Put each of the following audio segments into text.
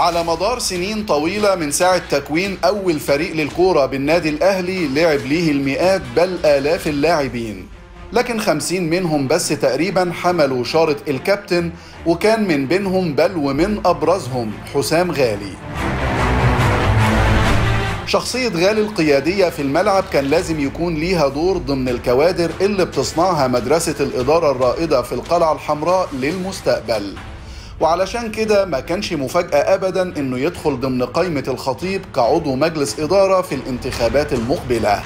على مدار سنين طويلة من ساعة تكوين أول فريق للكورة بالنادي الأهلي لعب ليه المئات بل آلاف اللاعبين لكن خمسين منهم بس تقريبا حملوا شارة الكابتن وكان من بينهم بل ومن أبرزهم حسام غالي شخصية غالي القيادية في الملعب كان لازم يكون ليها دور ضمن الكوادر اللي بتصنعها مدرسة الإدارة الرائدة في القلعة الحمراء للمستقبل وعلشان كده ما كانش مفاجأة أبدا إنه يدخل ضمن قائمة الخطيب كعضو مجلس إدارة في الانتخابات المقبلة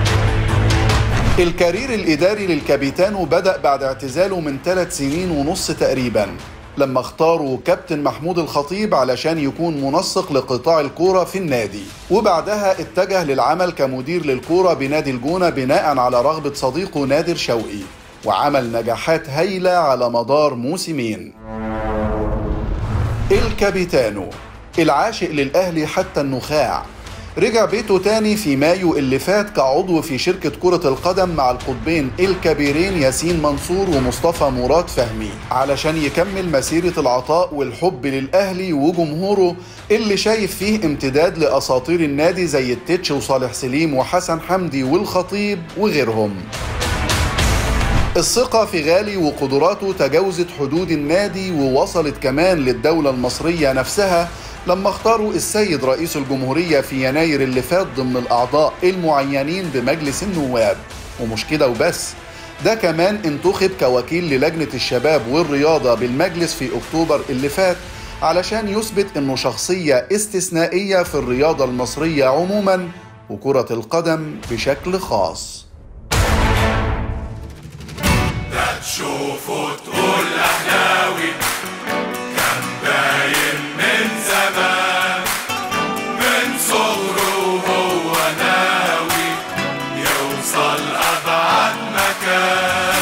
الكارير الإداري للكابيتانو بدأ بعد اعتزاله من ثلاث سنين ونص تقريبا لما اختاروا كابتن محمود الخطيب علشان يكون منسق لقطاع الكورة في النادي وبعدها اتجه للعمل كمدير للكورة بنادي الجونة بناء على رغبة صديقه نادر شوقي وعمل نجاحات هايلة على مدار موسمين الكابيتانو العاشق للأهلي حتى النخاع رجع بيته تاني في مايو اللي فات كعضو في شركة كرة القدم مع القطبين الكبيرين ياسين منصور ومصطفى مراد فهمي علشان يكمل مسيرة العطاء والحب للأهلي وجمهوره اللي شايف فيه امتداد لأساطير النادي زي التتش وصالح سليم وحسن حمدي والخطيب وغيرهم الثقة في غالي وقدراته تجاوزت حدود النادي ووصلت كمان للدولة المصرية نفسها لما اختاروا السيد رئيس الجمهورية في يناير اللي فات ضمن الأعضاء المعينين بمجلس النواب ومش كده وبس ده كمان انتخب كوكيل للجنة الشباب والرياضة بالمجلس في أكتوبر اللي فات علشان يثبت انه شخصية استثنائية في الرياضة المصرية عموما وكرة القدم بشكل خاص تشوفه تقول أهلاوي كان باين من زمان من صغره وهو ناوي يوصل أبعد مكان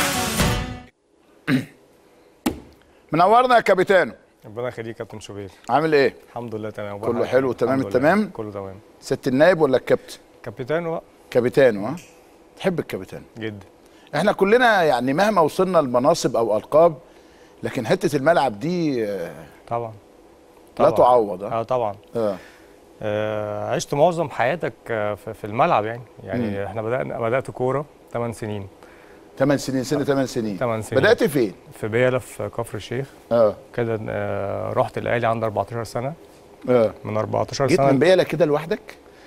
منورنا يا كابيتانو ربنا يخليك يا كابتن شوبير عامل ايه الحمد لله تمام كله حلو تمام الحمد لله. التمام؟ كله تمام ست النايب ولا الكابتن كابتن بقى كابيتانو ها تحب الكابيتانو جدا احنا كلنا يعني مهما وصلنا لمناصب او القاب لكن حته الملعب دي آه، طبعا لا طبعاً. تعوض ها اه طبعا اه آه عشت معظم حياتك آه، في في الملعب يعني يعني مم. احنا بدأنا بدأت كورة 8 سنين 8 سنين سنه 8 سنين 8 سنين بدات فين في بيلا في كفر الشيخ اه كده آه رحت الاهلي عندي 14 سنة اه من 14 جيت سنة من بيلا كده لوحدك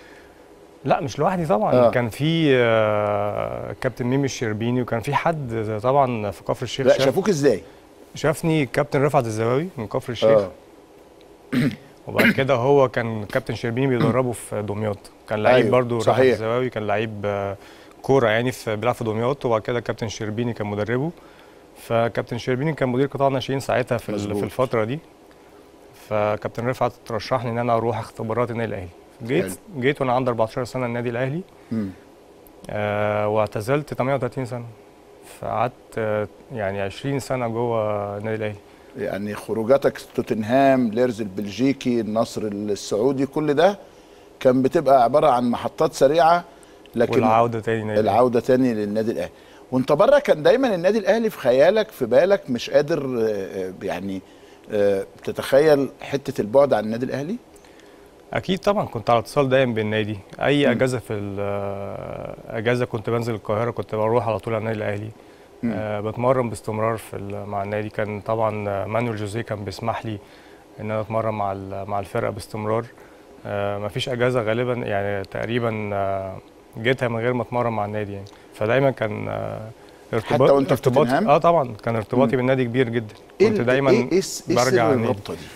لا مش لوحدي طبعا آه. كان في آه كابتن ميمي الشربيني وكان في حد طبعا في كفر الشيخ لا شاف شافوك ازاي شافني كابتن رفعت الزواوي من كفر الشيخ اه وبعد كده هو كان كابتن شربيني بيدربه في دمياط كان لعيب أيوة، برضو رفعت صحيح. الزواوي كان لعيب آه، كوره يعني في بيلعب في دمياط وبعد كده كابتن شربيني كان مدربه فكابتن شربيني كان مدير قطاع ناشئين ساعتها في ال- مظبوط. في الفتره دي فكابتن رفعت رشحني ان انا اروح اختبارات النادي الاهلي جيت جيت وانا عندي 14 سنه النادي الاهلي مم. آه واعتزلت 38 سنه فقعدت آه، يعني 20 سنه جوه النادي الاهلي يعني خروجاتك توتنهام ليرز البلجيكي النصر السعودي كل ده كان بتبقى عباره عن محطات سريعه لكن والعوده تاني النادي الأهلي. العوده تاني للنادي الاهلي وانت بره كان دايما النادي الاهلي في خيالك في بالك مش قادر آه، آه، يعني آه، تتخيل حته البعد عن النادي الاهلي اكيد طبعا كنت على اتصال دايم بالنادي اي اجازه في ال- اجازه كنت بنزل القاهره كنت بروح على طول على النادي الاهلي مم. أه بتمرن باستمرار في ال- مع النادي كان طبعا آه، مانويل جوزيه كان بيسمح لي ان انا اتمرن مع ال- مع الفرقه باستمرار أه مفيش اجازه غالبا يعني تقريبا آه، جيتها من غير ما اتمرن مع النادي يعني فدايما كان آه، ارتباط وأنت في ارتباطي توتنهام؟ اه طبعا كان ارتباطي مم. بالنادي كبير جدا ايه كنت ال- دايما ايه ايه س- إيه برجع سر النادي. الرابطه دي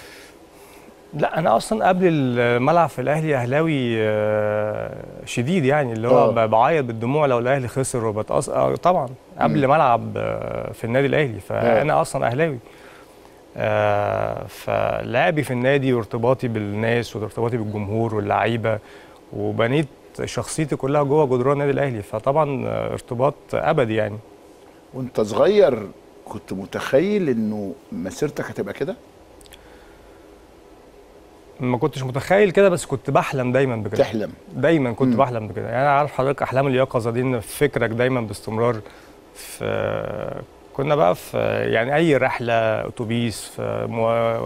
لا انا اصلا قبل الملعب في الاهلي اهلاوي آه، شديد يعني اللي هو آه. ب- بعيط بالدموع لو الاهلي خسر وبتأثر آه، طبعا قبل ما العب آه، في النادي الاهلي فانا اصلا اهلاوي آه، فلعبي في النادي وارتباطي بالناس وارتباطي بالجمهور واللعيبه وبنيت شخصيتي كلها جوه جدران النادي الاهلي فطبعا آه، ارتباط ابدي يعني وانت صغير كنت متخيل انه مسيرتك هتبقى كده ما كنتش متخيل كده بس كنت بحلم دايما بكده تحلم دايما كنت مم. بحلم بكده يعني انا عارف حضرتك احلام اليقظه دي ان فكرك دايما باستمرار في كنا بقى في يعني اي رحله اتوبيس في مو...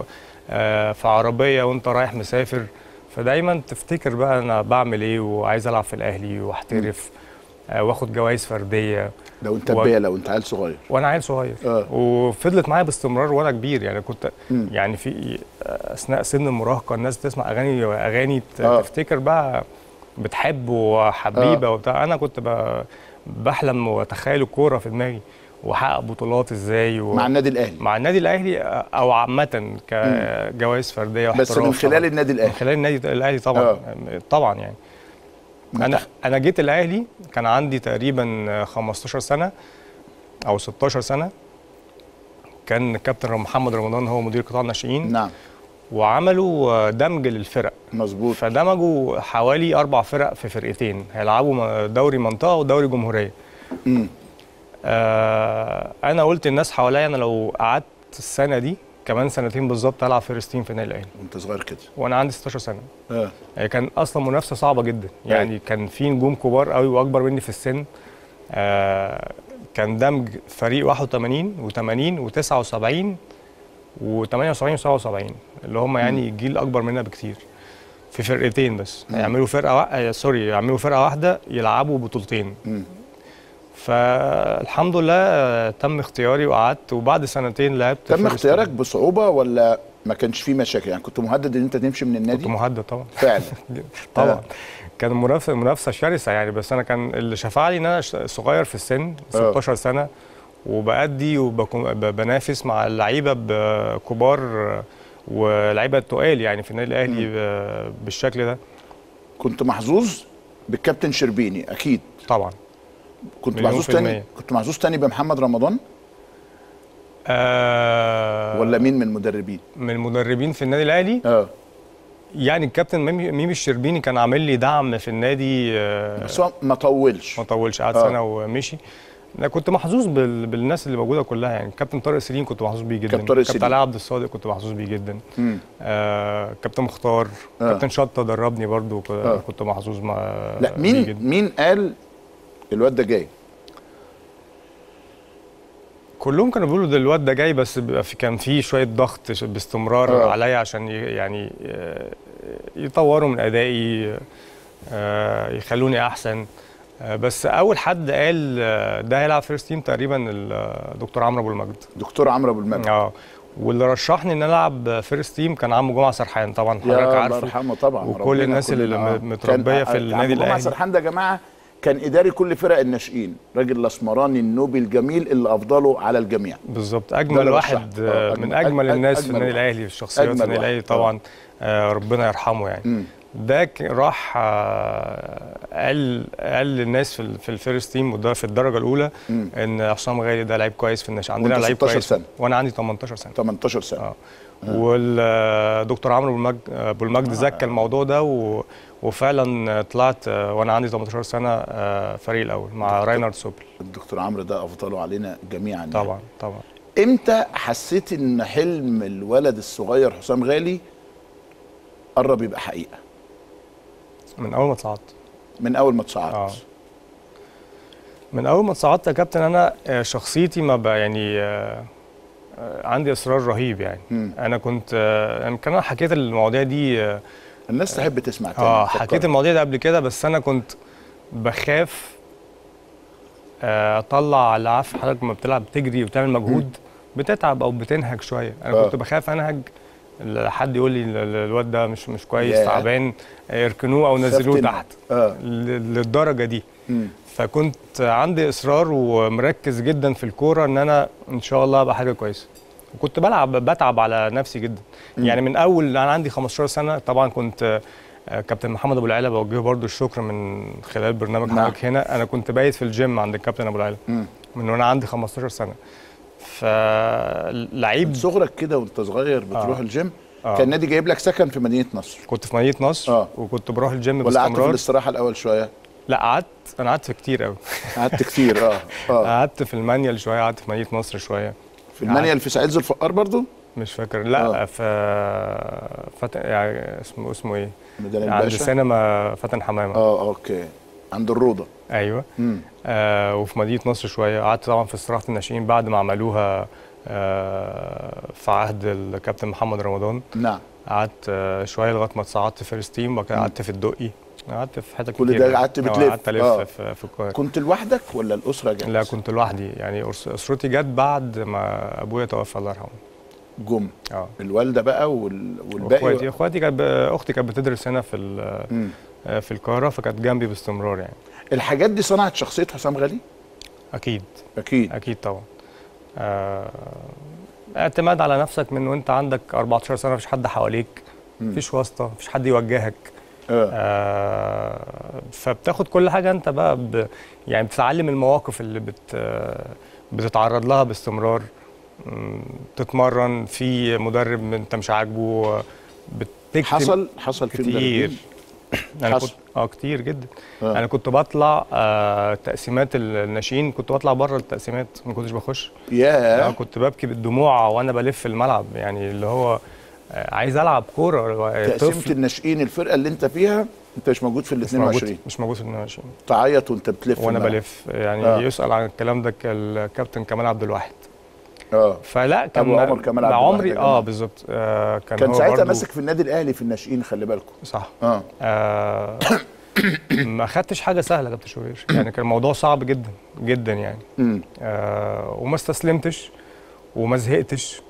آه، في عربيه وانت رايح مسافر فدايما تفتكر بقى انا بعمل ايه وعايز العب في الاهلي واحترف آه، واخد جوائز فرديه لو انت و- بيه لو انت عيل صغير وانا عيل صغير آه. وفضلت معايا باستمرار وانا كبير يعني كنت مم. يعني في اثناء سن المراهقه الناس تسمع اغاني اغاني ت- آه. تفتكر بقى بتحب وحبيبه وبتاع انا كنت ب- بحلم واتخيل الكوره في دماغي واحقق بطولات ازاي و... مع النادي الاهلي مع النادي الاهلي او عامه كجوائز فرديه بس واحتراف من خلال طبعاً. النادي من الاهلي خلال النادي الاهلي طبعا آه. طبعا يعني ما انا تخ- انا جيت الاهلي كان عندي تقريبا 15 سنه او 16 سنه كان كابتن محمد رمضان هو مدير قطاع الناشئين نعم وعملوا دمج للفرق مظبوط فدمجوا حوالي اربع فرق في فرقتين هيلعبوا م- دوري منطقه ودوري جمهوريه مم. آه انا قلت للناس حواليا انا لو قعدت السنه دي كمان سنتين بالظبط هلعب فيرست تيم في النادي الاهلي وانت صغير كده وانا عندي 16 سنه اه آه، كان اصلا منافسه صعبه جدا يعني كان في نجوم كبار قوي واكبر مني في السن آه، كان دمج فريق 81 و80 و79 و78 و77 اللي هم يعني جيل اكبر منا بكتير في فرقتين بس يعملوا فرقه وا... آه، سوري يعملوا فرقه واحده يلعبوا بطولتين مم. فالحمد لله آه، تم اختياري وقعدت وبعد سنتين لعبت تم فيرست اختيارك تيم. بصعوبه ولا ما كانش فيه مشاكل يعني كنت مهدد ان انت تمشي من كنت النادي مهدد طبعا فعلا طبعا آه. كان منافسه منافسه شرسه يعني بس انا كان اللي شفع لي ان انا ش- صغير في السن 16 سنه وبأدي وبنافس مع اللعيبه ب- كبار ولعيبه تقال يعني في النادي الاهلي ب- بالشكل ده كنت محظوظ بالكابتن شربيني اكيد طبعا كنت مليون محظوظ في تاني المية. كنت محظوظ تاني بمحمد رمضان آه ولا مين من المدربين من المدربين في النادي الاهلي اه يعني الكابتن ميمي ميمي الشربيني كان عامل لي دعم في النادي آه بس هو ما طولش ما طولش قعد آه. سنه ومشي انا كنت محظوظ بال... بالناس اللي موجوده كلها يعني كابتن طارق سليم كنت محظوظ بيه جدا كابتن طارق كابتن سليم. علاء عبد الصادق كنت محظوظ بيه جدا مم. آه كابتن مختار آه. كابتن شطه دربني برضو ك... آه. كنت محظوظ مع لا بيه مين جدا. مين قال الواد ده جاي كلهم كانوا بيقولوا ده الواد ده جاي بس بيبقى في كان في شويه ضغط ش- باستمرار آه. عليا عشان ي... يعني آه، يطوروا من ادائي آه، يخلوني احسن آه، بس اول حد قال آه، ده هيلعب فيرست تيم تقريبا الدكتور عمرو ابو المجد دكتور عمرو ابو المجد اه واللي رشحني ان أنا العب فيرست تيم كان عمو جمعه سرحان طبعا حضرتك يا الله عارفه يرحمه طبعا وكل ربنا الناس اللي كلنا- م- متربية كان- في النادي عم جمعة الأهلي. سرحان ده يا جماعه كان اداري كل فرق الناشئين راجل الاسمراني النوبي الجميل اللي افضله على الجميع بالظبط ده اجمل اللي واحد رشحته. آه، آه، أجمل- من اجمل أج- الناس في أجمل النادي واحد. الاهلي في الشخصيات في أجمل النادي الاهلي واحد. طبعا آه، ربنا يرحمه يعني مم. ده ك- راح آه، قال قال للناس في ال- في الفيرست تيم وده في الدرجه الاولى مم. ان عصام غالي ده لعيب كويس في الناشئين عندنا وأنت لعيب 16 كويس سنة. وانا عندي 18 سنه 18 سنه اه والدكتور عمرو أبو المجد ابو المجد زكى الموضوع ده و... وفعلا طلعت آه، وانا عندي 18 سنه آه، فريق الاول مع راينارد سوبل الدكتور عمرو ده افضله علينا جميعا يعني. طبعا طبعا امتى حسيت ان حلم الولد الصغير حسام غالي قرب يبقى حقيقه من اول ما صعدت من اول ما تصعدت آه. من اول ما صعدت يا كابتن انا آه، شخصيتي ما بقى يعني آه، آه، عندي اصرار رهيب يعني مم. انا كنت آه، يمكن انا حكيت المواضيع دي اه الناس تحب تسمع تاني آه، فكر. حكيت المواضيع دي قبل كده بس انا كنت بخاف آه، اطلع اللي عارف حضرتك لما بتلعب تجري وبتعمل مجهود بتتعب او بتنهج شويه انا آه. كنت بخاف انهج حد يقول لي ال- ال- الواد ده مش مش كويس ياه. تعبان آه، اركنوه او نزلوه تنهج. تحت اه ل- للدرجه دي مم. فكنت عندي اصرار ومركز جدا في الكوره ان انا ان شاء الله ابقى حاجه كويسه وكنت بلعب بتعب على نفسي جدا مم. يعني من اول انا عندي 15 سنه طبعا كنت آه، كابتن محمد ابو العلا بوجهه برضو الشكر من خلال برنامج نعم. حضرتك هنا انا كنت بايت في الجيم عند الكابتن ابو العلا مم. من وانا عندي 15 سنه فلعيب من صغرك كده وانت صغير بتروح آه. الجيم آه. كان النادي جايب لك سكن في مدينه نصر كنت في مدينه نصر آه. وكنت بروح الجيم ولا قعدت في باستمرار الاستراحه الاول شويه لا قعدت انا قعدت كتير قوي قعدت كتير اه اه قعدت في المانيال شويه قعدت في مدينه نصر شويه في المانيال في سعيد ذو الفقار برضو مش فاكر لا آه. في فتن يعني اسمه اسمه ايه ميدان عند الباشا سينما فتن حمامه اه اوكي عند الروضه ايوه مم. آه وفي مدينه نصر شويه قعدت طبعا في استراحه الناشئين بعد ما عملوها آه، في عهد الكابتن محمد رمضان نعم قعدت آه، شويه لغايه ما اتصعدت فيرست تيم وبعد كده قعدت في الدقي قعدت في حتت كل كتير ده يعني. قعدت آه، بتلف. قعدت الف آه. في, في القاهره كنت لوحدك ولا الاسره جت لا كنت لوحدي يعني أس- اسرتي جت بعد ما ابويا توفى الله يرحمه جم اه الوالده بقى وال... واخواتي والباقي اخواتي كانت ب- اختي كانت بتدرس هنا في ال- مم. آه، في القاهره فكانت جنبي باستمرار يعني الحاجات دي صنعت شخصيه حسام غالي اكيد اكيد اكيد طبعا آه، اعتماد على نفسك من وانت عندك 14 سنه مفيش حد حواليك مفيش واسطه مفيش حد يوجهك اه آه، فبتاخد كل حاجه انت بقى ب... يعني بتتعلم المواقف اللي بت... آه، بتتعرض لها باستمرار مم، تتمرن في مدرب انت مش عاجبه آه، بتكتب حصل حصل في كتير مدربين انا حصل. كنت اه كتير جدا آه. انا كنت بطلع آه تقسيمات الناشئين كنت بطلع بره التقسيمات ما كنتش بخش آه ياه كنت ببكي بالدموع وانا بلف الملعب يعني اللي هو آه عايز العب كوره تقسيمه طفل الناشئين الفرقه اللي انت فيها انت مش موجود في ال مش موجود 22 مش موجود في ال 22 تعيط وانت بتلف وانا الملعب. بلف يعني آه. آه. يسال عن الكلام ده الكابتن كمال عبد الواحد اه فلا كان أبو عمر كمال عبد مع الواحد عمري يا جماعة. اه بالظبط آه كان, كان هو ساعتها برضو- ماسك في النادي الاهلي في الناشئين خلي بالكم صح اه آه ما خدتش حاجه سهله يا كابتن شوبير يعني كان الموضوع صعب جدا جدا يعني امم آه وما استسلمتش وما زهقتش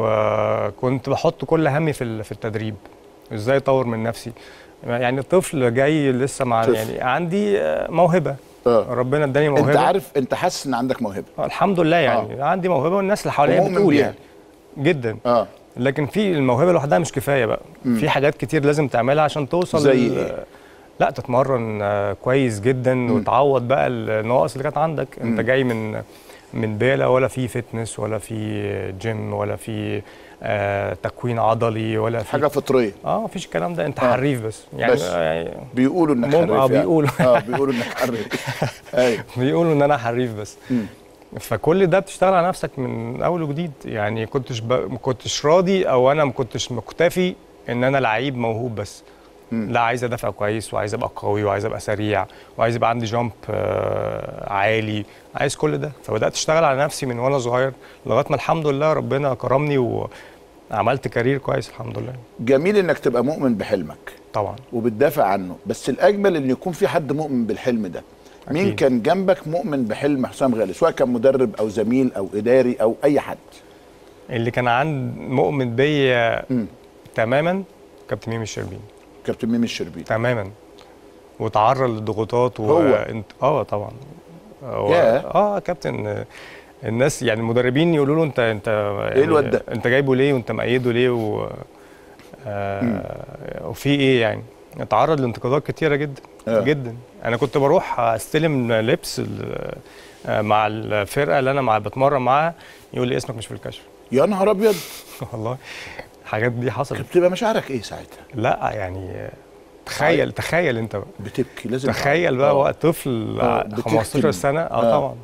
وكنت بحط كل همي في ال- في التدريب ازاي اطور من نفسي يعني طفل جاي لسه مع طفل. يعني عندي آه، موهبه اه ربنا اداني موهبه انت عارف انت حاسس ان عندك موهبه آه، الحمد لله يعني آه. عندي موهبه والناس اللي حواليا ومؤمن بتقول بيها. يعني جدا اه لكن في الموهبه لوحدها مش كفايه بقى مم. في حاجات كتير لازم تعملها عشان توصل زي لل- إيه؟ لا تتمرن آه، كويس جدا وتعوض بقى النواقص اللي كانت عندك انت مم. جاي من من بيئه ولا في فتنس ولا في جيم ولا في آه تكوين عضلي ولا في حاجه فطريه اه مفيش الكلام ده انت آه. حريف بس يعني بس. آه، يعني بيقولوا انك مم- حريف آه، يعني. بيقولوا. اه بيقولوا انك حريف ايوه بيقولوا ان انا حريف بس مم. فكل ده بتشتغل على نفسك من اول وجديد يعني كنتش ب... ما كنتش راضي او انا ما كنتش مكتفي ان انا لعيب موهوب بس مم. لا عايز ادافع كويس وعايز ابقى قوي وعايز ابقى سريع وعايز يبقى عندي جامب آه عالي عايز كل ده فبدات اشتغل على نفسي من وانا صغير لغايه ما الحمد لله ربنا كرمني وعملت كارير كويس الحمد لله جميل انك تبقى مؤمن بحلمك طبعا وبتدافع عنه بس الاجمل ان يكون في حد مؤمن بالحلم ده مين أكيد. كان جنبك مؤمن بحلم حسام غالي سواء كان مدرب او زميل او اداري او اي حد اللي كان عند مؤمن بيا مم. تماما كابتن ميمي الشربيني كابتن ميمي الشربيني تماما وتعرض للضغوطات و... هو؟ انت... اه طبعا هو... ياه. اه كابتن آه، الناس يعني المدربين يقولوا له انت انت يعني الواد ده؟ انت جايبه ليه وانت مأيده ليه و... آه وفي ايه يعني اتعرض لانتقادات كتيره جدا آه. جدا انا كنت بروح استلم لبس ال- آه، مع الفرقه اللي انا مع بتمرن معاها يقول لي اسمك مش في الكشف يا نهار ابيض والله الحاجات دي حصلت كانت بتبقى مشاعرك ايه ساعتها لا يعني آه، تخيل تخيل انت بقى بتبكي لازم تخيل بقى آه. وقت طفل آه، ع- بتكتم. 15 سنه اه, آه. طبعا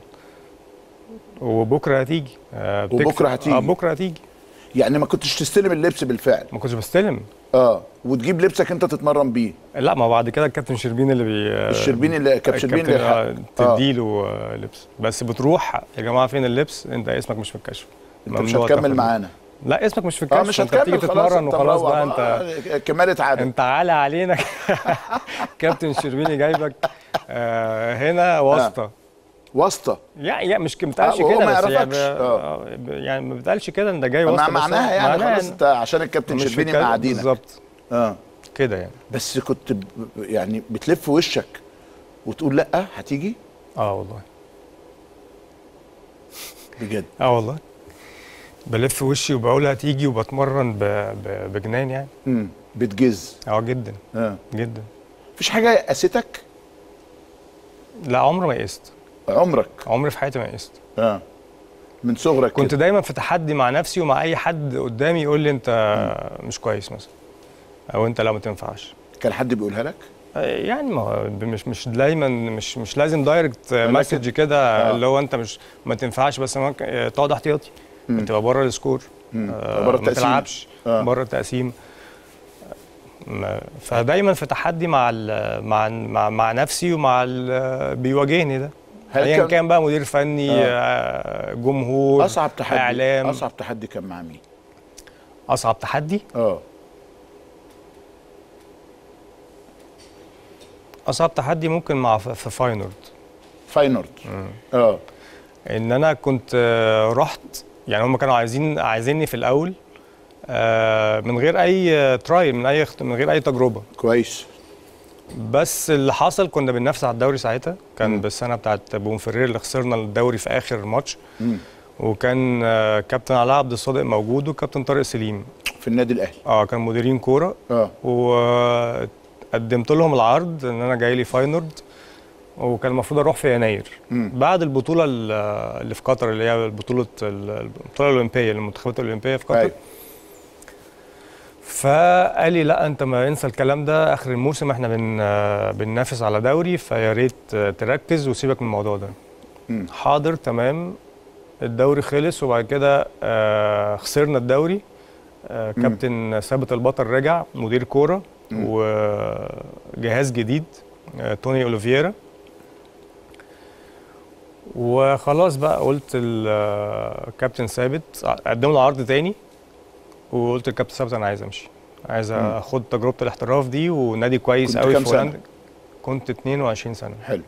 وبكره هتيجي آه بتكسب. وبكرة هتيجي. اه بكره هتيجي يعني ما كنتش تستلم اللبس بالفعل ما كنتش بستلم اه وتجيب لبسك انت تتمرن بيه لا ما بعد كده الكابتن شربين اللي بي الشربيني اللي كابتن شربيني الكابتن اللي آه آه. تديله آه لبس بس بتروح يا جماعه فين اللبس انت اسمك مش في الكشف انت مش ممنوع هتكمل تاخد- معانا لا اسمك مش في اه الكشف مش انت بتيجي هتكمل خلاص تتمرن انت وخلاص مروح. بقى انت آه، كمالة عدد انت عالي علينا كابتن شربيني جايبك آه هنا واسطه واسطه يعني يعني مش ما بتقالش آه، وهو كده ما بس يعني, يعرفش. ب- آه. ب- يعني ما بتقالش كده ان ده جاي مع واسطه بس معناها هو- يعني معناها خلاص إن انت عشان الكابتن مش في شربيني الكلام معادينك بالظبط اه كده يعني بس كنت ب- يعني بتلف وشك وتقول لا هتيجي اه والله بجد اه والله بلف وشي وبقول هتيجي وبتمرن ب... ب... بجنان يعني امم بتجز اه جدا اه جدا مفيش حاجه يأستك لا عمري ما يئست عمرك عمري في حياتي ما يئست اه من صغرك كنت كده. دايما في تحدي مع نفسي ومع اي حد قدامي يقول لي انت مش كويس مثلا او انت لا ما تنفعش كان حد بيقولها لك يعني ما هو مش مش دايما مش مش لازم دايركت ولكن- مسج كده آه. اللي هو انت مش ما تنفعش بس ممكن آه، تقعد احتياطي مم. تبقى بره السكور مم. آه، بره ما التقسيم. تلعبش آه. بره التقسيم ما- فدايما في تحدي مع ال- مع مع, مع نفسي ومع ال- بيواجهني ده هل ايا كان- كان بقى مدير فني آه، جمهور اصعب تحدي اعلام اصعب تحدي كان مع مين؟ اصعب تحدي اه اصعب تحدي ممكن مع ف- في فاينورد فاينورد اه ان انا كنت آه، رحت يعني هم كانوا عايزين عايزيني في الاول آه، من غير اي تراي من اي اخت- من غير اي تجربه كويس بس اللي حصل كنا بننافس على الدوري ساعتها كان بالسنه بتاعت بونفرير اللي خسرنا الدوري في اخر ماتش مم. وكان آه، كابتن علاء عبد الصادق موجود وكابتن طارق سليم في النادي الاهلي اه كان مديرين كوره اه وقدمت لهم العرض ان انا جاي لي فاينورد وكان المفروض اروح في يناير مم. بعد البطوله ال- اللي في قطر اللي هي بطوله البطوله الاولمبيه المنتخبات الاولمبيه في قطر أيوة. فقال لي لا انت ما انسى الكلام ده اخر الموسم احنا بن بننافس على دوري فيا ريت تركز وسيبك من الموضوع ده مم. حاضر تمام الدوري خلص وبعد كده آه، خسرنا الدوري آه، كابتن ثابت البطل رجع مدير كوره وجهاز جديد آه، توني اوليفيرا وخلاص بقى قلت الكابتن ثابت قدم له عرض تاني وقلت للكابتن ثابت انا عايز امشي عايز اخد تجربه الاحتراف دي ونادي كويس كنت قوي كام في سنة؟ هولندا كنت 22 سنه حلو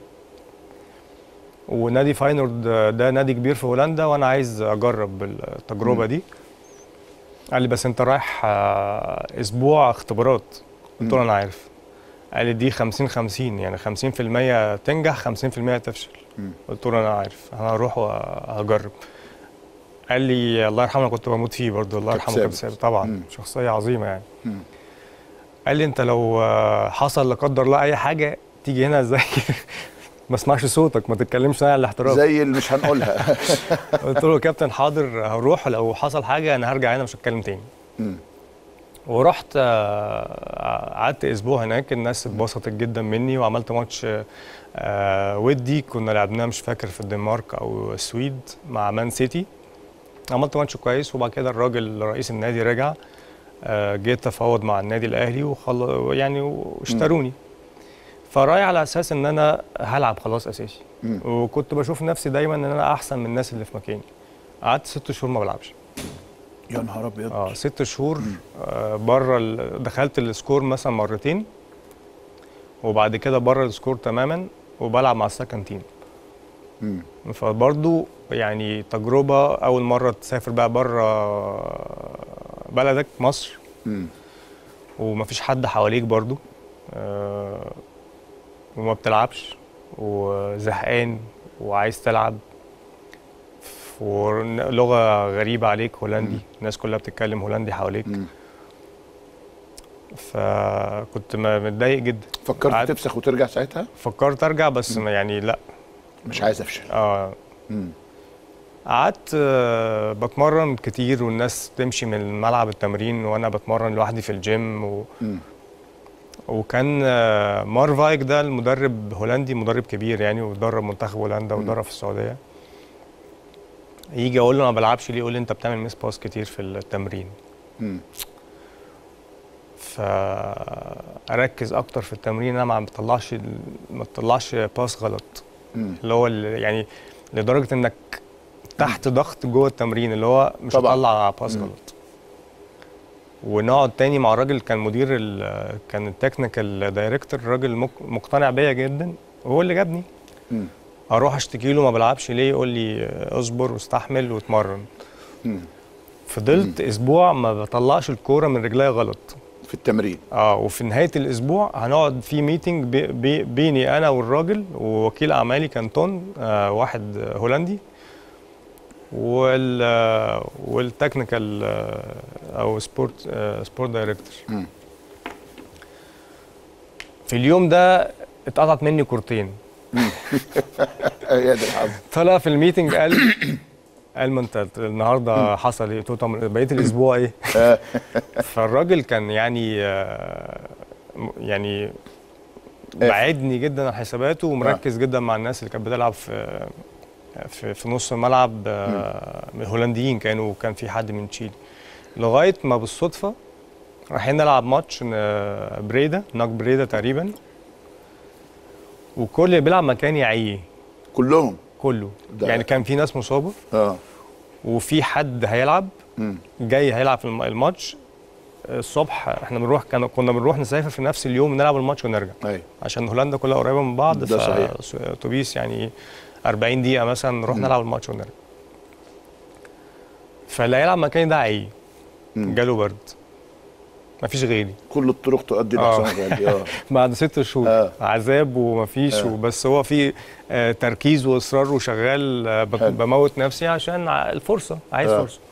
ونادي فاينورد ده نادي كبير في هولندا وانا عايز اجرب التجربه دي قال لي بس انت رايح آه، اسبوع اختبارات قلت له انا عارف قال لي دي 50 50 يعني 50% تنجح 50% تفشل قلت له انا عارف انا هروح وهجرب قال لي الله يرحمه أنا كنت بموت فيه برضه الله كابتن يرحمه كابتن ثابت. ثابت طبعا مم. شخصيه عظيمه يعني مم. قال لي انت لو آه، حصل لا قدر الله اي حاجه تيجي هنا ازاي ما اسمعش صوتك ما تتكلمش معايا على الاحتراف زي اللي مش هنقولها قلت له يا كابتن حاضر هروح لو حصل حاجه انا هرجع هنا مش هتكلم تاني مم. ورحت آه، قعدت اسبوع هناك الناس اتبسطت جدا مني وعملت ماتش آه، ودي كنا لعبناه مش فاكر في الدنمارك او السويد مع مان سيتي عملت ماتش كويس وبعد كده الراجل رئيس النادي رجع آه، جيت اتفاوض مع النادي الاهلي وخل... يعني واشتروني فرايح على اساس ان انا هلعب خلاص اساسي مم. وكنت بشوف نفسي دايما ان انا احسن من الناس اللي في مكاني قعدت ست شهور ما بلعبش يا نهار ابيض اه ست شهور آه بره ال- دخلت السكور مثلا مرتين وبعد كده بره السكور تماما وبلعب مع السكند تيم مم. فبرضو يعني تجربه اول مره تسافر بقى بره بلدك مصر مم. ومفيش حد حواليك برضو آه وما بتلعبش وزهقان وعايز تلعب ولغه غريبه عليك هولندي الناس كلها بتتكلم هولندي حواليك مم. فكنت م- متضايق جدا فكرت قعدت- تفسخ وترجع ساعتها فكرت ارجع بس ما يعني لا مش عايز افشل اه مم. قعدت آه، بتمرن كتير والناس تمشي من ملعب التمرين وانا بتمرن لوحدي في الجيم و... مم. وكان آه، مار فايك ده المدرب هولندي مدرب كبير يعني ودرب منتخب هولندا ودرب في السعوديه يجي اقول له انا ما بلعبش ليه يقول لي انت بتعمل ميس باس كتير في التمرين مم. فاركز اكتر في التمرين انا ما بطلعش ال- ما بطلعش باس غلط مم. اللي هو ال- يعني لدرجه انك تحت ضغط جوه التمرين اللي هو مش طبعاً. هطلع باس مم. غلط ونقعد تاني مع الراجل كان مدير ال- كان التكنيكال دايركتور راجل مق- مقتنع بيا جدا وهو اللي جابني مم. اروح اشتكي له ما بلعبش ليه يقول لي اصبر واستحمل واتمرن مم. فضلت اسبوع ما بطلعش الكوره من رجليا غلط في التمرين اه وفي نهايه الاسبوع هنقعد في ميتنج بي بي بيني انا والراجل ووكيل اعمالي كان تون آه واحد آه، هولندي وال آه، والتكنيكال آه، او سبورت آه سبورت دايركتور مم. في اليوم ده اتقطعت مني كورتين يا ده الحظ طلع في الميتنج قال قال ما انت النهارده حصل ايه؟ قلت له طب بقيه الاسبوع ايه؟ فالراجل كان يعني آه، م- يعني بعدني جدا عن حساباته ومركز جدا مع الناس اللي كانت بتلعب في في, في نص الملعب آه، من هولنديين كانوا وكان في حد من تشيلي لغايه ما بالصدفه رايحين نلعب ماتش آه، بريدا ناك بريدا تقريبا وكل اللي بيلعب مكاني عيه كلهم كله ده- يعني كان في ناس مصابه اه وفي حد هيلعب مم. جاي هيلعب في الم- الماتش الصبح احنا بنروح كان كنا بنروح نسافر في نفس اليوم نلعب الماتش ونرجع ايوه عشان هولندا كلها قريبه من بعض ده صحيح. س- اتوبيس يعني 40 دقيقه مثلا نروح مم. نلعب الماتش ونرجع فاللي هيلعب مكاني ده عي مم. جاله برد مفيش غيري كل الطرق تؤدي آه. لحسام غالي اه بعد ست شهور آه. عذاب ومفيش آه. وبس هو في آه، تركيز واصرار وشغال آه، بك- حلو. بموت نفسي عشان ع- الفرصه عايز آه. فرصه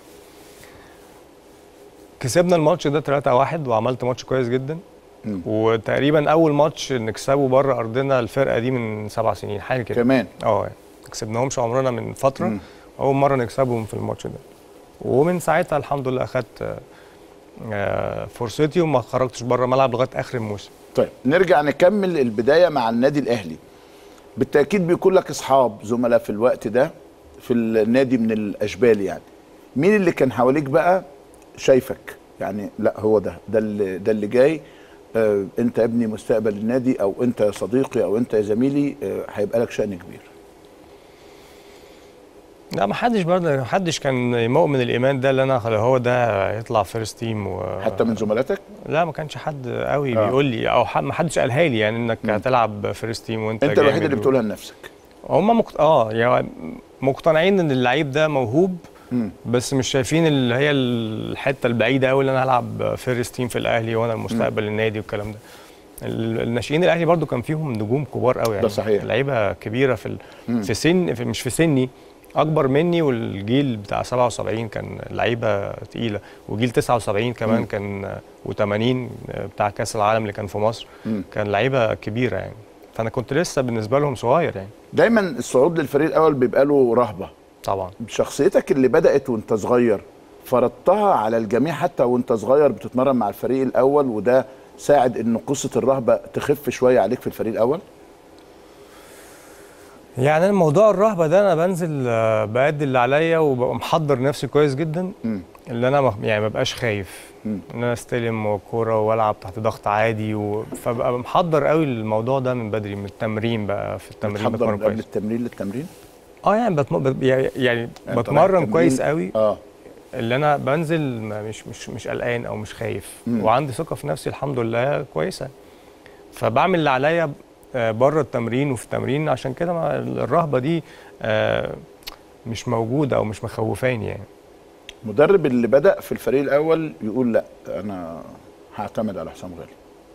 كسبنا الماتش ده 3-1 وعملت ماتش كويس جدا مم. وتقريبا اول ماتش نكسبه بره ارضنا الفرقه دي من سبع سنين حاجه كده كمان اه يعني كسبناهمش عمرنا من فتره مم. اول مره نكسبهم في الماتش ده ومن ساعتها الحمد لله اخدت آه، آه، فرصتي وما خرجتش بره الملعب لغايه اخر الموسم طيب نرجع نكمل البدايه مع النادي الاهلي بالتاكيد بيكون لك اصحاب زملاء في الوقت ده في النادي من الاشبال يعني مين اللي كان حواليك بقى شايفك يعني لا هو ده ده اللي ده اللي جاي آه انت ابني مستقبل النادي او انت يا صديقي او انت يا زميلي آه هيبقى لك شأن كبير لا ما حدش برضه ما حدش كان مؤمن الايمان ده اللي انا خلاص هو ده يطلع فيرست تيم و... حتى من زملاتك لا ما كانش حد قوي آه. آه. بيقول لي او حد ما حدش قالها لي يعني انك هتلعب فيرست تيم وانت انت الوحيد جامد اللي و- بتقولها لنفسك هم مقت... اه يعني مقتنعين ان اللعيب ده موهوب مم. بس مش شايفين اللي هي الحته البعيده قوي اللي انا هلعب فيرست تيم في الاهلي وانا المستقبل النادي والكلام ده ال- الناشئين الاهلي برضو كان فيهم نجوم كبار قوي يعني ده صحيح. لعيبه كبيره في ال... مم. في سن في مش في سني اكبر مني والجيل بتاع 77 كان لعيبه تقيله وجيل 79 كمان مم. كان و80 بتاع كاس العالم اللي كان في مصر مم. كان لعيبه كبيره يعني فانا كنت لسه بالنسبه لهم صغير يعني دايما الصعود للفريق الاول بيبقى له رهبه طبعا شخصيتك اللي بدأت وانت صغير فرضتها على الجميع حتى وانت صغير بتتمرن مع الفريق الأول وده ساعد ان قصة الرهبة تخف شوية عليك في الفريق الأول يعني أنا موضوع الرهبه ده انا بنزل آه، بأدي اللي عليا وببقى محضر نفسي كويس جدا مم. اللي انا ما- يعني ما ببقاش خايف مم. ان انا استلم كوره والعب تحت ضغط عادي و... فببقى محضر قوي الموضوع ده من بدري من التمرين بقى في التمرين بتحضر بتمرن من قبل كويس التمرين للتمرين اه يعني بتم... بت- يعني يعني رايح بتمرن تمرين؟ كويس قوي اه اللي انا بنزل ما- مش مش مش قلقان او مش خايف مم. وعندي ثقه في نفسي الحمد لله كويسه فبعمل اللي عليا آه، بره التمرين وفي التمرين عشان كده ما- الرهبه دي آه، مش موجوده او مش مخوفاني يعني مدرب اللي بدأ في الفريق الأول يقول لا أنا هعتمد على حسام غالي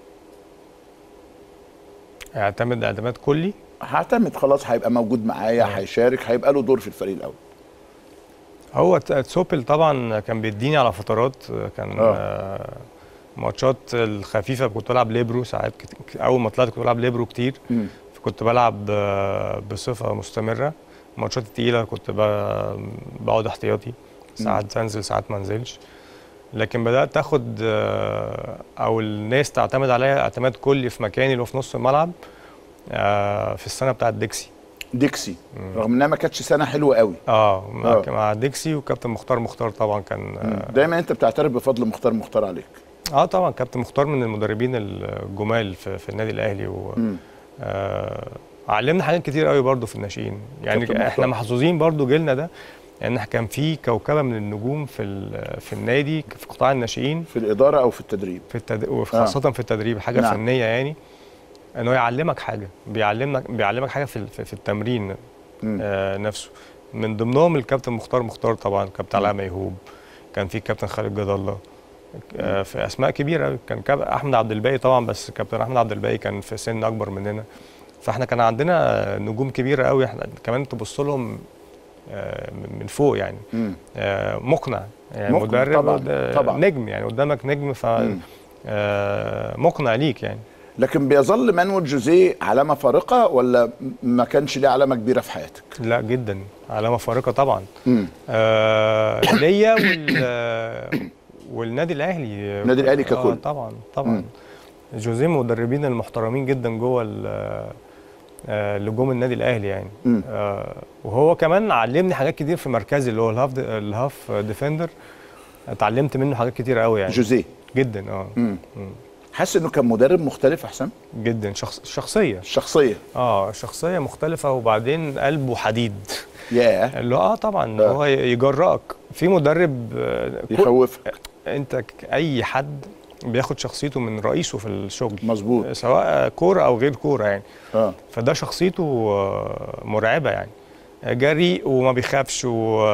اعتمد اعتماد كلي هعتمد خلاص هيبقى موجود معايا آه. هيشارك هيبقى له دور في الفريق الأول هو ت- تسوبل طبعا كان بيديني على فترات كان آه. آه. ماتشات الخفيفه كنت بلعب ليبرو ساعات كت... اول ما طلعت كنت بلعب ليبرو كتير مم. فكنت بلعب آه، بصفه مستمره الماتشات التقيله كنت ب- بقعد احتياطي ساعات انزل ساعات ما انزلش لكن بدات اخد آه، او الناس تعتمد عليا اعتماد كلي في مكاني اللي هو في نص الملعب آه، في السنه بتاعت ديكسي ديكسي رغم انها ما كانتش سنة حلوة قوي اه مع, آه. مع ديكسي وكابتن مختار مختار طبعا كان آه، دايما انت بتعترف بفضل مختار مختار عليك اه طبعا كابتن مختار من المدربين الجمال في, في النادي الاهلي و مم. آه علمنا حاجات كتير قوي برضو في الناشئين يعني كابتن مختار. احنا محظوظين برضو جيلنا ده ان احنا كان في كوكبه من النجوم في ال- في النادي في قطاع الناشئين في الإدارة أو في التدريب في التد... وخاصه في التدريب حاجه نعم. فنيه يعني انه يعلمك حاجه بيعلمك بيعلمك حاجه في ال- في في التمرين مم. آه نفسه من ضمنهم الكابتن مختار مختار طبعا كابتن علاء ميهوب كان في كابتن خالد جد الله آه في اسماء كبيره أوي. كان كاب احمد عبد الباقي طبعا بس كابتن احمد عبد الباقي كان في سن اكبر مننا فاحنا كان عندنا نجوم كبيره قوي احنا كمان تبص لهم آه من من فوق يعني مم. آه مقنع يعني مقنع مدرب طبعاً، قد- طبعاً. نجم يعني قدامك نجم ف مم. آه مقنع ليك يعني لكن بيظل مانويل جوزيه علامة فارقة ولا ما كانش ليه علامة كبيرة في حياتك؟ لا جدا علامه فارقه طبعا مم. آه ليا وال آه، والنادي الاهلي النادي الأهلي ككل. آه طبعا طبعا مم. جوزيه من المدربين المحترمين جدا جوه ال- آه، اللي جم النادي الاهلي يعني مم. آه وهو كمان علمني حاجات كتير في مركزي اللي هو الهاف د- الهاف ديفندر اتعلمت منه حاجات كتير قوي يعني جوزيه جدا اه مم. مم. حاسس انه كان مدرب مختلف يا حسام جدا شخص شخصيه الشخصيه اه شخصيه مختلفه وبعدين قلبه حديد ياه اللي هو اه طبعا آه. هو يجرأك في مدرب آه، كل- يخوفك انت ك- اي حد بياخد شخصيته من رئيسه في الشغل مظبوط سواء كوره او غير كوره يعني اه فده شخصيته آه، مرعبه يعني جريء وما بيخافش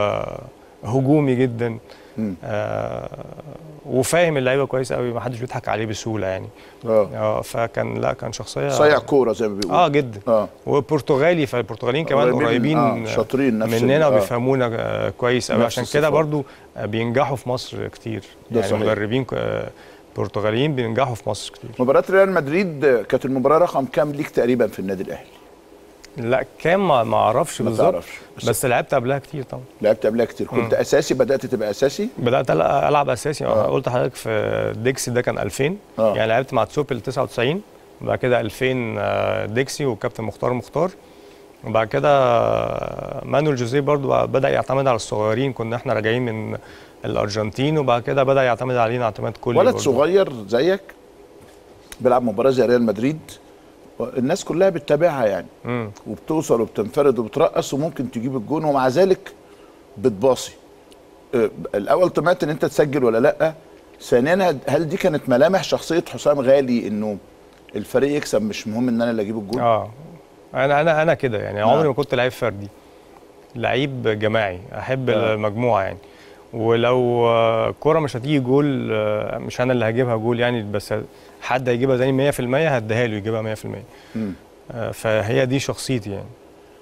وهجومي جدا مم. آه، وفاهم اللعيبه كويس قوي ما حدش بيضحك عليه بسهوله يعني اه اه فكان لا كان شخصيه صيع كوره زي ما بيقولوا اه جدا اه وبرتغالي فالبرتغاليين كمان قريبين آه شاطرين نفس مننا ال- آه. وبيفهمونا آه، كويس قوي نفس عشان كده الصفات. برضو آه، بينجحوا في مصر كتير ده يعني صحيح. مدربين آه، برتغاليين بينجحوا في مصر كتير مباراة ريال مدريد كانت المباراة رقم كام ليك تقريبا في النادي الأهلي؟ لا كام ما ما اعرفش ما بالظبط تعرفش بس, بس لعبت قبلها كتير طبعا لعبت قبلها كتير كنت أساسي بدأت تبقى أساسي بدات ألع- العب اساسي آه. آه. قلت لحضرتك في ديكسي ده كان 2000 آه. يعني لعبت مع تسوبل 99 بعد كده 2000 آه، ديكسي وكابتن مختار مختار وبعد كده آه، مانويل جوزيه برضو بدا يعتمد على الصغيرين كنا احنا راجعين من الارجنتين وبعد كده بدا يعتمد علينا اعتماد كلي ولد برضو. صغير زيك بيلعب مباراة زي ريال مدريد الناس كلها بتتابعها يعني مم. وبتوصل وبتنفرد وبترقص وممكن تجيب الجون ومع ذلك بتباصي آه، الاول طمعت ان انت تسجل ولا لا ثانيا هل دي كانت ملامح شخصيه حسام غالي انه الفريق يكسب مش مهم ان انا اللي اجيب الجون اه انا انا انا كده يعني آه. عمري ما كنت لعيب فردي لعيب جماعي احب آه. المجموعه يعني ولو آه، كرة مش هتيجي جول آه، مش انا اللي هجيبها جول يعني بس حد هيجيبها زي 100% هديها له يجيبها 100% مم. آه، فهي دي شخصيتي يعني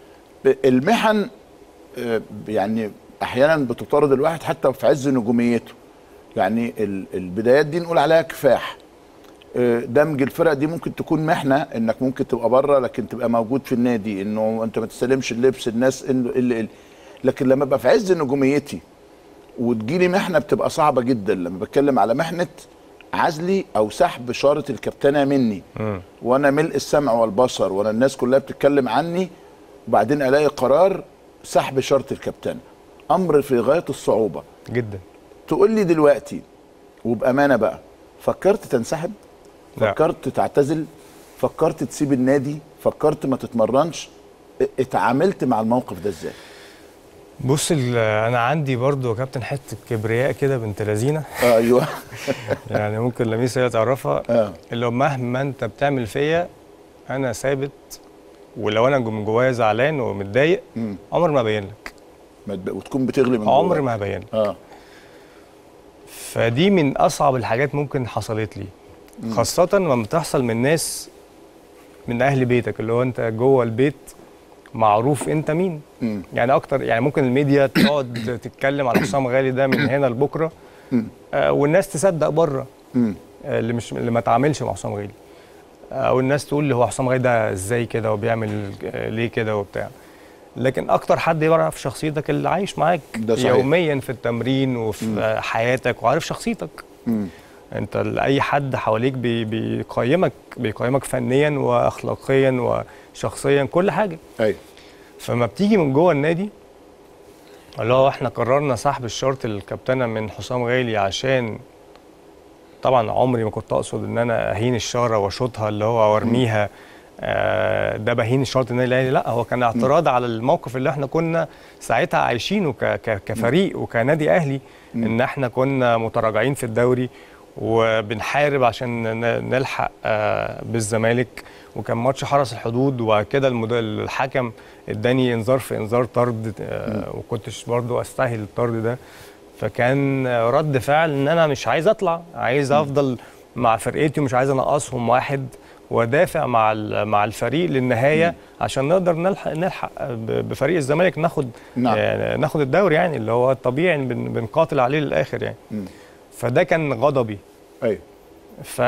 المحن آه، يعني احيانا بتطارد الواحد حتى في عز نجوميته يعني ال- البدايات دي نقول عليها كفاح آه، دمج الفرق دي ممكن تكون محنه انك ممكن تبقى بره لكن تبقى موجود في النادي انه انت ما تستلمش اللبس الناس إن- اللي اللي لكن لما ابقى في عز نجوميتي وتجيلي محنه بتبقى صعبه جدا لما بتكلم على محنه عزلي او سحب شاره الكابتنه مني مم. وانا ملء السمع والبصر وانا الناس كلها بتتكلم عني وبعدين الاقي قرار سحب شرط الكابتن امر في غايه الصعوبه جدا تقول لي دلوقتي وبامانه بقى فكرت تنسحب لا. فكرت تعتزل فكرت تسيب النادي فكرت ما تتمرنش ا- اتعاملت مع الموقف ده ازاي بص ال- انا عندي برضو يا كابتن حته كبرياء كده بنت لذينه آه ايوه يعني ممكن لميس هي تعرفها اه اللي هو مهما انت بتعمل فيا انا ثابت ولو انا من جوايا زعلان ومتضايق مم. عمر ما ابين لك ما تب- وتكون بتغلي من عمر جواك. ما هبين لك اه فدي من اصعب الحاجات ممكن حصلت لي خاصه لما بتحصل من ناس من اهل بيتك اللي هو انت جوه البيت معروف انت مين مم. يعني اكتر يعني ممكن الميديا تقعد تتكلم على حسام غالي ده من هنا لبكره مم. آه والناس تصدق بره مم. آه، اللي مش اللي ما اتعاملش مع حسام غالي او الناس تقول لي هو حسام غالي ده ازاي كده وبيعمل آه، ليه كده وبتاع لكن اكتر حد يعرف شخصيتك اللي عايش معاك ده صحيح. يوميا في التمرين وفي آه، حياتك وعارف شخصيتك مم. انت ال- اي حد حواليك بي بيقيمك بيقيمك فنيا واخلاقيا وشخصيا كل حاجه ايوه فما بتيجي من جوه النادي اللي هو احنا قررنا سحب الشرط الكابتنه من حسام غالي عشان طبعا عمري ما كنت اقصد ان انا اهين الشاره واشوطها اللي هو وارميها آه ده بهين الشرط النادي الاهلي لا هو كان اعتراض على الموقف اللي احنا كنا ساعتها عايشينه ك- ك- كفريق وكنادي اهلي ان احنا كنا متراجعين في الدوري وبنحارب عشان ن- نلحق آه بالزمالك وكان ماتش حرس الحدود وبعد كده المد- الحكم اداني انذار في انذار طرد آه وكنتش برضو استاهل الطرد ده فكان رد فعل ان انا مش عايز اطلع عايز افضل مع فرقتي ومش عايز انقصهم واحد وادافع مع ال- مع الفريق للنهايه عشان نقدر نلحق نلحق ب- بفريق الزمالك ناخد نعم. آه ناخد الدوري يعني اللي هو الطبيعي إن بن- بنقاتل عليه للاخر يعني مم. فده كان غضبي ايوه ف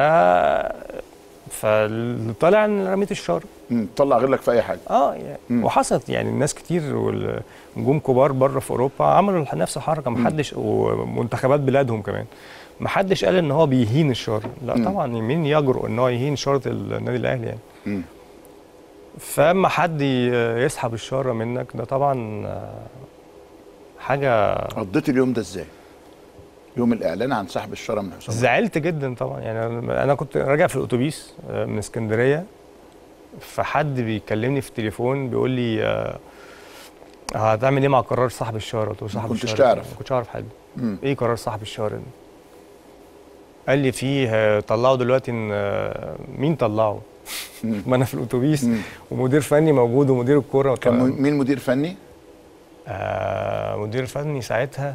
فطلع ان رميت الشر مم. طلع غيرك في اي حاجه اه يعني وحصلت يعني الناس كتير والنجوم كبار بره في اوروبا عملوا نفس الحركه محدش ومنتخبات بلادهم كمان محدش قال ان هو بيهين الشر لا مم. طبعا مين يجرؤ ان هو يهين شرط النادي الاهلي يعني مم. فاما حد ي- يسحب الشاره منك ده طبعا آه، حاجه قضيت اليوم ده ازاي يوم الاعلان عن سحب الشاره من حسام زعلت جدا طبعا يعني انا أنا كنت راجع في الاتوبيس آه، من اسكندريه فحد بيكلمني في التليفون بيقول لي آه، هتعمل ايه مع قرار صاحب الشاره قلت له صاحب كنتش الشاره تعرف. ما كنتش اعرف حاجه مم. ايه قرار صاحب الشاره ده قال لي فيه آه، طلعوا دلوقتي ان آه، مين طلعه مم. ما انا في الاتوبيس مم. ومدير فني موجود ومدير الكوره كان م- مين مدير فني؟ آه مدير فني ساعتها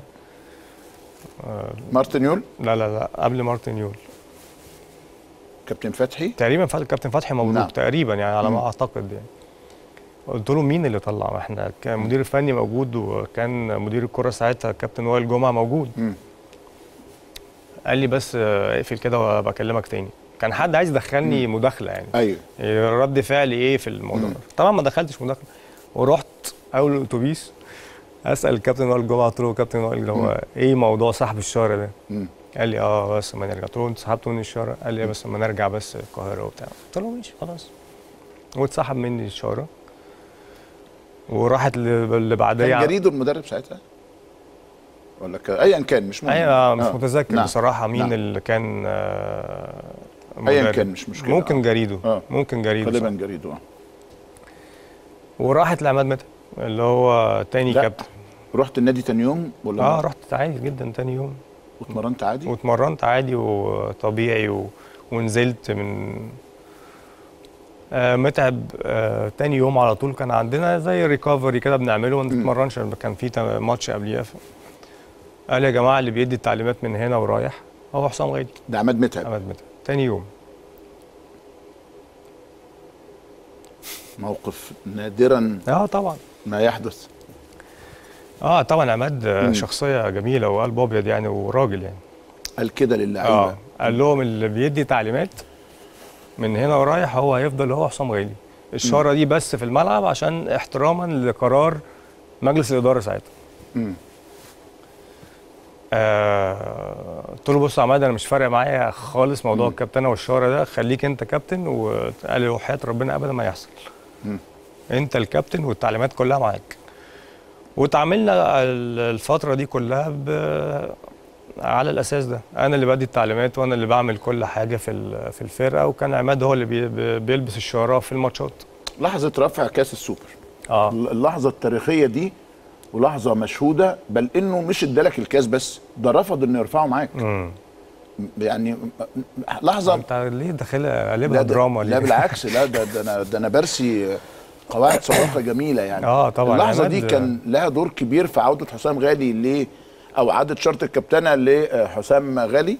مارتن يول لا لا لا قبل مارتن يول كابتن فتحي تقريبا فات الكابتن فتحي مبروك نعم. نعم. تقريبا يعني على مم. ما اعتقد يعني قلت له مين اللي طلع ما احنا كان مدير الفني موجود وكان مدير الكره ساعتها كابتن وائل جمعه موجود مم. قال لي بس آه، اقفل كده وبكلمك تاني كان حد عايز يدخلني مداخله يعني ايوه رد فعلي ايه في الموضوع مم. ده طبعا ما دخلتش مداخله ورحت اول الاتوبيس اسال الكابتن وائل جمعه قلت له كابتن وائل هو ايه موضوع صاحب الشارع ده مم. قال لي اه بس ما نرجع قلت له انت سحبته من الشارع قال لي بس ما نرجع بس القاهره وبتاع قلت له ماشي خلاص واتسحب مني الشارع وراحت اللي اللي بعديه كان على- جريدو المدرب ساعتها؟ ولا ك... ايا كان مش مهم ايوه مش آه. متذكر نعم. بصراحه مين نعم. اللي كان آه، ايا مدرب. كان مش مشكله ممكن آه. جريدو آه. ممكن جريدو غالبا صح. جريدو آه. وراحت لعماد متعب اللي هو تاني لا. كابتن رحت النادي تاني يوم ولا اه ما؟ رحت عادي جدا تاني يوم واتمرنت عادي؟ واتمرنت عادي وطبيعي و... ونزلت من آه متعب آه تاني يوم على طول كان عندنا زي ريكفري كده بنعمله ما بنتمرنش كان في تا- ماتش قبليها ف- قال يا جماعه اللي بيدي التعليمات من هنا ورايح هو حسام غالي ده عماد متعب عماد متعب تاني يوم موقف نادرا اه طبعا ما يحدث اه طبعا عماد آه، مم. شخصيه جميله وقلب ابيض يعني وراجل يعني قال كده للعيبه اه قال لهم اللي بيدي تعليمات من هنا ورايح هو هيفضل هو حسام غالي الشاره دي بس في الملعب عشان احتراما لقرار مجلس الاداره ساعتها مم. آه، قلت له بص يا عماد انا مش فارق معايا خالص موضوع مم. الكابتنه والشاره ده خليك انت كابتن وقال لي وحياه ربنا ابدا ما يحصل مم. انت الكابتن والتعليمات كلها معاك وتعاملنا ال- الفتره دي كلها ب على الاساس ده انا اللي بدي التعليمات وانا اللي بعمل كل حاجه في ال- في الفرقه وكان عماد هو اللي بي- بي- بيلبس الشاره في الماتشات لحظه رفع كاس السوبر اه اللحظه التاريخيه دي ولحظه مشهوده بل انه مش ادالك الكاس بس ده رفض انه يرفعه معاك امم يعني لحظه انت ليه داخلها قلبها لا ده- دراما لا ليه؟ بالعكس لا ده ده انا ده انا برسي قواعد صداقه جميله يعني اه طبعا اللحظه عماد- دي كان لها دور كبير في عوده حسام غالي ل او عاده شرط الكابتنه لحسام غالي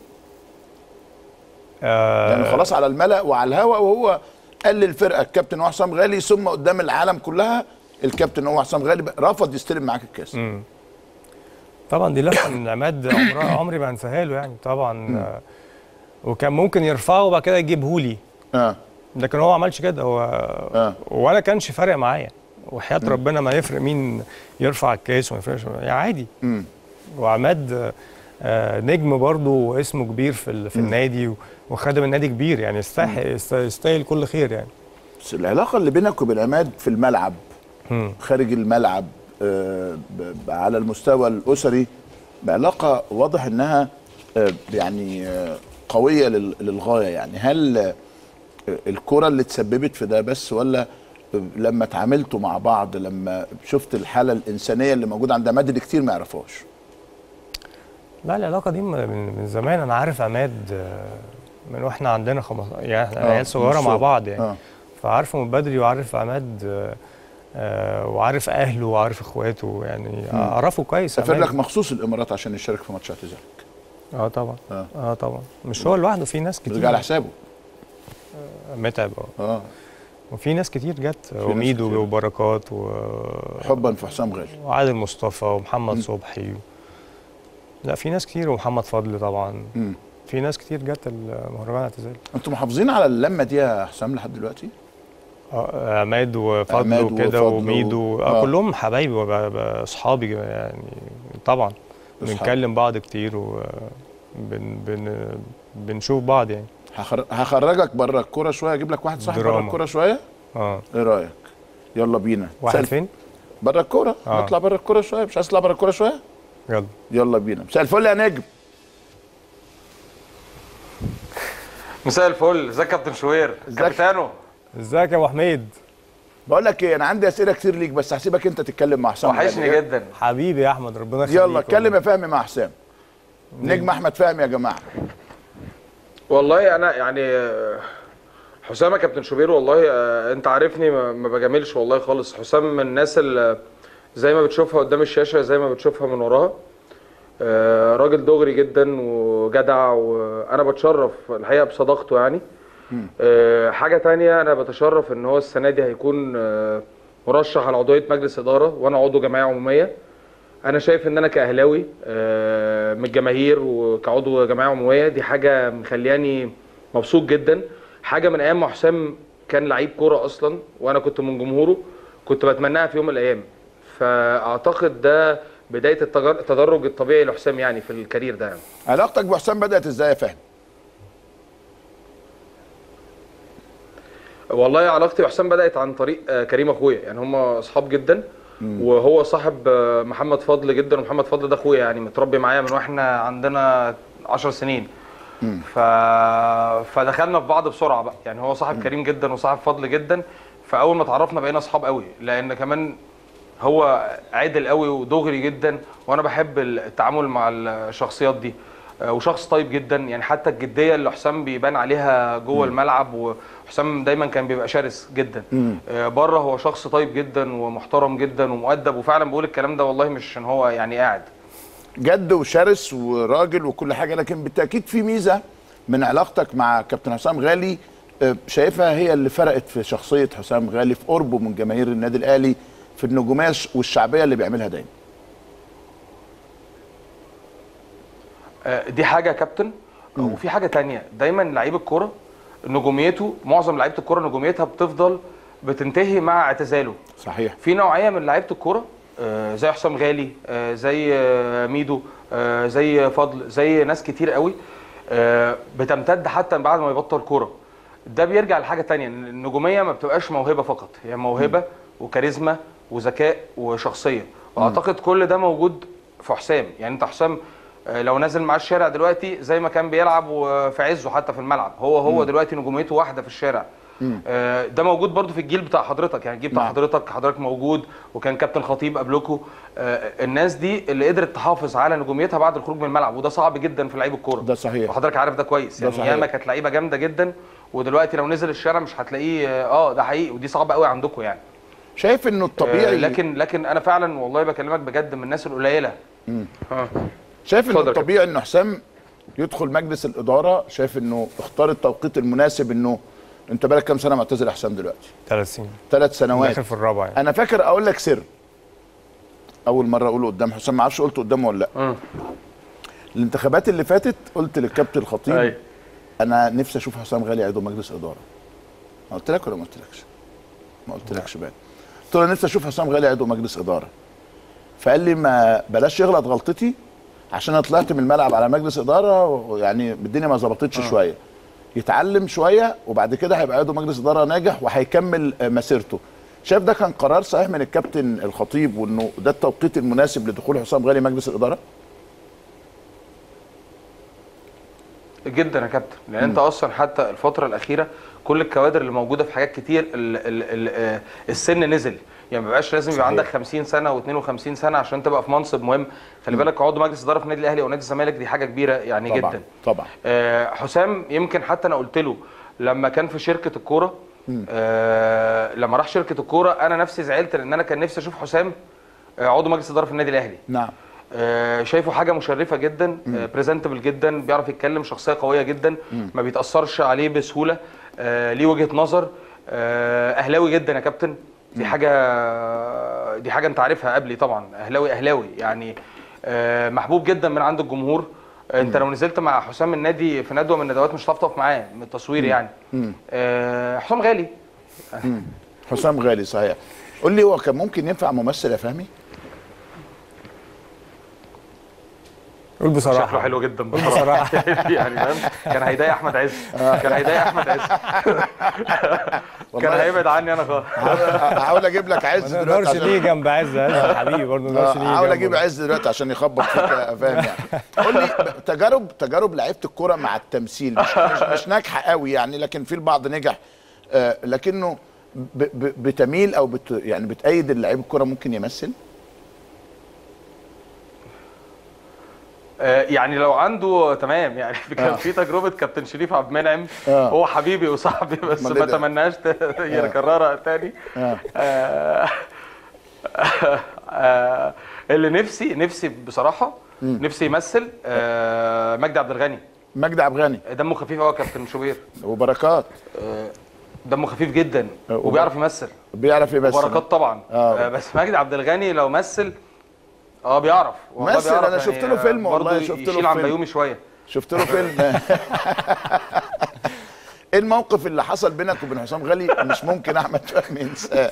آه يعني خلاص على الملأ وعلى الهواء وهو قال للفرقه الكابتن هو حسام غالي ثم قدام العالم كلها الكابتن هو حسام غالي رفض يستلم معاك الكاس مم. طبعا دي لفه من عماد عمرها عمري ما انساها له يعني طبعا آه وكان ممكن يرفعه وبعد كده يجيبه لي اه لكن هو ما عملش كده هو آه. ولا كانش فارق معايا وحياه ربنا ما يفرق مين يرفع الكاس وما يفرقش يعني عادي مم. وعماد آه نجم برضه واسمه كبير في ال- في النادي و- وخادم النادي كبير يعني يستحق يست- يستاهل كل خير يعني بس العلاقه اللي بينك وبين عماد في الملعب مم. خارج الملعب آه، ب- ب- على المستوى الاسري علاقه واضح انها آه، يعني آه، قويه لل- للغايه يعني هل آه، الكره اللي تسببت في ده بس ولا لما اتعاملتوا مع بعض لما شفت الحاله الانسانيه اللي موجوده عند عماد اللي كتير ما يعرفوهاش لا العلاقه دي من من زمان انا عارف عماد آه، من واحنا عندنا 15 يعني احنا آه، عيال صغيره مع بالظبط. بعض يعني اه فعارفه من بدري وعارف عماد آه، آه، وعارف اهله وعارف اخواته يعني اعرفه كويس سافر عماد. لك مخصوص الامارات عشان يشارك في ماتش اعتزالك اه طبعا آه. اه طبعا مش هو لوحده في ناس بيرجع على كتير حسابه متعب اه اه وفي ناس كتير جت ناس وميدو كتير. وبركات و... حبا في حسام غالي وعادل مصطفى ومحمد صبحي لا في ناس كتير ومحمد فضل طبعا مم. في ناس كتير جت المهرجان اعتزال انتوا محافظين على اللمه دي يا حسام لحد دلوقتي آه، عماد وفضل عماد وكده وفضل وميدو و- آه. آه. كلهم حبايبي واصحابي يعني طبعا أصحاب. بنكلم بعض كتير و بن بن بنشوف بعض يعني هخر... هخرجك بره الكوره شويه اجيب لك واحد صاحبي بره دراما. الكوره شويه اه ايه رايك يلا بينا واحد مساء فين؟ بره الكوره آه. نطلع بره الكوره شويه مش عايز تطلع بره الكوره شويه يلا يلا بينا مساء الفل يا نجم مساء الفل ازيك يا كابتن شوير ازيك؟ كابتنو ازيك يا ابو حميد بقول لك ايه انا عندي اسئله كتير ليك بس هسيبك انت تتكلم مع حسام وحشني غالي. جدا حبيبي يا احمد ربنا يخليك يلا اتكلم يا فهمي مع حسام نجم احمد فهمي يا جماعه والله انا يعني آه، حسام يا كابتن شوبير والله آه، انت عارفني ما ما بجاملش والله خالص حسام من الناس اللي زي ما بتشوفها قدام الشاشه زي ما بتشوفها من وراها آه، راجل دغري جدا وجدع وانا بتشرف الحقيقه بصداقته يعني آه، حاجه تانية انا بتشرف ان هو السنه دي هيكون آه، مرشح على عضويه مجلس اداره وانا عضو جمعيه عموميه انا شايف ان انا كاهلاوي آه، من الجماهير وكعضو جمعيه عموميه دي حاجه مخلياني مبسوط جدا حاجه من ايام ما حسام كان لعيب كوره اصلا وانا كنت من جمهوره كنت بتمناها في يوم من الايام فاعتقد ده بدايه التجر- التدرج الطبيعي لحسام يعني في الكارير ده يعني. علاقتك بحسام بدات ازاي يا فهمي والله علاقتي بحسام بدات عن طريق آه، كريم اخويا يعني هم اصحاب جدا وهو صاحب آه، محمد فضل جدا ومحمد فضل ده اخويا يعني متربي معايا من واحنا عندنا 10 سنين ف... فدخلنا في بعض بسرعه بقى يعني هو صاحب كريم جدا وصاحب فضل جدا فاول ما اتعرفنا بقينا اصحاب قوي لان كمان هو عادل قوي ودغري جدا وانا بحب التعامل مع الشخصيات دي آه، وشخص طيب جدا يعني حتى الجديه اللي حسام بيبان عليها جوه الملعب وحسام دايما كان بيبقى شرس جدا آه، بره هو شخص طيب جدا ومحترم جدا ومؤدب وفعلا بقول الكلام ده والله مش عشان هو يعني قاعد جد وشرس وراجل وكل حاجه لكن بالتاكيد في ميزه من علاقتك مع كابتن حسام غالي آه، شايفها هي اللي فرقت في شخصيه حسام غالي في قربه من جماهير النادي الاهلي في النجوميه والشعبيه اللي بيعملها دايما آه، دي حاجه يا كابتن وفي حاجه تانية دايما لعيب الكوره نجوميته معظم لعيبه الكوره نجوميتها بتفضل بتنتهي مع اعتزاله صحيح في نوعيه من لعيبه الكوره آه، زي حسام غالي آه، زي آه، ميدو آه، زي فضل زي ناس كتير قوي آه، بتمتد حتى بعد ما يبطل كوره ده بيرجع لحاجه تانية إن النجوميه ما بتبقاش موهبه فقط هي موهبه وكاريزما وذكاء وشخصيه واعتقد كل ده موجود في حسام يعني انت حسام آه، لو نازل معاه الشارع دلوقتي زي ما كان بيلعب وفي عزه حتى في الملعب هو هو دلوقتي نجوميته واحده في الشارع آه، ده موجود برضو في الجيل بتاع حضرتك يعني الجيل بتاع نعم. حضرتك حضرتك موجود وكان كابتن خطيب قبلكم آه، الناس دي اللي قدرت تحافظ على نجوميتها بعد الخروج من الملعب وده صعب جدا في لعيب الكوره ده صحيح. وحضرتك عارف ده كويس ده يعني صحيح. ياما كانت لعيبه جامده جدا ودلوقتي لو نزل الشارع مش هتلاقيه اه آه، ده حقيقي ودي صعبه قوي عندكم يعني شايف انه آه، الطبيعي لكن لكن انا فعلا والله بكلمك بجد من الناس القليله اه شايف انه اتفضل يا الطبيعي انه حسام يدخل مجلس الاداره شايف انه اختار التوقيت المناسب انه انت بقالك كام سنه معتزل يا حسام دلوقتي ثلاث سنين ثلاث سنوات داخل في الرابعه يعني انا فاكر اقول لك سر اول مره اقوله قدام حسام ما اعرفش قلته قدامه ولا لا مم. الانتخابات اللي فاتت قلت للكابتن الخطيب أيوة. انا نفسي اشوف حسام غالي عضو مجلس اداره ما قلت لك ولا ما قلتلكش ما قلتلكش بقى قلت له أنا نفسي اشوف حسام غالي عضو مجلس اداره فقال لي ما بلاش يغلط غلطتي عشان انا طلعت من الملعب على مجلس اداره ويعني الدنيا ما ظبطتش شويه يتعلم شويه وبعد كده هيبقى عضو مجلس اداره ناجح وهيكمل آه، مسيرته شايف ده كان قرار صحيح من الكابتن الخطيب وانه ده التوقيت المناسب لدخول حسام غالي مجلس الاداره جدا يا كابتن لان انت اصلا حتى الفتره الاخيره كل الكوادر اللي موجوده في حاجات كتير ال ال ال آه، السن نزل يعني ما بقاش لازم يبقى صحيح. عندك 50 سنه و52 سنه عشان تبقى في منصب مهم خلي بالك عضو مجلس اداره في النادي الاهلي او نادي الزمالك دي حاجه كبيره يعني طبعا جدا طبعا آه، حسام يمكن حتى انا قلت له لما كان في شركه الكوره آه لما راح شركه الكوره انا نفسي زعلت لان انا كان نفسي اشوف حسام آه، عضو مجلس اداره في النادي الاهلي نعم آه، شايفه حاجه مشرفه جدا بريزنتبل جدا بيعرف يتكلم شخصيه قويه جدا ما بيتاثرش عليه بسهوله آه، ليه وجهه نظر آه، اهلاوي جدا يا كابتن دي حاجه دي حاجه انت عارفها قبلي طبعا اهلاوي اهلاوي يعني آه، محبوب جدا من عند الجمهور انت لو نزلت مع حسام النادي في ندوه من الندوات مش هتعرف تقف معاه من التصوير يعني آه، حسام غالي حسام غالي صحيح قول لي هو كان ممكن ينفع ممثل يا فهمي قول بصراحه شكله حلو جدا بصراحه يعني فاهم كان هيضايق احمد عز كان هيضايق احمد عز كان والله. هيبعد عني انا خالص هحاول اجيب لك عز ما دلوقتي نقدرش عشان نيجي جنب عز عز يا حبيبي برضه ما نقدرش نيجي هحاول جنبه. اجيب عز دلوقتي عشان يخبط فيك يا فاهم يعني قول لي تجارب تجارب لعيبه الكوره مع التمثيل مش, مش, مش ناجحه قوي يعني لكن في البعض نجح آه لكنه ب ب بتميل او بت يعني بتأيد اللعيب الكوره ممكن يمثل آه، يعني لو عنده تمام يعني كان آه. في تجربه كابتن شريف عبد المنعم آه. هو حبيبي وصاحبي بس أمال ما إيه ده؟ اتمناش ت- يكررها تاني آه. آه، آه، اللي نفسي نفسي بصراحه نفسي يمثل آه، مجدي عبد الغني مجدي عبد الغني دمه خفيف قوي كابتن شوبير وبركات دمه خفيف جدا آه، وبيعرف يمثل بيعرف يمثل وبركات طبعا آه. آه. بس مجدي عبد الغني لو مثل اه بيعرف والله مثل، بيعرف أنا شفت له فيلم والله، برضه شفت له يشيل عن فيلم. بيومي شويه شفت له فيلم ايه الموقف اللي حصل بينك وبين حسام غالي مش ممكن احمد فهمي ينساه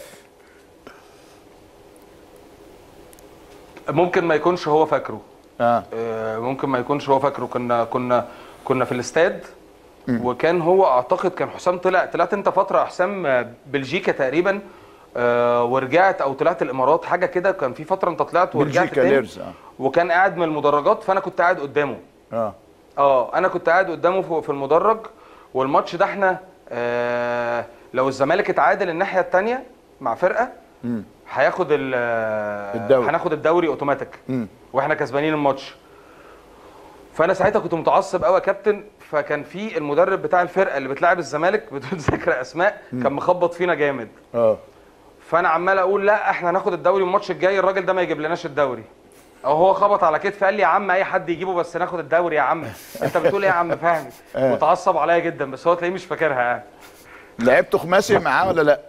ممكن ما يكونش هو فاكره اه آه، ممكن ما يكونش هو فاكره كنا كنا كنا في الاستاد وكان هو اعتقد كان حسام طلع طلعت انت فتره يا حسام آه، بلجيكا تقريبا آه، ورجعت او طلعت الامارات حاجه كده كان في فتره انت طلعت ورجعت بلجيكا تاني ليرز اه وكان قاعد من المدرجات فانا كنت قاعد قدامه اه اه انا كنت قاعد قدامه في في المدرج والماتش ده احنا آه لو الزمالك اتعادل الناحيه الثانيه مع فرقه هياخد ال- الدوري. هناخد الدوري اوتوماتيك مم. واحنا كسبانين الماتش فانا ساعتها كنت متعصب قوي يا كابتن فكان في المدرب بتاع الفرقه اللي بتلاعب الزمالك بدون ذكر اسماء كان مخبط فينا جامد اه فانا عمال اقول لا احنا هناخد الدوري الماتش الجاي الراجل ده ما يجيب لناش الدوري او هو خبط على كتفي قال لي يا عم اي حد يجيبه بس ناخد الدوري يا عم انت بتقول ايه يا عم فهمي وتعصب عليا جدا بس هو تلاقيه مش فاكرها يعني لعبته خماسي معاه ولا لا؟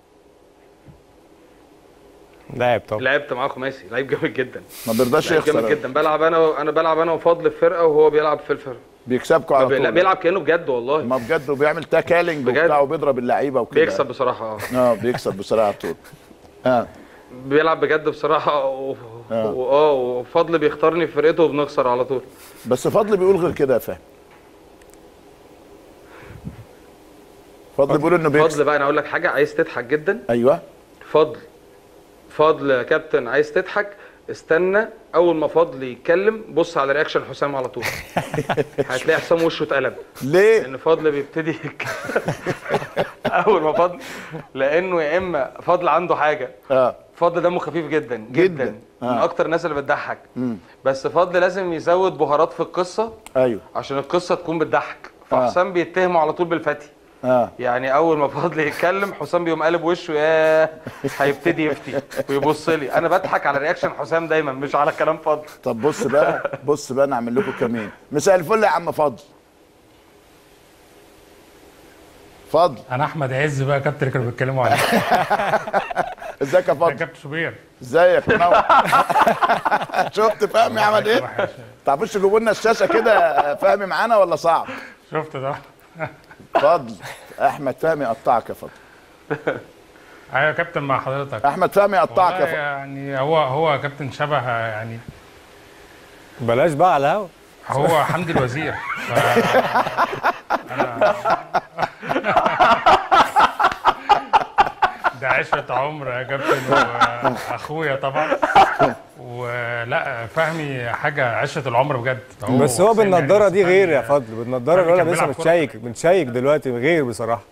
لاعب طبعا لعبت معاه خماسي لعيب جامد جدا ما بيرضاش لعيب جامد يخسر جدا بلعب انا انا بلعب انا وفضل في فرقه وهو بيلعب في الفرقه بيكسبكوا على لا طول بيلعب كانه بجد والله ما بجد وبيعمل تاكالينج بجد. وبتاع وبيضرب اللعيبه وكده بيكسب بصراحه اه اه بيكسب بسرعه على طول اه بيلعب بجد بصراحه و- آه. و- اه وفضل بيختارني في فرقته وبنخسر على طول بس فضل بيقول غير كده يا فهمي فضل بيقول انه فضل بيكسب بقى انا اقول لك حاجه عايز تضحك جدا ايوه فضل فضل يا كابتن عايز تضحك استنى اول ما فضل يتكلم بص على رياكشن حسام على طول هتلاقي حسام وشه اتقلب ليه؟ لان فضل بيبتدي يتكلم. اول ما فضل لانه يا اما فضل عنده حاجه اه فضل دمه خفيف جدا جدا, جداً. جداً. آه. من اكتر الناس اللي بتضحك بس فضل لازم يزود بهارات في القصه ايوه عشان القصه تكون بتضحك فحسام بيتهمه على طول بالفتي اه يعني اول ما فضل يتكلم حسام بيقوم قالب وشه ياه هيبتدي يفتي ويبص لي انا بضحك على رياكشن حسام دايما مش على كلام فضل طب بص بقى بص بقى انا اعمل لكم كمين مساء الفل يا عم فضل فضل انا احمد عز بقى كابتن اللي كانوا بيتكلموا عليه ازيك يا ده فضل كابتن شوبير ازيك منور شفت فهمي عمل ايه وحش. تعرفوش تجيبوا لنا الشاشه كده فهمي معانا ولا صعب شفت ده فضل احمد فهمي قطعك يا فضل ايوه يا كابتن مع حضرتك احمد فهمي قطعك والله يا فضل يعني هو هو كابتن شبه يعني بلاش بقى على الهوا هو حمدي الوزير ف... أنا... ده عشرة عمر يا كابتن واخويا طبعا ولا فهمي حاجه عشره العمر بجد بس هو حسين بالنضاره يعني دي غير يا فهمي- فضل بالنضاره فهمي الولد كان لسه بيلعب كورة. متشيك متشيك دلوقتي غير بصراحه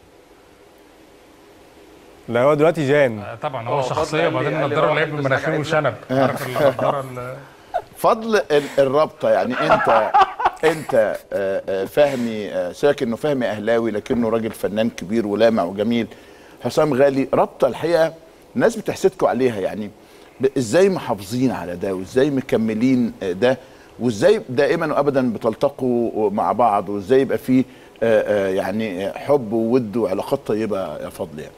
لا هو دلوقتي جان طبعا آه، هو فضل شخصيه قال لي- بعدين قال لي النضاره روح اللي هي البس بمناخير حاجة وشنب عارف النضاره ال- فضل ال- الرابطه يعني انت انت آه، آه، فهمي آه، ساك انه فهمي اهلاوي لكنه راجل فنان كبير ولامع وجميل حسام غالي رابطه الحقيقه الناس بتحسدكوا عليها يعني ب- ازاي محافظين على ده وازاي مكملين آه، ده وازاي دائما وابدا بتلتقوا مع بعض وازاي يبقى فيه آه، آه، يعني حب وود وعلاقات طيبه يا فضل يعني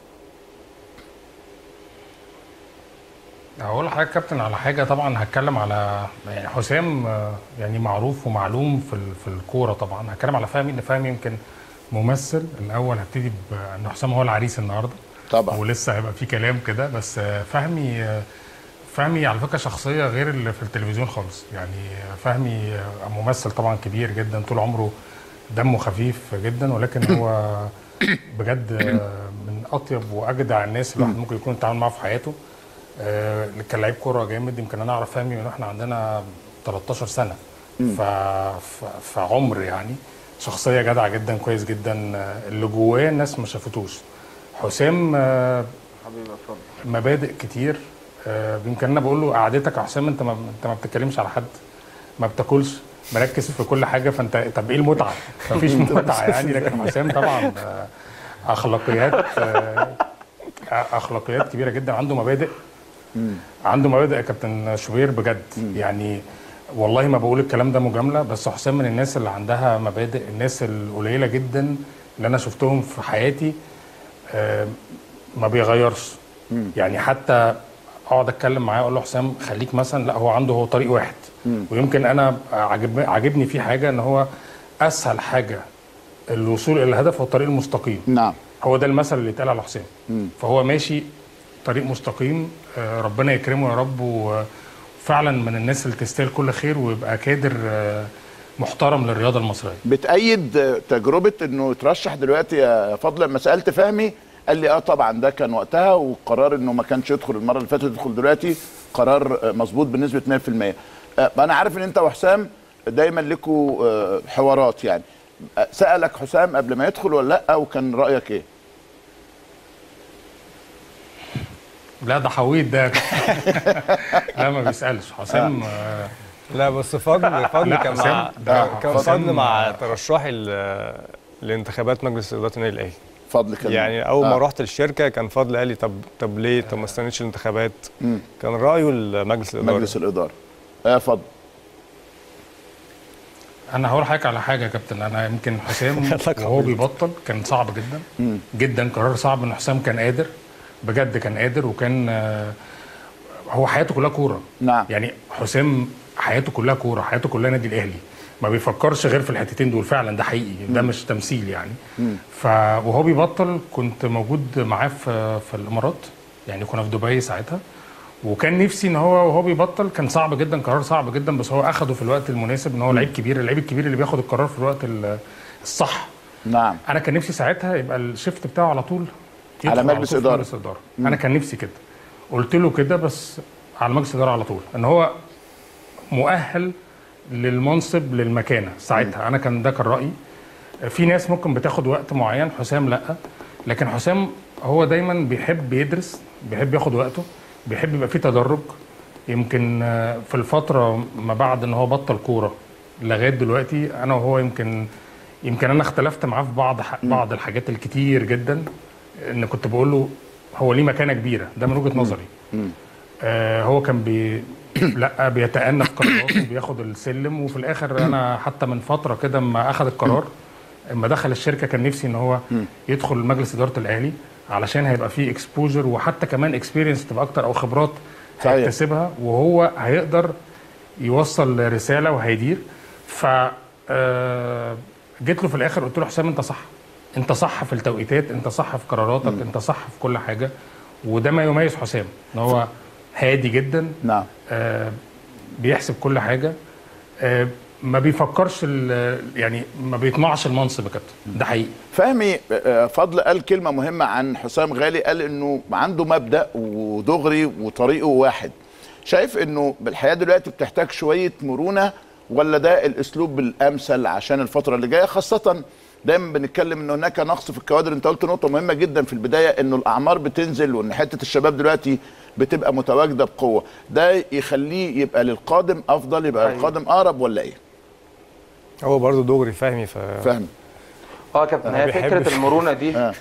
هقول لحضرتك كابتن على حاجه طبعا هتكلم على يعني حسام آه، يعني معروف ومعلوم في ال- في الكوره طبعا هتكلم على فهمي ان فهمي يمكن ممثل الاول هبتدي بان حسام هو العريس النهارده طبعا ولسه هيبقى في كلام كده بس آه، فهمي آه، فهمي على فكره شخصيه غير اللي في التلفزيون خالص يعني فهمي ممثل طبعا كبير جدا طول عمره دمه خفيف جدا ولكن هو بجد من اطيب واجدع الناس اللي الواحد ممكن يكون يتعامل معاه في حياته آه، كان لعيب كوره جامد يمكن انا اعرف فهمي من واحنا عندنا 13 سنه ف... ف... فعمر يعني شخصيه جدعه جدا كويس جدا آه، اللي جواه الناس ما شافتوش حسام آه، حبيبي اتفضل مبادئ كتير آه، يمكن انا بقول له قعدتك يا حسام انت ما انت ما بتتكلمش على حد ما بتاكلش مركز في كل حاجه فانت طب ايه المتعه؟ مفيش متعه يعني لكن حسام طبعا آه، اخلاقيات آه، اخلاقيات كبيره جدا عنده مبادئ عنده مبادئ يا كابتن شوبير بجد يعني والله ما بقول الكلام ده مجامله بس حسام من الناس اللي عندها مبادئ الناس القليله جدا اللي انا شفتهم في حياتي آه، ما بيغيرش يعني حتى اقعد اتكلم معاه اقول له حسام خليك مثلا لا هو عنده هو طريق واحد ويمكن انا عجب عاجبني فيه حاجه ان هو اسهل حاجه الوصول الى الهدف هو الطريق المستقيم نعم هو ده المثل اللي اتقال على حسام فهو ماشي طريق مستقيم آه، ربنا يكرمه يا رب وفعلا من الناس اللي تستاهل كل خير ويبقى كادر آه، محترم للرياضه المصريه بتأيد آه، تجربة انه يترشح دلوقتي يا فضل لما سألت فهمي قال لي اه طبعا ده كان وقتها وقرار انه ما كانش يدخل المرة اللي فاتت يدخل دلوقتي قرار آه، مظبوط بنسبة 100% آه، انا عارف ان انت وحسام دايما لكوا آه، حوارات يعني آه، سألك حسام قبل ما يدخل ولا لا وكان رأيك ايه؟ لا ده حويط ده لا ما بيسالش حسام آه، لا بس فضل فضل لا، كان حسام مع ده كان حسام- فضل مع ترشحي ل- لانتخابات مجلس اداره النادي الاهلي فضل كان يعني اول ما آه. رحت الشركه كان فضل قال لي طب طب ليه طب ما استنيتش الانتخابات كان رايه لمجلس الاداره مجلس الإدارة آه فضل انا هقول حضرتك على حاجه يا كابتن انا يمكن حسام لك وهو عبيط. بيبطل كان صعب جدا جدا قرار صعب ان حسام كان قادر بجد كان قادر وكان آه، هو حياته كلها كوره نعم. يعني حسام حياته كلها كوره حياته كلها نادي الاهلي ما بيفكرش غير في الحتتين دول فعلا ده حقيقي ده مش تمثيل يعني ف وهو بيبطل كنت موجود معاه في في الامارات يعني كنا في دبي ساعتها وكان نفسي ان هو وهو بيبطل كان صعب جدا قرار صعب جدا بس هو اخده في الوقت المناسب ان هو لعيب كبير اللعيب الكبير اللي بياخد القرار في الوقت ال- الصح نعم انا كان نفسي ساعتها يبقى الشيفت بتاعه على طول يدخل على طول مجلس في إدارة. مجلس اداره انا كان نفسي كده قلت له كده بس على مجلس اداره على طول ان هو مؤهل للمنصب للمكانه ساعتها انا كان ده كان رايي في ناس ممكن بتاخد وقت معين حسام لا لكن حسام هو دايما بيحب يدرس بيحب ياخد وقته بيحب يبقى فيه تدرج يمكن آه، في الفتره ما بعد ان هو بطل كوره لغايه دلوقتي انا وهو يمكن يمكن انا اختلفت معاه في بعض ح- بعض الحاجات الكتير جدا ان كنت بقول له هو ليه مكانه كبيره ده من وجهه نظري آه هو كان بي لا بيتأنى في قراراته وبياخد السلم وفي الاخر انا حتى من فتره كده اما اخذ القرار اما دخل الشركه كان نفسي ان هو يدخل مجلس اداره الاهلي علشان هيبقى فيه اكسبوجر وحتى كمان اكسبيرينس تبقى اكتر او خبرات صحيح. هيكتسبها وهو هيقدر يوصل رساله وهيدير ف آه، جيت له في الاخر قلت له حسام انت صح انت صح في التوقيتات انت صح في قراراتك انت صح في كل حاجه وده ما يميز حسام ان هو هادي جدا نعم آه، بيحسب كل حاجه آه، ما بيفكرش ال- يعني ما بيطمعش المنصب يا كابتن ده حقيقي فهمي آه، فضل قال كلمة مهمة عن حسام غالي قال انه عنده مبدأ ودغري وطريقه واحد شايف انه بالحياة دلوقتي بتحتاج شوية مرونة ولا ده الاسلوب الامثل عشان الفترة اللي جاية خاصة دايما بنتكلم ان هناك نقص في الكوادر انت قلت نقطة مهمة جدا في البداية انه الاعمار بتنزل وان حتة الشباب دلوقتي بتبقى متواجدة بقوة ده يخليه يبقى للقادم افضل يبقى أيوة. القادم اقرب ولا ايه هو برضه دغري فهمي ف فاهم اه يا كابتن ما هي فكره بيحبش. المرونه دي اه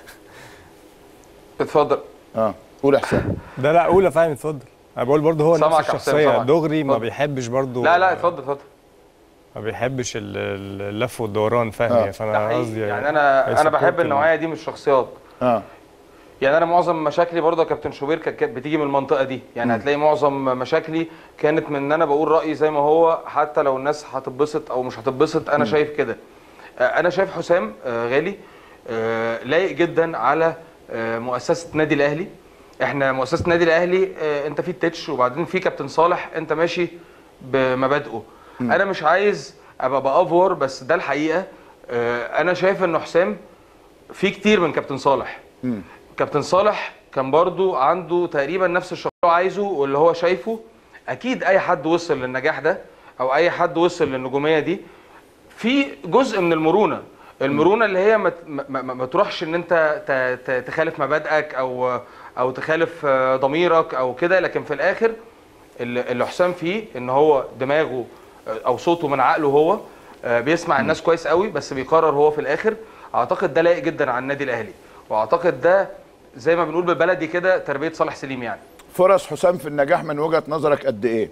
اتفضل اه قول يا حسام ده لا اولى فهمي اتفضل انا بقول برضه هو سامعك نفس يا حسام، الشخصيه سامعك. دغري ما اتفضل. بيحبش برضه لا لا اتفضل اتفضل ما بيحبش ال- ال- اللف والدوران فهمي آه. فانا ده حقيقي. قصدي يعني انا انا support بحب ال- النوعيه دي من الشخصيات اه يعني انا معظم مشاكلي برضه يا كابتن شوبير كانت كانت بتيجي من المنطقه دي يعني هتلاقي معظم مشاكلي كانت من ان انا بقول رايي زي ما هو حتى لو الناس هتتبسط او مش هتتبسط انا شايف كده آه، انا شايف حسام آه، غالي آه، لايق جدا على آه، مؤسسه النادي الاهلي احنا مؤسسه النادي الاهلي اه انت في التتش وبعدين في كابتن صالح انت ماشي بمبادئه انا مش عايز ابقى بافور بس ده الحقيقه اه انا شايف ان حسام في كتير من كابتن صالح كابتن صالح كان برضو عنده تقريبا نفس الشخصيه اللي هو عايزه واللي هو شايفه اكيد اي حد وصل للنجاح ده او اي حد وصل للنجوميه دي في جزء من المرونه المرونه اللي هي ما, ما, ما, ما تروحش ان انت ت- ت- تخالف مبادئك او او تخالف آه، ضميرك او كده لكن في الاخر اللي اللي حسام فيه ان هو دماغه آه، او صوته من عقله هو آه، بيسمع الناس كويس قوي بس بيقرر هو في الاخر اعتقد ده لايق جدا على النادي الاهلي واعتقد ده زي ما بنقول بالبلدي كده تربيه صالح سليم يعني فرص حسام في النجاح من وجهه نظرك قد ايه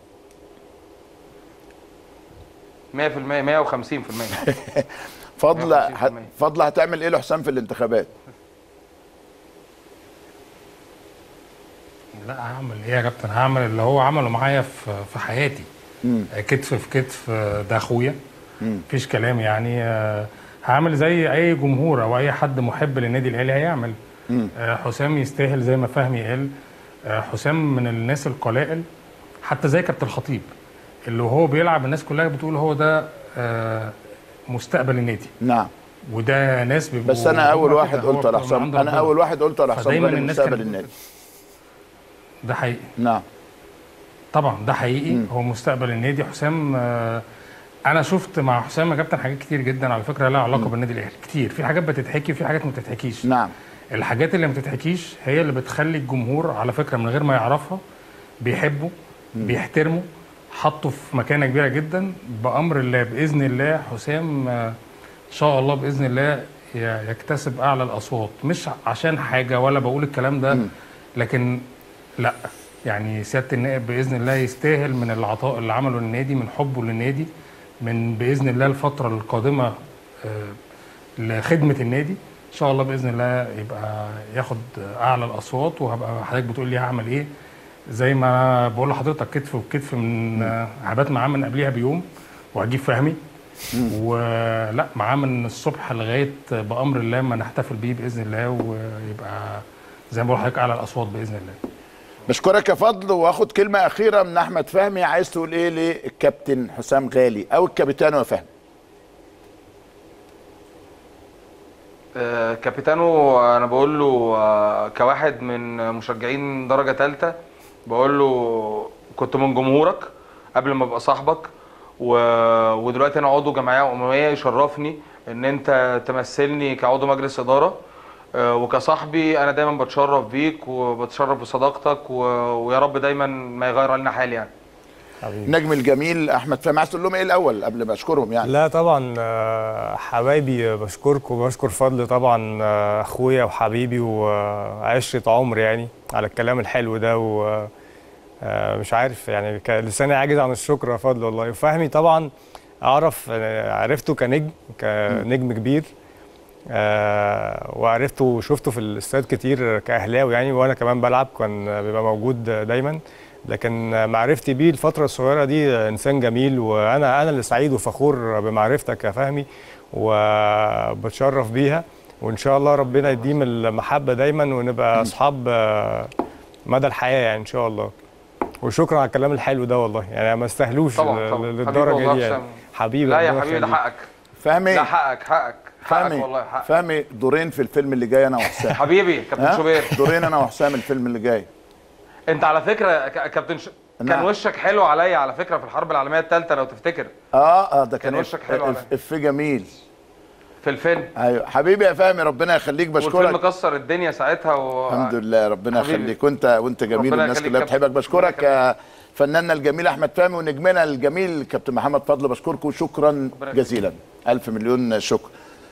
100% 150% فضل 150%. ه- فضل هتعمل ايه لحسام في الانتخابات لا هعمل ايه يا كابتن هعمل اللي هو عمله معايا في في حياتي كتف في كتف ده اخويا مفيش كلام يعني آه، هعمل زي اي جمهور او اي حد محب للنادي الاهلي هيعمل آه، حسام يستاهل زي ما فهمي قال آه، حسام من الناس القلائل حتى زي كابتن الخطيب اللي وهو بيلعب الناس كلها بتقول هو ده آه، مستقبل النادي نعم وده ناس بيبقوا بس انا اول هم واحد كده، هو قلت على من حسام عند انا ربنا. اول واحد قلت على حسام فدايماً غالي الناس مستقبل كانت- النادي ده حقيقي نعم طبعا ده حقيقي هو مستقبل النادي حسام آه، انا شفت مع حسام يا كابتن حاجات كتير جدا على فكره لها علاقه بالنادي الاهلي كتير في حاجات بتتحكي وفي حاجات ما بتتحكيش نعم الحاجات اللي ما بتتحكيش هي اللي بتخلي الجمهور على فكره من غير ما يعرفها بيحبه بيحترمه حطه في مكانه كبيره جدا بامر الله باذن الله حسام آه، ان شاء الله باذن الله ي- يكتسب اعلى الاصوات مش عشان حاجه ولا بقول الكلام ده لكن لا يعني سياده النائب باذن الله يستاهل من العطاء اللي عمله للنادي من حبه للنادي من باذن الله الفتره القادمه آه، لخدمه النادي ان شاء الله باذن الله يبقى ياخد اعلى الاصوات وهبقى حضرتك بتقول لي هعمل ايه زي ما أنا بقول لحضرتك كتف وكتف من آه، هبات معاه من قبليها بيوم وهجيب فهمي ولا معاه من الصبح لغايه بامر الله ما نحتفل بيه باذن الله ويبقى زي ما بقول لحضرتك اعلى الاصوات باذن الله بشكرك يا فضل واخد كلمه اخيره من احمد فهمي عايز تقول ايه للكابتن حسام غالي او الكابتن يا فهمي آه، كابيتانو انا بقول له آه، كواحد من مشجعين درجه ثالثه بقول له كنت من جمهورك قبل ما ابقى صاحبك و... ودلوقتي انا عضو جمعيه عموميه يشرفني ان انت تمثلني كعضو مجلس اداره آه، وكصاحبي انا دايما بتشرف بيك وبتشرف بصداقتك و... ويا رب دايما ما يغير علينا حال يعني حبيبي النجم الجميل احمد فهمي عايز تقول لهم ايه الاول قبل ما اشكرهم يعني لا طبعا آه، حبايبي بشكركم وبشكر فضل طبعا آه، اخويا وحبيبي وعشرة عمر يعني على الكلام الحلو ده و آه، مش عارف يعني ك- لساني عاجز عن الشكر يا فضل والله وفهمي طبعا اعرف آه، عرفته كنجم كنجم كبير آه، وعرفته وشفته في الاستاد كتير كاهلاوي يعني وانا كمان بلعب كان بيبقى موجود دايما لكن معرفتي بيه الفتره الصغيره دي انسان جميل وانا انا اللي سعيد وفخور بمعرفتك يا فهمي وبتشرف بيها وان شاء الله ربنا يديم المحبه دايما ونبقى اصحاب آه، مدى الحياه يعني ان شاء الله وشكرا على الكلام الحلو ده والله يعني ما استاهلوش طبعا، طبعا. ل- حبيبي للدرجه والله دي يعني حسام. حبيبي لا يا ربنا حبيبي ده يخليك. حقك فهمي لا حقك حقك حقك فهمي والله حقك فهمي دورين في الفيلم اللي جاي انا وحسام حبيبي كابتن ها؟ شوبير دورين انا وحسام الفيلم اللي جاي انت على فكره ك- كابتن ش... كان نعم. وشك حلو عليا على فكره في الحرب العالميه الثالثه لو تفتكر اه اه ده كان كان وشك حلو إف- عليا. إف- اف جميل في الفيلم ايوه حبيبي يا فهمي ربنا يخليك والفيلم بشكرك كسر الدنيا ساعتها و... الحمد لله ربنا حبيبي. يخليك وانت وانت جميل ربنا والناس يخليك كلها كابتن. بتحبك بشكرك ربنا يا فناننا الجميل احمد فهمي ونجمنا الجميل كابتن محمد فضل بشكركم شكرا يخليك. جزيلا الف مليون شكر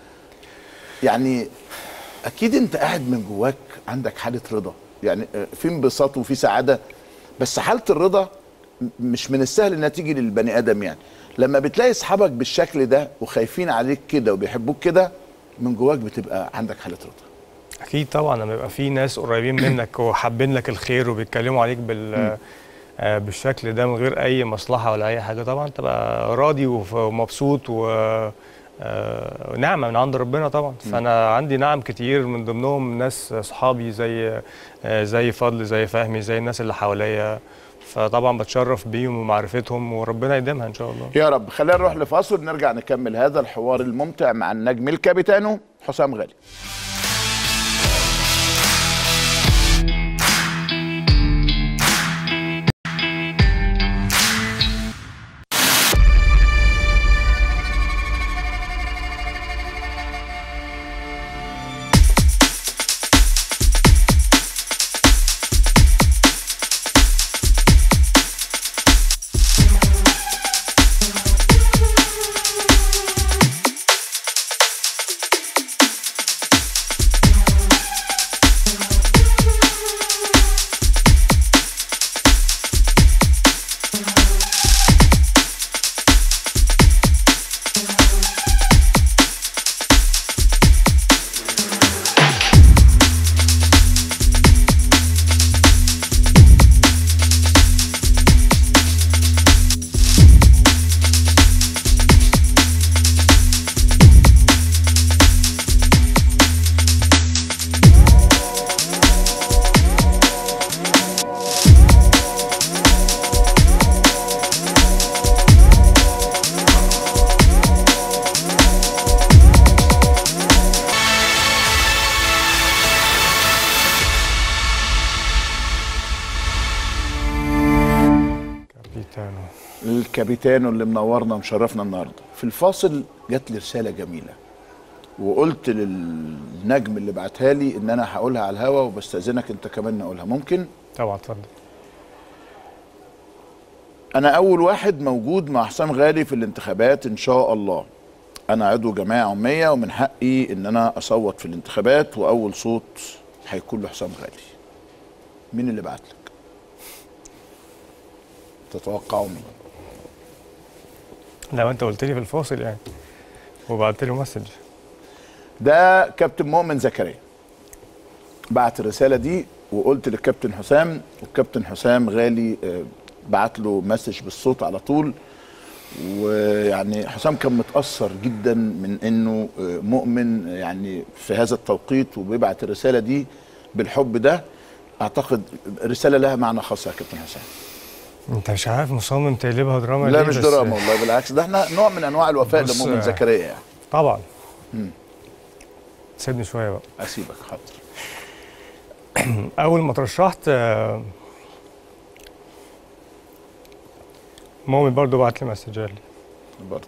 يعني اكيد انت قاعد من جواك عندك حاله رضا يعني آه، في انبساط وفي سعاده بس حاله الرضا م- مش من السهل انها تيجي للبني ادم يعني لما بتلاقي اصحابك بالشكل ده وخايفين عليك كده وبيحبوك كده من جواك بتبقى عندك حاله رضا اكيد طبعا لما يبقى في ناس قريبين منك وحابين لك الخير وبيتكلموا عليك بال آه، بالشكل ده من غير اي مصلحه ولا اي حاجه طبعا تبقى راضي وف- ومبسوط و آه، نعمه من عند ربنا طبعا فانا عندي نعم كتير من ضمنهم ناس اصحابي زي آه، زي فضل زي فهمي زي الناس اللي حواليا فطبعا بتشرف بيهم ومعرفتهم وربنا يديمها ان شاء الله يا رب خلينا نروح لفاصل نرجع نكمل هذا الحوار الممتع مع النجم الكابيتانو حسام غالي كابيتانو الكابيتانو اللي منورنا ومشرفنا النهارده في الفاصل جات لي رساله جميله وقلت للنجم اللي بعتها لي ان انا هقولها على الهوا وبستاذنك انت كمان نقولها ممكن طبعا اتفضل انا اول واحد موجود مع حسام غالي في الانتخابات ان شاء الله انا عضو جمعيه عموميه ومن حقي ان انا اصوت في الانتخابات واول صوت هيكون لحسام غالي مين اللي بعت لك تتوقعوا مين لو انت قلت لي في الفاصل يعني وبعت له مسج ده كابتن مؤمن زكريا بعت الرساله دي وقلت للكابتن حسام والكابتن حسام غالي آه، بعت له مسج بالصوت على طول ويعني حسام كان متاثر جدا من انه آه، مؤمن يعني في هذا التوقيت وبيبعت الرساله دي بالحب ده اعتقد رساله لها معنى خاص يا كابتن حسام انت مش عارف مصمم تقلبها دراما لا ليه مش بس- دراما والله بالعكس ده احنا نوع من انواع الوفاء بص، لمؤمن آه، زكريا يعني طبعا سيبني شويه بقى اسيبك حاضر اول ما ترشحت آه، مامي برضو بعت لي مسج قال لي برضه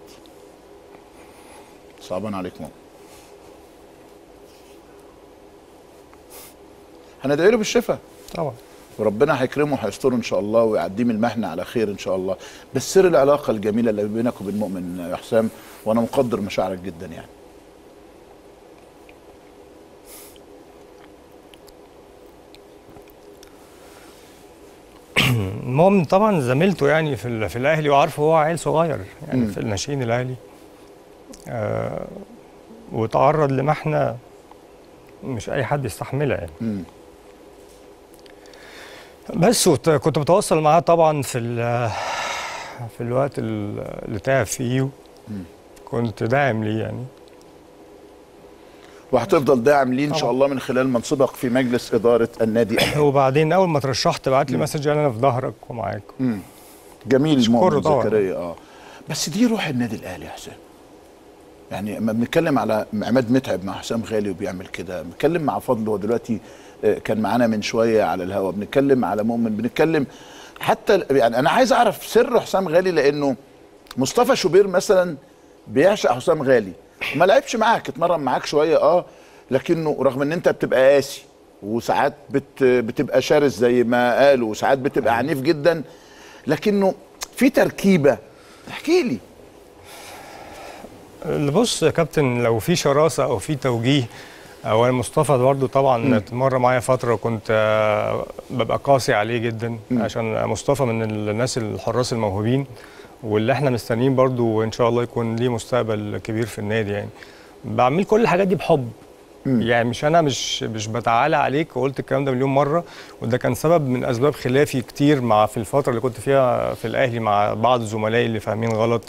صعبان عليك ماما هندعي له بالشفاء طبعا وربنا هيكرمه وهيستره ان شاء الله ويعديه من المحنه على خير ان شاء الله بس سر العلاقه الجميله اللي بينك وبين مؤمن يا حسام وانا مقدر مشاعرك جدا يعني مؤمن طبعا زميلته يعني في ال- في الاهلي وعارفه هو عيل صغير يعني مم. في الناشئين الاهلي آه وتعرض لمحنه مش اي حد يستحملها يعني مم. بس وت- كنت بتواصل معاه طبعا في ال- في الوقت ال- اللي تعب فيه كنت داعم ليه يعني وهتفضل داعم ليه ان شاء طبعا. الله من خلال منصبك في مجلس اداره النادي الأهلي. وبعدين اول ما ترشحت بعت لي مسج قال انا في ظهرك ومعاك جميل أشكره مؤمن طبعا. زكريا اه بس دي روح النادي الاهلي يا حسام يعني لما بنتكلم على عماد متعب مع حسام غالي وبيعمل كده بنتكلم مع فضل هو دلوقتي آه، كان معانا من شويه على الهوا بنتكلم على مؤمن بنتكلم حتى يعني انا عايز اعرف سر حسام غالي لانه مصطفى شوبير مثلا بيعشق حسام غالي ما لعبش معاك اتمرن معاك شويه اه لكنه رغم ان انت بتبقى قاسي وساعات بت بتبقى شرس زي ما قالوا وساعات بتبقى عنيف جدا لكنه في تركيبه احكي لي اللي بص يا كابتن لو في شراسه او في توجيه او أنا مصطفى برضه طبعا اتمر معايا فتره كنت آه، ببقى قاسي عليه جدا عشان مصطفى من الناس الحراس الموهوبين واللي احنا مستنيين برضه وان شاء الله يكون ليه مستقبل كبير في النادي يعني بعمل كل الحاجات دي بحب يعني مش انا مش مش بتعالى عليك وقلت الكلام ده مليون مره وده كان سبب من اسباب خلافي كتير مع في الفتره اللي كنت فيها في الاهلي مع بعض زملائي اللي فاهمين غلط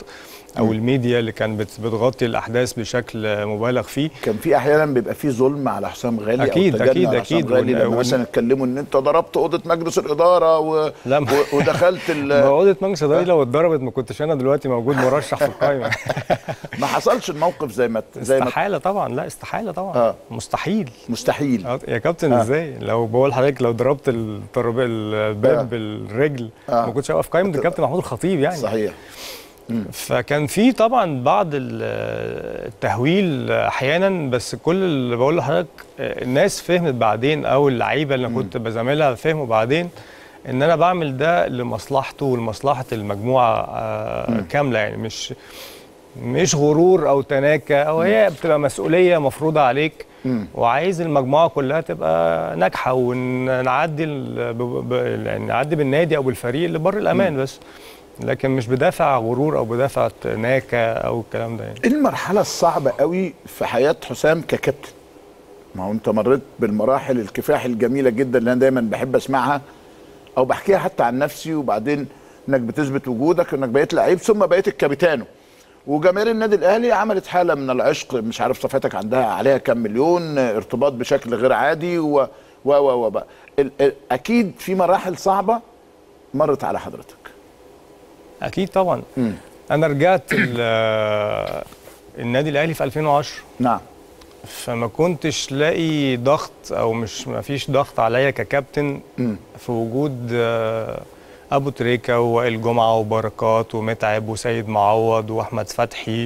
او الميديا اللي كانت بت- بتغطي الاحداث بشكل مبالغ فيه كان في احيانا بيبقى في ظلم على حسام غالي أكيد، او تجني أكيد، على حسام أكيد. غالي ون- لما ون- مثلا اتكلموا ان انت ضربت اوضه مجلس الاداره و... لا ما- و... ودخلت ال... ما اوضه مجلس الاداره دي لو اتضربت ما كنتش انا دلوقتي موجود مرشح في القائمه ما حصلش الموقف زي ما زي ما استحاله طبعا لا استحاله طبعا آه. مستحيل مستحيل آه، يا كابتن آه. ازاي لو بقول لحضرتك لو ضربت التراب الباب آه. بالرجل آه. ما كنتش هبقى في قائمه الكابتن محمود الخطيب يعني صحيح فكان في طبعا بعض ال- التهويل احيانا بس كل اللي بقول لحضرتك الناس فهمت بعدين او اللعيبه اللي انا كنت بزاملها فهموا بعدين ان انا بعمل ده لمصلحته ولمصلحه المجموعه آه، كامله يعني مش مش غرور او تناكه او هي بتبقى مسؤوليه مفروضه عليك وعايز المجموعه كلها تبقى ناجحه ونعدي ال- ب- ب- يعني نعدي بالنادي او بالفريق لبر الامان بس لكن مش بدافع غرور او بدافع ناكه او الكلام ده يعني ايه المرحله الصعبه قوي في حياه حسام ككابتن ما هو انت مريت بالمراحل الكفاح الجميله جدا اللي انا دايما بحب اسمعها او بحكيها حتى عن نفسي وبعدين انك بتثبت وجودك انك بقيت لعيب ثم بقيت الكابيتانو وجماهير النادي الاهلي عملت حاله من العشق مش عارف صفحتك عندها عليها كام مليون ارتباط بشكل غير عادي و و و, و بقى. ال- ال- اكيد في مراحل صعبه مرت على حضرتك اكيد طبعا انا رجعت ال- النادي الاهلي في 2010 نعم فما كنتش لاقي ضغط او مش ما فيش ضغط عليا ككابتن في وجود آه، ابو تريكه ووائل جمعه وبركات ومتعب وسيد معوض واحمد فتحي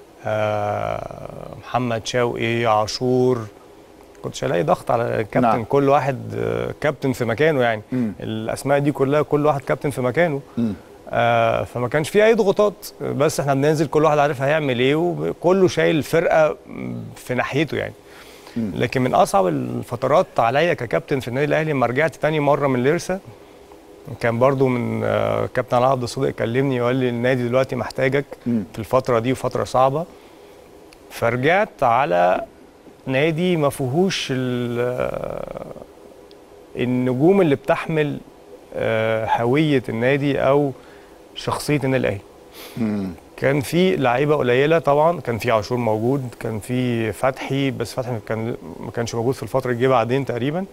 آه، محمد شوقي عاشور كنتش الاقي ضغط على الكابتن نعم. نعم. كل واحد آه، كابتن في مكانه يعني مم. الاسماء دي كلها كل واحد كابتن في مكانه آه فما كانش في اي ضغوطات بس احنا بننزل كل واحد عارف هيعمل ايه وكله شايل الفرقه في ناحيته يعني لكن من اصعب الفترات عليا ككابتن في النادي الاهلي لما رجعت تاني مره من ليرسا كان برضو من آه، كابتن علاء عبد الصادق كلمني وقال لي النادي دلوقتي محتاجك في الفتره دي وفتره صعبه فرجعت على نادي ما فيهوش ال- آه، النجوم اللي بتحمل آه، هويه النادي او شخصيه النادي الاهلي كان في لعيبه قليله طبعا كان في عاشور موجود كان في فتحي بس فتحي كان ما كانش موجود في الفتره اللي جه بعدين تقريبا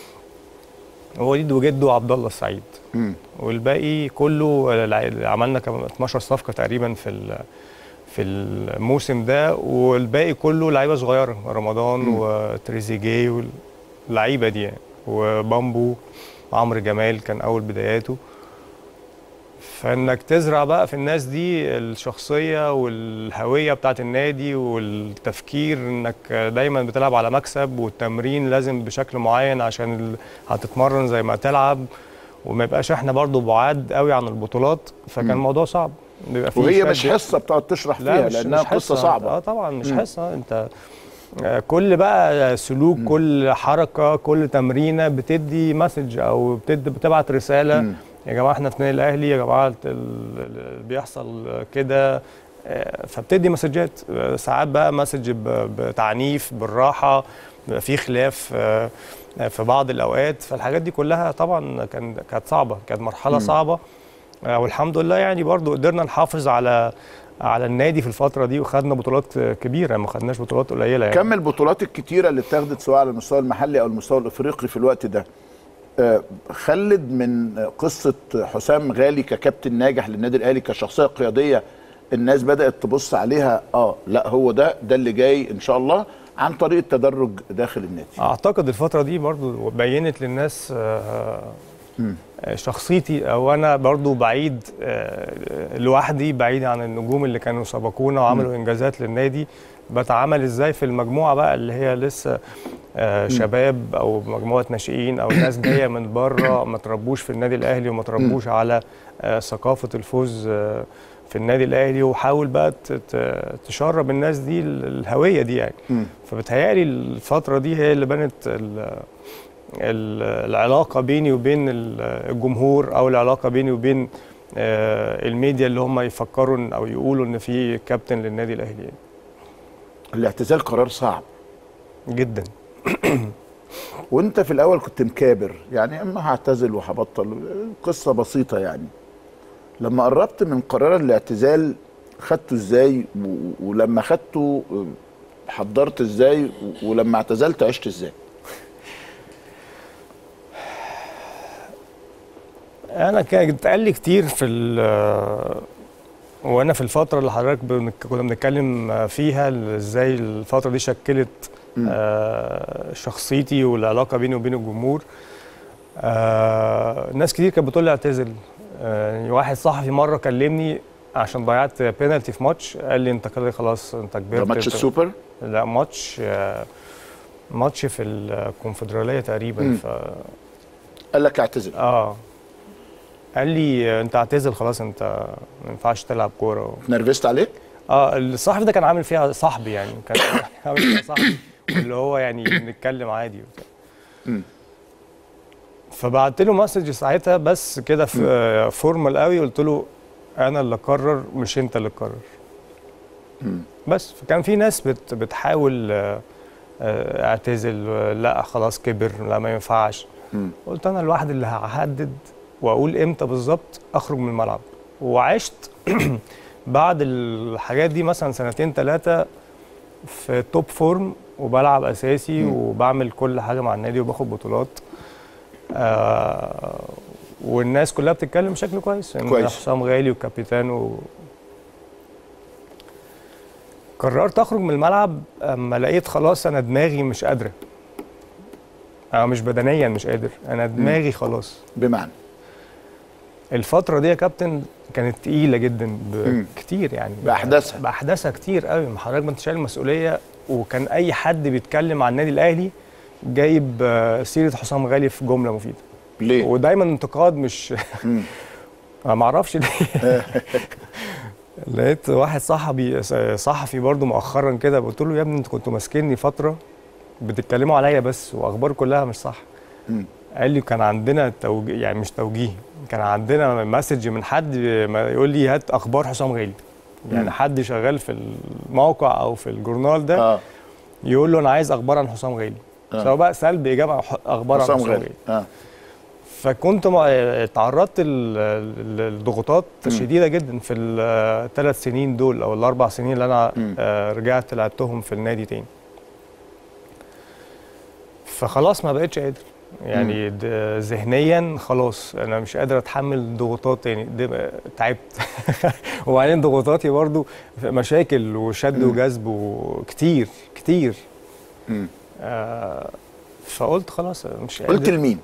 وليد وجده عبد الله السعيد والباقي كله لع- عملنا كمان 12 صفقه تقريبا في ال- في الموسم ده والباقي كله لعيبه صغيره رمضان وتريزيجيه واللعيبه دي يعني وبامبو عمرو جمال كان اول بداياته فانك تزرع بقى في الناس دي الشخصيه والهويه بتاعت النادي والتفكير انك دايما بتلعب على مكسب والتمرين لازم بشكل معين عشان ال- هتتمرن زي ما تلعب وما يبقاش احنا برضو بعاد قوي عن البطولات فكان الموضوع صعب بيبقى فيه وهي شد- مش حصه بتقعد تشرح لا فيها مش لانها مش قصه حصة. صعبه اه طبعا مش حصه انت آه، كل بقى سلوك كل حركه كل تمرينه بتدي مسج او بتدي بتبعت رساله يا جماعه احنا في النادي الاهلي يا جماعه ال- ال- اللي بيحصل كده آه، فبتدي مسجات آه، ساعات بقى مسج ب- بتعنيف بالراحه بيبقى في خلاف آه، آه، في بعض الاوقات فالحاجات دي كلها طبعا كان كانت صعبه كانت مرحله صعبه آه، والحمد لله يعني برضو قدرنا نحافظ على على النادي في الفتره دي وخدنا بطولات كبيره ما خدناش بطولات قليله يعني كم البطولات الكتيره اللي اتاخدت سواء على المستوى المحلي او المستوى الافريقي في الوقت ده آه، خلد من قصه حسام غالي ككابتن ناجح للنادي الاهلي كشخصيه قياديه الناس بدات تبص عليها اه لا هو ده ده اللي جاي ان شاء الله عن طريق التدرج داخل النادي اعتقد الفتره دي برضو بينت للناس آه، آه، شخصيتي او انا برضو بعيد آه، لوحدي بعيد عن النجوم اللي كانوا سبقونا وعملوا انجازات للنادي بتعامل ازاي في المجموعه بقى اللي هي لسه آه، شباب او مجموعه ناشئين او ناس جايه من بره ما تربوش في النادي الاهلي وما تربوش على آه، ثقافه الفوز آه، في النادي الاهلي وحاول بقى ت- ت- تشرب الناس دي ال- الهويه دي يعني فبتهيألي الفتره دي هي اللي بنت ال- ال- العلاقه بيني وبين ال- الجمهور او العلاقه بيني وبين آه، الميديا اللي هم يفكروا إن- او يقولوا ان في كابتن للنادي الاهلي يعني. الاعتزال قرار صعب جدا وانت في الاول كنت مكابر يعني اما هعتزل وهبطل قصه بسيطه يعني لما قربت من قرار الاعتزال خدته ازاي و- و- ولما خدته آه، حضرت ازاي و- ولما اعتزلت عشت ازاي انا كان اتقال لي كتير في ال- وانا في الفتره اللي حضرتك بنك- كنا بنتكلم فيها ال- ازاي الفتره دي شكلت آه، شخصيتي والعلاقه بيني وبين الجمهور آه، ناس كتير كانت بتقول لي اعتزل آه، يعني واحد صحفي مره كلمني عشان ضيعت بينالتي في ماتش قال لي انت كده خلاص انت كبرت ده ماتش أنت- السوبر لا ماتش آه، ماتش في الكونفدراليه تقريبا مم. ف قال لك اعتزل اه قال لي آه، انت اعتزل خلاص انت ما ينفعش تلعب كوره نرفزت عليه اه الصحفي ده كان عامل فيها صاحبي يعني كان عامل فيها صاحبي اللي هو يعني بنتكلم عادي وبتاع مم. فبعت له مسج ساعتها بس كده في آه، فورمال قوي قلت له انا اللي اقرر مش انت اللي تقرر مم. بس فكان في ناس بت بتحاول آه، آه، اعتزل آه، لا خلاص كبر لا ما ينفعش مم. قلت انا الواحد اللي هحدد واقول امتى بالظبط اخرج من الملعب وعشت بعد الحاجات دي مثلا سنتين ثلاثه في توب فورم وبلعب اساسي مم. وبعمل كل حاجه مع النادي وباخد بطولات آه والناس كلها بتتكلم بشكل كويس ان كويس. حسام غالي وكابيتان و... قررت اخرج من الملعب اما لقيت خلاص انا دماغي مش قادره انا مش بدنيا مش قادر انا دماغي خلاص بمعنى الفتره دي يا كابتن كانت تقيله جدا مم. بكتير يعني بأحداثها. باحداثها كتير قوي ما حضرتك ما انت شايل المسؤوليه وكان اي حد بيتكلم عن النادي الاهلي جايب آه، سيره حسام غالي في جمله مفيده ليه ودايما انتقاد مش مم. انا ما اعرفش ليه لقيت واحد صحفي صحفي برضو مؤخرا كده قلت له يا ابني انت كنتوا ماسكيني فتره بتتكلموا عليا بس واخبار كلها مش صح مم. قال لي كان عندنا توجيه يعني مش توجيه كان عندنا مسج من حد ما يقول لي هات اخبار حسام غالي يعني مم. حد شغال في الموقع او في الجورنال ده اه يقول له انا عايز اخبار عن حسام غالي آه. سواء بقى سلب ايجاب أو ح- اخبار عن حسام حسام غالي غالي اه فكنت ما- تعرضت للضغوطات شديده جدا في الثلاث سنين دول او الاربع سنين اللي انا مم. آه، رجعت لعبتهم في النادي تاني فخلاص ما بقتش قادر يعني د- ذهنيا خلاص انا مش قادر اتحمل ضغوطات تاني د- تعبت وبعدين ضغوطاتي برضو مشاكل وشد مم. وجذب وكتير كتير مم. آه فقلت خلاص مش قادر قلت لمين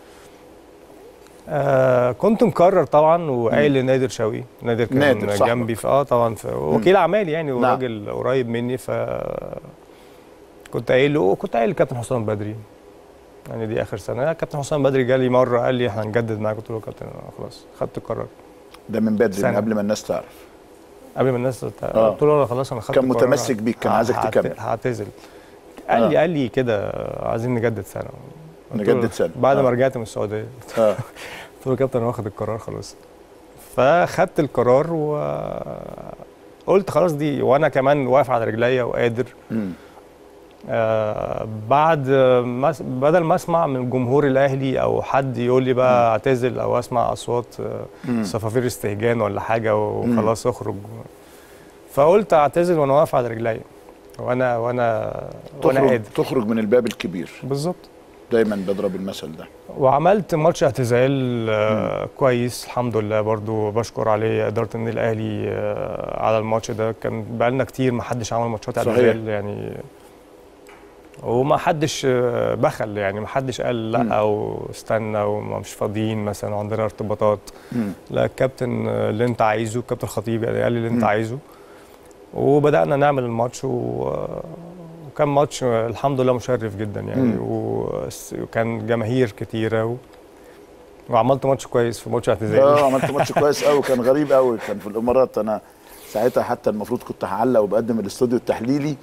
آه كنت مكرر طبعا وقايل لنادر شوقي نادر كان نادر صاحبك. جنبي في اه طبعا في وكيل اعمال يعني نعم. وراجل قريب مني ف كنت قايل له كنت قايل لكابتن حسام بدري يعني دي اخر سنه كابتن حسام بدري جالي مره قال لي احنا هنجدد معاك قلت له يا كابتن أنا خلاص خدت القرار ده من بدري من سنة. قبل ما الناس تعرف قبل ما الناس تت- آه. قلت له أنا خلاص انا خدت كان القرار. متمسك بيك، كان ه- عايزك هعت- تكمل. هعتزل قال لي آه. قال لي كده عايزين نجدد سنه قلت له نجدد سنة. بعد ما آه. رجعت من السعوديه اه قلت له يا كابتن انا واخد القرار خلاص فخدت القرار وقلت خلاص دي وانا كمان واقف على رجليا وقادر مم. آه بعد ما س- بدل ما اسمع من جمهور الاهلي او حد يقول لي بقى اعتزل او اسمع اصوات آه، مم. صفافير استهجان ولا حاجه وخلاص اخرج فقلت اعتزل وانا واقف على رجليا وانا وانا وانا تخرج قادر تخرج من الباب الكبير بالظبط دايما بضرب المثل ده وعملت ماتش اعتزال آه كويس الحمد لله برضو بشكر عليه اداره النادي الاهلي آه على الماتش ده كان بقالنا كتير ما حدش عمل ماتشات صحيح. اعتزال يعني وما حدش آه، بخل يعني ما حدش قال مم. لا او استنى ومش فاضيين مثلا وعندنا ارتباطات مم. لا الكابتن آه، اللي انت عايزه الكابتن الخطيب يعني قال لي اللي انت مم. عايزه وبدانا نعمل الماتش و... وكان ماتش آه، الحمد لله مشرف جدا يعني مم. وس- وكان جماهير كتيره و... وعملت ماتش كويس في ماتش اعتزال اه عملت ماتش كويس قوي كان غريب قوي كان في الامارات انا ساعتها حتى المفروض كنت هعلق وبقدم الاستوديو التحليلي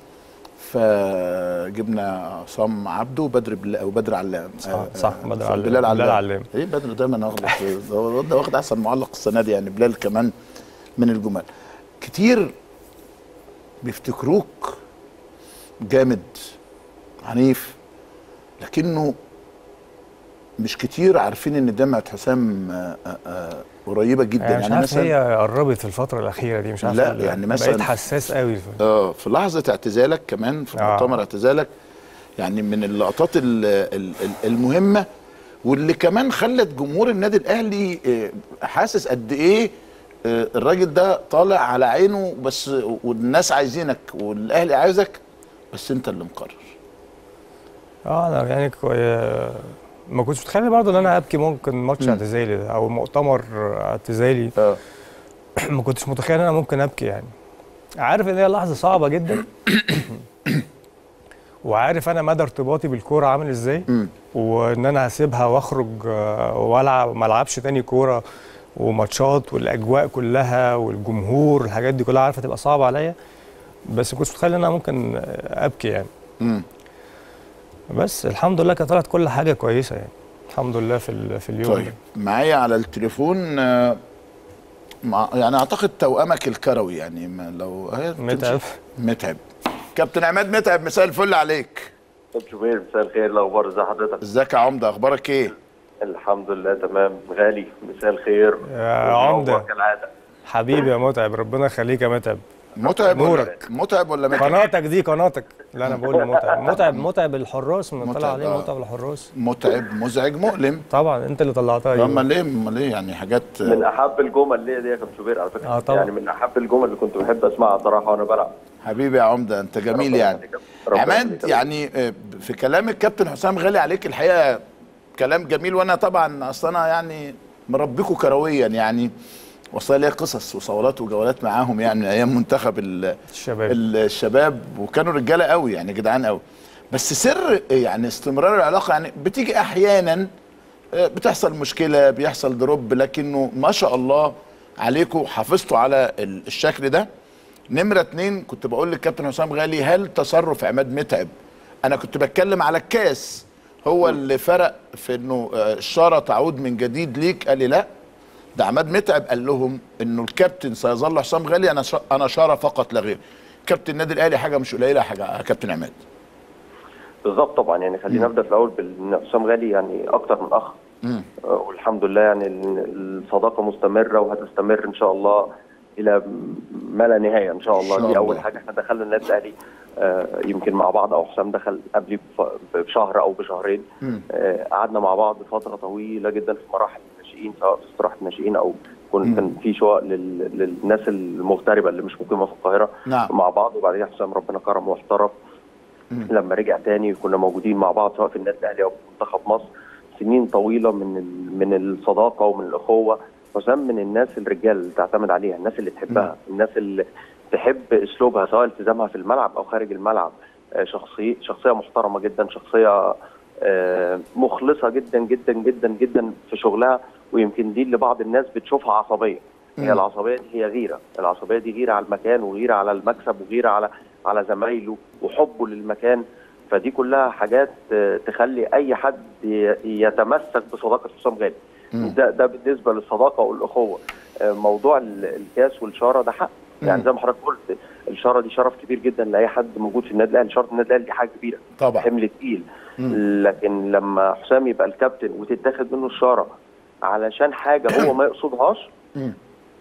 فجبنا عصام عبده وبدر بل... او بدر علام صح آه، صح آه، بدر علام بلال علام بلال علام ايه بدر دايما واخد ده ده واخد احسن معلق السنه دي يعني بلال كمان من الجمال كتير بيفتكروك جامد عنيف لكنه مش كتير عارفين ان دمعه حسام آه، آه، آه، قريبه جدا يعني مش يعني عارف مثلا هي قربت في الفتره الاخيره دي مش عارف لا، ال- يعني مثلاً- بقيت حساس قوي في- اه في لحظه اعتزالك كمان في آه. مؤتمر اعتزالك يعني من اللقطات ال- ال- ال- المهمه واللي كمان خلت جمهور النادي الاهلي آه، حاسس قد ايه آه، الراجل ده طالع على عينه بس والناس عايزينك والاهلي عايزك بس انت اللي مقرر اه انا يعني كو- آه، ما كنتش متخيل برضه ان انا ابكي ممكن ماتش اعتزالي ده او مؤتمر اعتزالي اه ما كنتش متخيل ان انا ممكن ابكي يعني عارف ان هي لحظه صعبه جدا وعارف انا مدى ارتباطي بالكوره عامل ازاي وان انا هسيبها واخرج آه، والعب ما العبش تاني كوره وماتشات والاجواء كلها والجمهور الحاجات دي كلها عارفه تبقى صعبه عليا بس ما كنتش متخيل ان انا ممكن آه، ابكي يعني مم. بس الحمد لله كانت طلعت كل حاجه كويسه يعني الحمد لله في ال- في اليوم طيب معايا على التليفون آه، مع يعني اعتقد توأمك الكروي يعني ما لو هي متعب متعب كابتن عماد متعب مساء الفل عليك طب شوبير مساء الخير الاخبار ازي حضرتك ازيك يا عمده اخبارك ايه الحمد لله تمام غالي مساء الخير يا منور عمدة. كالعاده حبيبي يا متعب ربنا يخليك يا متعب متعب ولا نورك. متعب ولا متعب قناتك دي قناتك لا انا بقول متعب متعب متعب الحراس من طلع متعب، عليه آه. متعب الحراس متعب مزعج مؤلم طبعا انت اللي طلعتها دي امال ايه امال ايه يعني حاجات من احب الجمل ليا دي يا كابتن شوبير على فكره آه طبعا. يعني من احب الجمل اللي كنت بحب اسمعها صراحه وانا بلعب حبيبي يا عمده انت جميل ربنا يعني يخليك. ربنا عماد يخليك. يعني آه، في كلام الكابتن حسام غالي عليك الحقيقه كلام جميل وانا طبعا اصل انا يعني مربيكوا كرويا يعني وصل لي قصص وصولات وجولات معاهم يعني من ايام منتخب ال- الشباب الشباب وكانوا رجاله قوي يعني جدعان قوي بس سر يعني استمرار العلاقه يعني بتيجي احيانا آه، بتحصل مشكله بيحصل دروب لكنه ما شاء الله عليكم حافظتوا على ال- الشكل ده نمره اتنين كنت بقول للكابتن حسام غالي هل تصرف عماد متعب انا كنت بتكلم على الكاس هو اللي فرق في انه آه، الشاره تعود من جديد ليك قال لي لا ده عماد متعب قال لهم انه الكابتن سيظل حسام غالي انا ش... انا شاره فقط لا غير كابتن النادي الاهلي حاجه مش قليله حاجه يا كابتن عماد بالظبط طبعا يعني خلينا نبدا في الاول بان حسام غالي يعني اكتر من اخ مم. آه، والحمد لله يعني ال- الصداقه مستمره وهتستمر ان شاء الله الى ما لا نهايه ان شاء الله إن شاء دي اول الله. حاجه احنا دخلنا النادي الاهلي آه، يمكن مع بعض او حسام دخل قبلي بف- بشهر او بشهرين مم. آه، قعدنا مع بعض فتره طويله جدا في مراحل الناشئين سواء في استراحه الناشئين او كن كان في شقق لل- للناس المغتربه اللي مش مقيمه في القاهره نعم. مع بعض وبعدين حسام ربنا كرمه واحترف لما رجع تاني كنا موجودين مع بعض سواء في النادي الاهلي او في منتخب مصر سنين طويله من ال- من الصداقه ومن الاخوه حسام من الناس الرجال اللي تعتمد عليها الناس اللي تحبها الناس اللي تحب اسلوبها سواء التزامها في الملعب او خارج الملعب آه، شخصيه شخصيه محترمه جدا شخصيه آه، مخلصه جدا جدا جدا جدا في شغلها ويمكن دي اللي بعض الناس بتشوفها عصبيه هي العصبيه دي هي غيره العصبيه دي غيره على المكان وغيره على المكسب وغيره على على زمايله وحبه للمكان فدي كلها حاجات آه، تخلي اي حد ي- يتمسك بصداقه حسام غالي ده ده بالنسبه للصداقه والاخوه آه، موضوع ال- الكاس والشاره ده حق يعني زي ما حضرتك قلت الشاره دي شرف كبير جدا لاي حد موجود في النادي الاهلي شرف النادي الاهلي دي حاجه كبيره طبعا حمل تقيل لكن لما حسام يبقى الكابتن وتتاخد منه الشاره علشان حاجه هو ما يقصدهاش مم.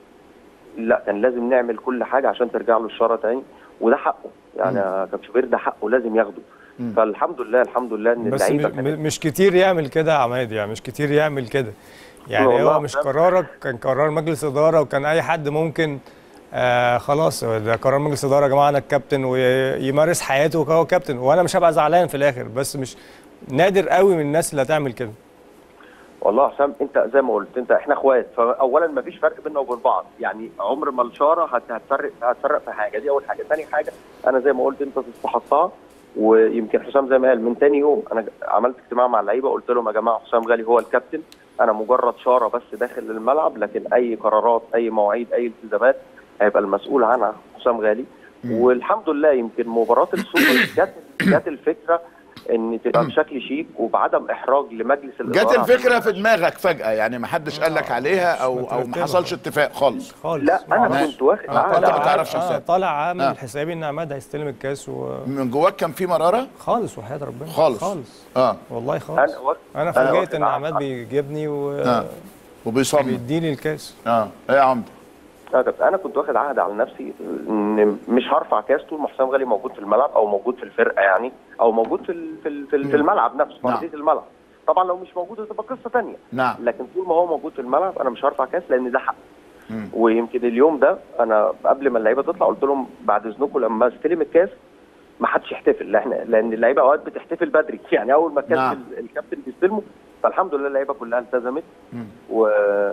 لا كان لازم نعمل كل حاجه عشان ترجع له الشاره تاني وده حقه يعني يا كابتن شوبير ده حقه لازم ياخده فالحمد لله الحمد لله ان بس اللعيبه م- كانت- م- مش كتير يعمل كده يا عماد يعني مش كتير يعمل كده يعني والله هو مش فعلا. قرارك كان قرار مجلس اداره وكان اي حد ممكن آه خلاص ده قرار مجلس اداره يا جماعه انا الكابتن ويمارس حياته وهو كابتن وانا مش هبقى زعلان في الاخر بس مش نادر قوي من الناس اللي هتعمل كده والله يا حسام انت زي ما قلت انت احنا اخوات فاولا ما فيش فرق بيننا وبين بعض يعني عمر ما الشاره هت- هتفرق هتفرق في حاجه دي اول حاجه ثاني حاجه انا زي ما قلت انت تستحقها ويمكن حسام زي ما قال من تاني يوم انا عملت اجتماع مع اللعيبه قلت لهم يا جماعه حسام غالي هو الكابتن انا مجرد شاره بس داخل الملعب لكن اي قرارات اي مواعيد اي التزامات هيبقى المسؤول عنها حسام غالي والحمد لله يمكن مباراه السوبر جت جت الفكره ان تبقى بشكل شيك وبعدم احراج لمجلس الاداره جت الفكره في دماغك فجاه يعني ما حدش قال لك عليها او او ما مترتبة. حصلش اتفاق خالص خالص لا انا ماشي. كنت واخد آه، عقد طبعا. على- ما تعرفش آه حساب. طالع عامل آه. حسابي ان عماد هيستلم الكاس وخالص من جواك كان في مراره وحياه ربنا خالص. خالص اه والله خالص انا واخد انا أنا فوجئت واخد ان عقد عماد على- بيجيبني اه وبيصمم وبيديني الكاس اه ايه يا عمده اه كابتن انا كنت واخد عهد على نفسي ان مش هرفع كاس طول ما حسام غالي موجود في الملعب او موجود في الفرقه يعني او موجود في ال- في ال- في, ال- في الملعب نفسه في نعم. ارضيه الملعب طبعا لو مش موجود هتبقى قصه ثانيه نعم لكن طول ما هو موجود في الملعب انا مش هرفع كاس لان ده حق مم. ويمكن اليوم ده انا قبل ما اللعيبه تطلع قلت لهم بعد اذنكم لما استلم الكاس ما حدش يحتفل لان لان اللعيبه اوقات بتحتفل بدري يعني اول ما الكاس نعم. ال- الكابتن بيستلمه فالحمد لله اللعيبه كلها التزمت مم. و...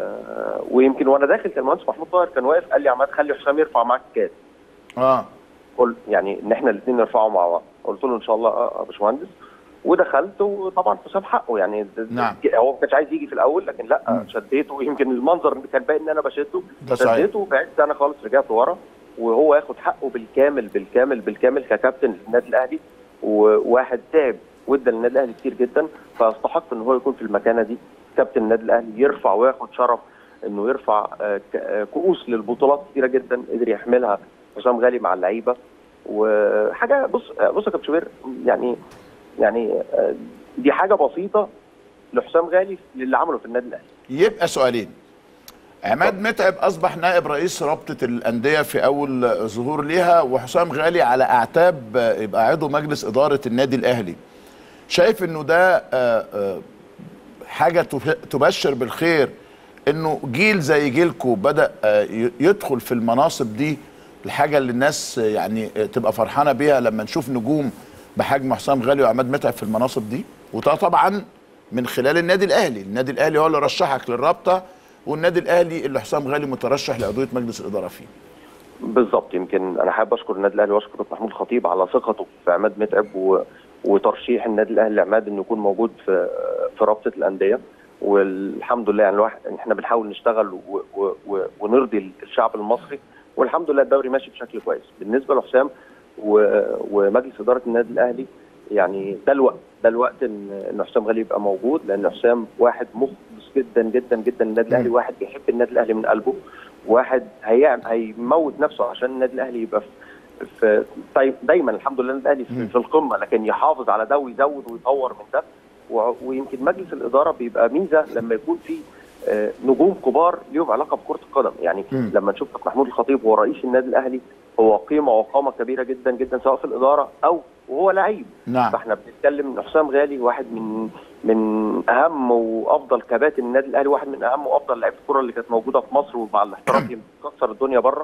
ويمكن وانا داخل كان المهندس محمود طاهر كان واقف قال لي يا عماد خلي حسام يرفع معاك الكاس اه قلت يعني ان احنا الاثنين نرفعه مع بعض قلت له ان شاء الله اه يا باشمهندس ودخلت وطبعا حسام حقه يعني د- د- نعم. هو ما كانش عايز يجي في الاول لكن لا مم. شديته ويمكن المنظر اللي كان باين ان انا بشده ده صحيح. شديته وبعدت انا خالص رجعت ورا وهو ياخد حقه بالكامل بالكامل بالكامل ككابتن للنادي الاهلي وواحد تعب وادى للنادي الاهلي كتير جدا فيستحق ان هو يكون في المكانه دي كابتن النادي الاهلي يرفع وياخد شرف انه يرفع آه، ك- آه، كؤوس للبطولات كتيره جدا قدر يحملها حسام غالي مع اللعيبه وحاجه بص آه، بص يا كابتن شوبير يعني يعني آه، دي حاجه بسيطه لحسام غالي للي عمله في النادي الاهلي يبقى سؤالين عماد متعب اصبح نائب رئيس رابطه الانديه في اول ظهور ليها وحسام غالي على اعتاب يبقى عضو مجلس اداره النادي الاهلي شايف انه ده آه، آه، حاجه تف- تبشر بالخير انه جيل زي جيلكو بدا آه، ي- يدخل في المناصب دي الحاجه اللي الناس آه، يعني آه، تبقى فرحانه بيها لما نشوف نجوم بحجم حسام غالي وعماد متعب في المناصب دي وده طبعا من خلال النادي الاهلي النادي الاهلي هو اللي رشحك للرابطه والنادي الاهلي اللي حسام غالي مترشح لعضويه مجلس الاداره فيه بالظبط يمكن انا حابب اشكر النادي الاهلي واشكر محمود الخطيب على ثقته في عماد متعب و... وترشيح النادي الاهلي لعماد انه يكون موجود في في رابطه الانديه والحمد لله يعني الواحد احنا بنحاول نشتغل و... و... و... ونرضي الشعب المصري والحمد لله الدوري ماشي بشكل كويس بالنسبه لحسام و... ومجلس اداره النادي الاهلي يعني ده الوقت ده الوقت ان ان حسام غالي يبقى موجود لان حسام واحد مخلص جدا جدا جدا للنادي الاهلي واحد بيحب النادي الاهلي من قلبه واحد هيعمل هيموت نفسه عشان النادي الاهلي يبقى في, في طيب دايما الحمد لله النادي الاهلي في, في القمه لكن يحافظ على ده ويزود ويطور من ده و- ويمكن مجلس الاداره بيبقى ميزه لما يكون في آه، نجوم كبار ليهم علاقه بكره القدم يعني مم. لما نشوف كابتن محمود الخطيب هو رئيس النادي الاهلي هو قيمه وقامه كبيره جدا جدا سواء في الاداره او وهو لعيب نعم فاحنا بنتكلم ان حسام غالي واحد من من اهم وافضل كباتن النادي الاهلي واحد من اهم وافضل لعيبه الكره اللي كانت موجوده في مصر ومع الاحتراف يكسر الدنيا بره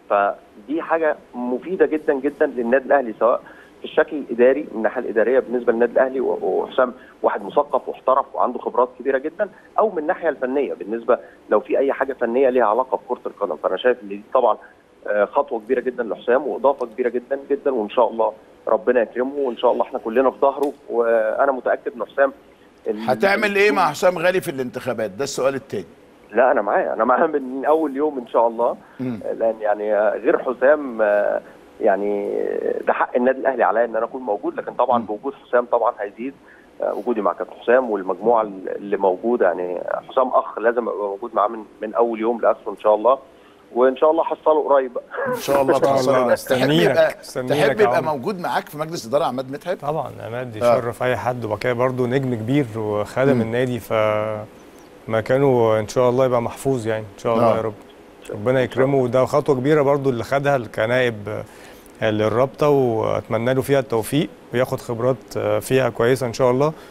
فدي حاجه مفيده جدا جدا للنادي الاهلي سواء في الشكل الاداري من الناحيه الاداريه بالنسبه للنادي الاهلي و- وحسام واحد مثقف واحترف وعنده خبرات كبيره جدا او من الناحيه الفنيه بالنسبه لو في اي حاجه فنيه ليها علاقه بكره القدم فانا شايف ان دي طبعا آه، خطوه كبيره جدا لحسام واضافه كبيره جدا جدا وان شاء الله ربنا يكرمه وان شاء الله احنا كلنا في ظهره وانا متاكد ان حسام إن- هتعمل ايه مع حسام غالي في الانتخابات ده السؤال التاني لا انا معاه انا معاه من اول يوم ان شاء الله مم. لان يعني غير حسام آه، يعني ده حق النادي الاهلي عليا ان انا اكون موجود لكن طبعا بوجود حسام طبعا هيزيد آه، وجودي مع كابتن حسام والمجموعه اللي موجوده يعني حسام اخ لازم ابقى موجود معاه من من اول يوم لاخره ان شاء الله وان شاء الله حصله قريب بقى ان شاء الله إن شاء تحصل الله. بس تحب مستنيينك. يبقى مستنيينك تحب يا يبقى عمر. موجود معاك في مجلس اداره عماد متعب طبعا عماد آه. يشرف اي حد وبعد كده برضه نجم كبير وخدم النادي ف مكانه ان شاء الله يبقى محفوظ يعني ان شاء الله آه. يا رب ربنا يكرمه وده خطوه كبيره برضه اللي خدها كنائب آه، للرابطه واتمنى له فيها التوفيق وياخد خبرات آه، فيها كويسه ان شاء الله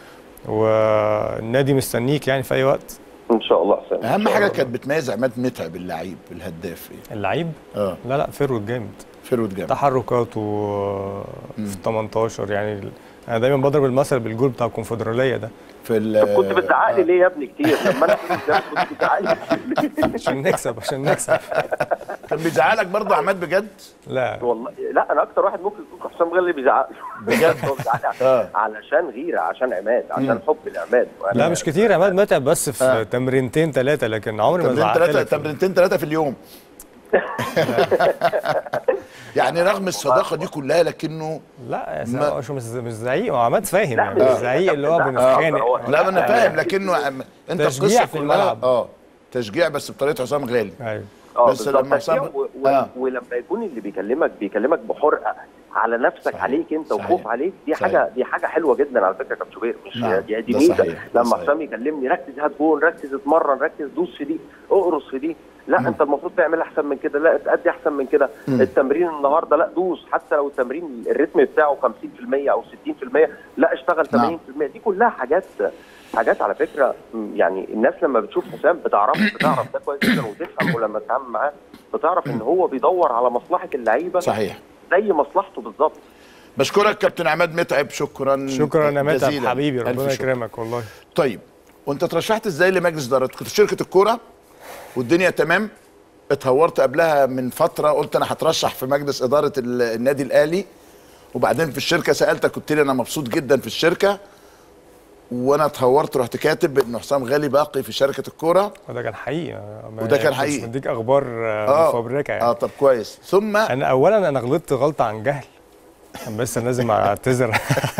والنادي مستنيك يعني في اي وقت ان شاء الله حسام إن اهم شاء حاجه الله. كانت بتميز عماد متعب اللعيب الهداف ايه اللعيب اه لا لا فيرود جامد فيرود جامد تحركاته في 18 يعني انا دايما بضرب المثل بالجول بتاع الكونفدراليه ده في ال طب كنت بتزعق لي ليه يا ابني كتير لما انا كنت بتزعق- كنت بتزعق لي عشان نكسب عشان نكسب كان بيزعلك برضه عماد بجد لا والله لا انا اكتر واحد ممكن يكون حسام غالي بيزعق لي بجد؟ هو بيزعق لي آه. علشان غيره عشان عماد عشان حب لعماد وأنا- لا مش كتير عماد متعب بس في آه. تمرينتين ثلاثه لكن عمري ما تمرين زعقت ثلاثه لك تمرينتين ثلاثه في اليوم يعني رغم الصداقه دي كلها لكنه لا يا ما- سلام، مش مش زعيق هو عماد فاهم لا، يعني مش مش- زعيق اللي هو لا، بنتخانق هو- لا انا فاهم لكنه عم- انت تشجيع القصه في كلها الملعب. اه تشجيع بس بطريقه حسام غالي ايوه اه بس بالظبط. لما تشجيع حسام- و... و... آه. ولما يكون اللي بيكلمك بيكلمك بحرقه على نفسك صحيح. عليك انت صحيح. وخوف عليك دي صحيح. حاجه دي حاجه حلوه جدا على فكره يا كابتن شوبير مش نعم، دي, دي ده ميزه صحيح، ده لما صحيح. حسام يكلمني ركز هات جون ركز اتمرن ركز دوس في دي اقرص في دي لا انت المفروض تعمل احسن من كده لا تأدي احسن من كده التمرين النهارده لا دوس حتى لو التمرين الريتم بتاعه 50% او 60% لا اشتغل 80% نعم. دي كلها حاجات حاجات على فكره م، يعني الناس لما بتشوف حسام بتعرف بتعرف ده كويس جدا وتفهم ولما تتعامل معاه بتعرف ان هو بيدور على مصلحه اللعيبه صحيح زي مصلحته بالظبط بشكرك كابتن عماد متعب شكرا شكرا يا متعب جزيلا. حبيبي ألف ربنا شكر. يكرمك والله طيب وانت ترشحت ازاي لمجلس اداره كنت في شركه الكوره والدنيا تمام اتهورت قبلها من فتره قلت انا هترشح في مجلس اداره ال- النادي الاهلي وبعدين في الشركه سالتك قلت لي انا مبسوط جدا في الشركه وانا اتهورت رحت كاتب ان حسام غالي باقي في شركه الكوره وده كان حقيقي ما- وده كان مش حقيقي. مديك اخبار آه، مفبركه يعني اه طب كويس ثم انا اولا انا غلطت غلطه عن جهل بس أنا لازم اعتذر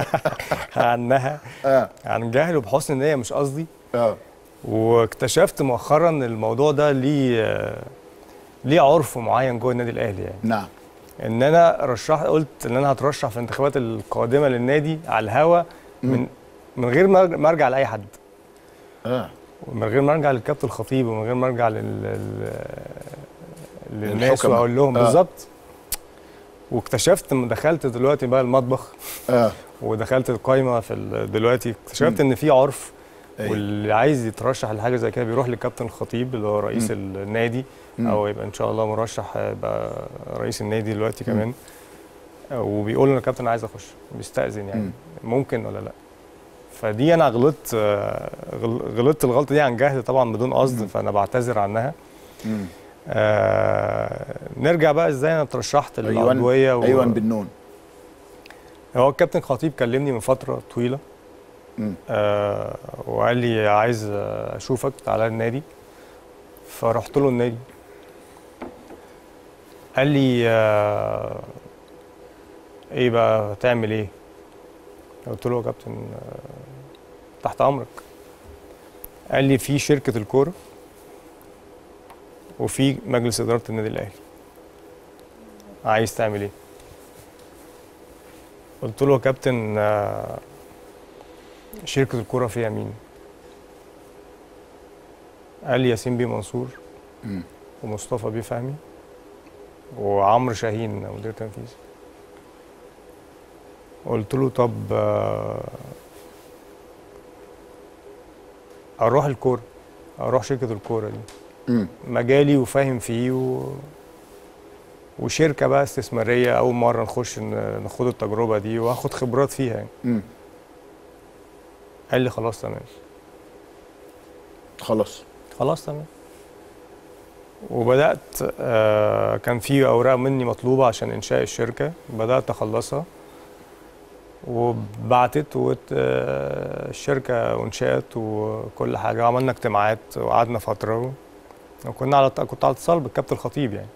عنها اه عن جهل وبحسن نيه مش قصدي اه واكتشفت مؤخرا ان الموضوع ده ليه آه، ليه عرف معين جوه النادي الاهلي يعني نعم ان انا رشحت قلت ان انا هترشح في الانتخابات القادمه للنادي على الهوا من من غير ما ما ارجع لاي حد اه ومن غير ما ارجع للكابتن الخطيب ومن غير ما ارجع لل... لل... للناس الحكمة. واقول لهم آه. بالظبط واكتشفت لما دخلت دلوقتي بقى المطبخ اه ودخلت القايمه في ال- دلوقتي اكتشفت ان في عرف أيوة. واللي عايز يترشح لحاجه زي كده بيروح للكابتن الخطيب اللي هو رئيس النادي او يبقى ان شاء الله مرشح يبقى رئيس النادي دلوقتي كمان وبيقول له يا كابتن عايز اخش بيستاذن يعني ممكن ولا لا فدي انا غلطت آه، غل- غلطت الغلطه دي عن جهل طبعا بدون قصد فانا بعتذر عنها مم. آه نرجع بقى ازاي انا اترشحت للعضويه ايوان و- ايوان بالنون هو الكابتن خطيب كلمني من فتره طويله مم. آه وقال لي عايز آه، اشوفك تعالى النادي فرحت له النادي قال لي آه ايه بقى هتعمل ايه قلت له يا كابتن آه تحت امرك قال لي في شركه الكوره وفي مجلس اداره النادي الاهلي عايز تعمل ايه قلت له يا كابتن آه، شركة الكرة فيها مين؟ قال لي ياسين بيه منصور مم. ومصطفى بيه فهمي وعمرو شاهين مدير تنفيذي قلت له طب آه، اروح الكورة اروح شركة الكورة دي مم. مجالي وفاهم فيه و... وشركة بقى استثمارية أول مرة نخش ن- نخوض التجربة دي وهاخد خبرات فيها يعني. مم. قال لي خلاص تمام خلاص خلاص تمام وبدأت آه كان في أوراق مني مطلوبة عشان إنشاء الشركة بدأت أخلصها وبعتت وت... آه الشركة أنشأت وكل حاجة عملنا اجتماعات وقعدنا فترة و... وكنا على كنت على اتصال بالكابتن الخطيب يعني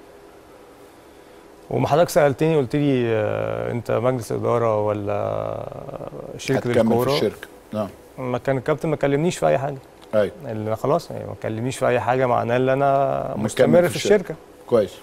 وما حضرتك سألتني قلت لي آه أنت مجلس إدارة ولا شركة هتكمل في الكورة الشركه نعم ما كان الكابتن ما كلمنيش في أي حاجة ايوه اللي خلاص يعني ما كلمنيش في اي حاجه معناه ان انا مكمل مستمر في في الشركة. الشركه كويس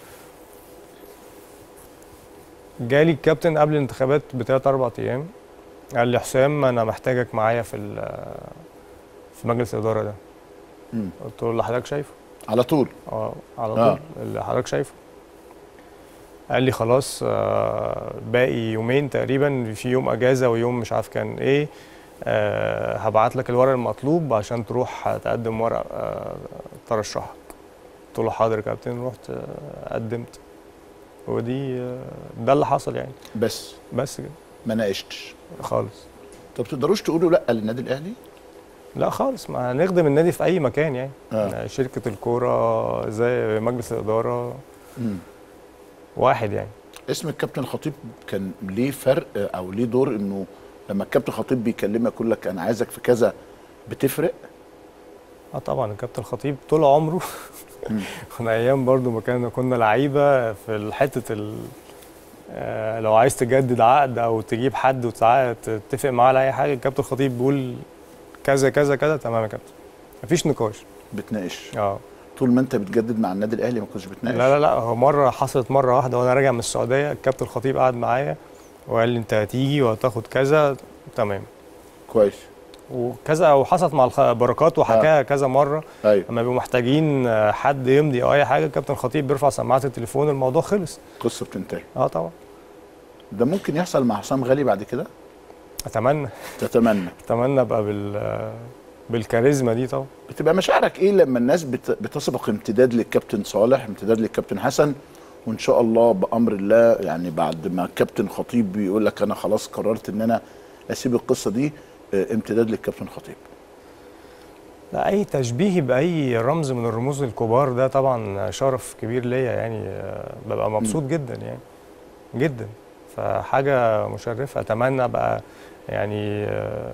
جالي الكابتن قبل الانتخابات بثلاث اربع ايام قال لي حسام انا محتاجك معايا في ال- في مجلس الاداره ده مم. قلت له اللي حضرتك شايفه على طول اه على آه. طول اللي حضرتك شايفه قال لي خلاص آه، باقي يومين تقريبا في يوم اجازه ويوم مش عارف كان ايه آه، هبعت لك الورق المطلوب عشان تروح تقدم ورق آه، ترشحك قلت له حاضر يا كابتن رحت آه، قدمت ودي آه، ده اللي حصل يعني بس بس كده ما ناقشتش خالص طب تقدروش تقولوا لا للنادي الاهلي لا خالص ما هنخدم النادي في اي مكان يعني آه. شركه الكوره زي مجلس الاداره مم. واحد يعني اسم الكابتن الخطيب كان ليه فرق او ليه دور انه لما الكابتن الخطيب بيكلمك يقول لك انا عايزك في كذا بتفرق اه طبعا الكابتن الخطيب طول عمره من ايام برضو ما كنا كنا لعيبه في حته ال آه، لو عايز تجدد عقد او تجيب حد وتع- تتفق معاه على اي حاجه الكابتن الخطيب بيقول كذا كذا كذا تمام يا كابتن مفيش نقاش بتناقش اه طول ما انت بتجدد مع النادي الاهلي ما كنتش بتناقش لا لا لا هو مره حصلت مره واحده وانا راجع من السعوديه الكابتن الخطيب قعد معايا وقال لي انت هتيجي وهتاخد كذا تمام كويس وكذا وحصلت مع الخ- بركات وحكاها كذا مره ايوه لما بيبقوا محتاجين آه، حد يمضي او اي حاجه الكابتن الخطيب بيرفع سماعه التليفون الموضوع خلص قصه بتنتهي اه طبعا ده ممكن يحصل مع حسام غالي بعد كده اتمنى تتمنى اتمنى ابقى بال آه، بالكاريزما دي طبعا بتبقى مشاعرك ايه لما الناس بت... بتسبق امتداد للكابتن صالح امتداد للكابتن حسن وان شاء الله بامر الله يعني بعد ما الكابتن خطيب بيقول لك انا خلاص قررت ان انا اسيب القصه دي اه، امتداد للكابتن خطيب لا اي تشبيه باي رمز من الرموز الكبار ده طبعا شرف كبير ليا يعني آه، ببقى مبسوط جدا يعني جدا فحاجه مشرفه اتمنى ابقى يعني آه،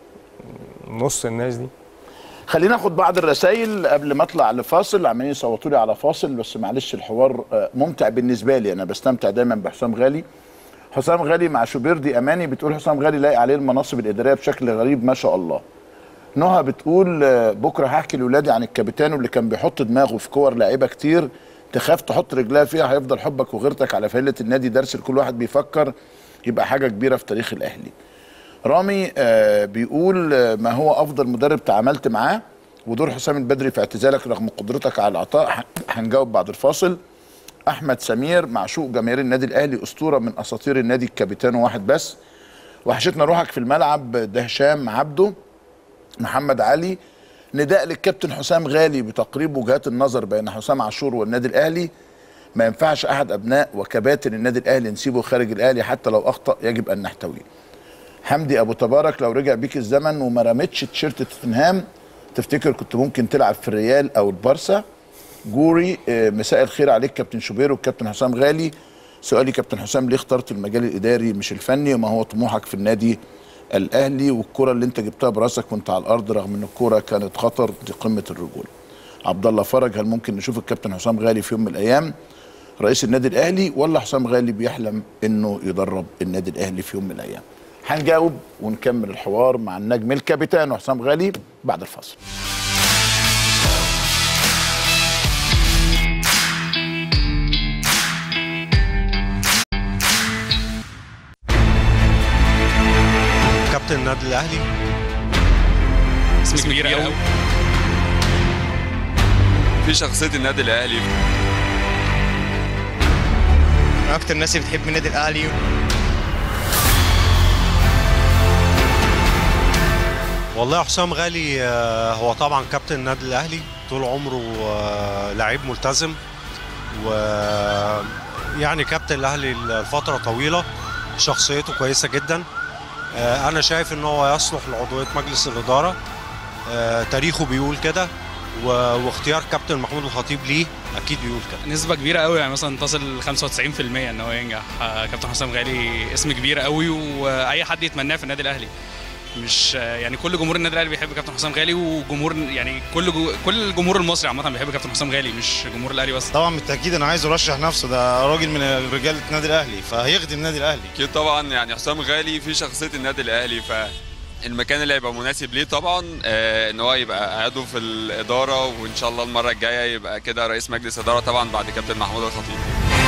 نص الناس دي خلينا ناخد بعض الرسائل قبل ما اطلع لفاصل عمالين يصوتوا لي على فاصل بس معلش الحوار اه، ممتع بالنسبه لي انا بستمتع دايما بحسام غالي حسام غالي مع شوبيردي اماني بتقول حسام غالي لاقي عليه المناصب الاداريه بشكل غريب ما شاء الله نهى بتقول آه، بكره هحكي لاولادي عن الكابيتانو اللي كان بيحط دماغه في كور لعيبه كتير تخاف تحط رجلها فيها هيفضل حبك وغيرتك على فيلة النادي درس لكل واحد بيفكر يبقى حاجه كبيره في تاريخ الاهلي رامي آه، بيقول آه، ما هو افضل مدرب تعاملت معاه ودور حسام البدري في اعتزالك رغم قدرتك على العطاء ه- هنجاوب بعد الفاصل احمد سمير معشوق جماهير النادي الاهلي اسطوره من اساطير النادي الكابيتانو واحد بس وحشتنا روحك في الملعب ده هشام عبده محمد علي نداء للكابتن حسام غالي بتقريب وجهات النظر بين حسام عاشور والنادي الاهلي ما ينفعش احد ابناء وكباتن النادي الاهلي نسيبه خارج الاهلي حتى لو اخطا يجب ان نحتويه حمدي ابو تبارك لو رجع بيك الزمن وما رمتش تيشيرت توتنهام تفتكر كنت ممكن تلعب في الريال او البارسا جوري آه، مساء الخير عليك كابتن شوبير والكابتن حسام غالي سؤالي كابتن حسام ليه اخترت المجال الاداري مش الفني وما هو طموحك في النادي الاهلي والكره اللي انت جبتها براسك وانت على الارض رغم ان الكره كانت خطر دي قمه الرجوله عبد الله فرج هل ممكن نشوف الكابتن حسام غالي في يوم من الايام رئيس النادي الاهلي ولا حسام غالي بيحلم انه يدرب النادي الاهلي في يوم من الايام هنجاوب ونكمل الحوار مع النجم الكابيتان حسام غالي بعد الفاصل كابتن النادي الاهلي اسم كبير قوي في شخصية النادي الأهلي من اكتر الناس اللي بتحب النادي الاهلي والله حسام غالي آه، هو طبعا كابتن النادي الاهلي طول عمره آه، لعيب ملتزم و يعني كابتن الاهلي لفتره طويله شخصيته كويسه جدا آه، انا شايف ان هو يصلح لعضويه مجلس الاداره آه، تاريخه بيقول كده و- واختيار كابتن محمود الخطيب ليه اكيد بيقول كده نسبة كبيرة قوي يعني مثلا تصل ل 95% ان هو ينجح آه، كابتن حسام غالي اسم كبير قوي واي حد يتمناه في النادي الاهلي مش آه، يعني كل جمهور النادي الاهلي بيحب كابتن حسام غالي وجمهور يعني كل جو كل الجمهور المصري عامة بيحب كابتن حسام غالي مش جمهور الاهلي بس طبعا بالتاكيد انا عايز ارشح نفسه ده راجل من رجاله النادي الاهلي فهيخدم النادي الاهلي أكيد طبعا يعني حسام غالي في شخصية النادي الأهلي فالمكان اللي هيبقى مناسب ليه طبعا آه، ان هو يبقى عضو في الاداره وان شاء الله المره الجايه يبقى كده رئيس مجلس اداره طبعا بعد كابتن محمود الخطيب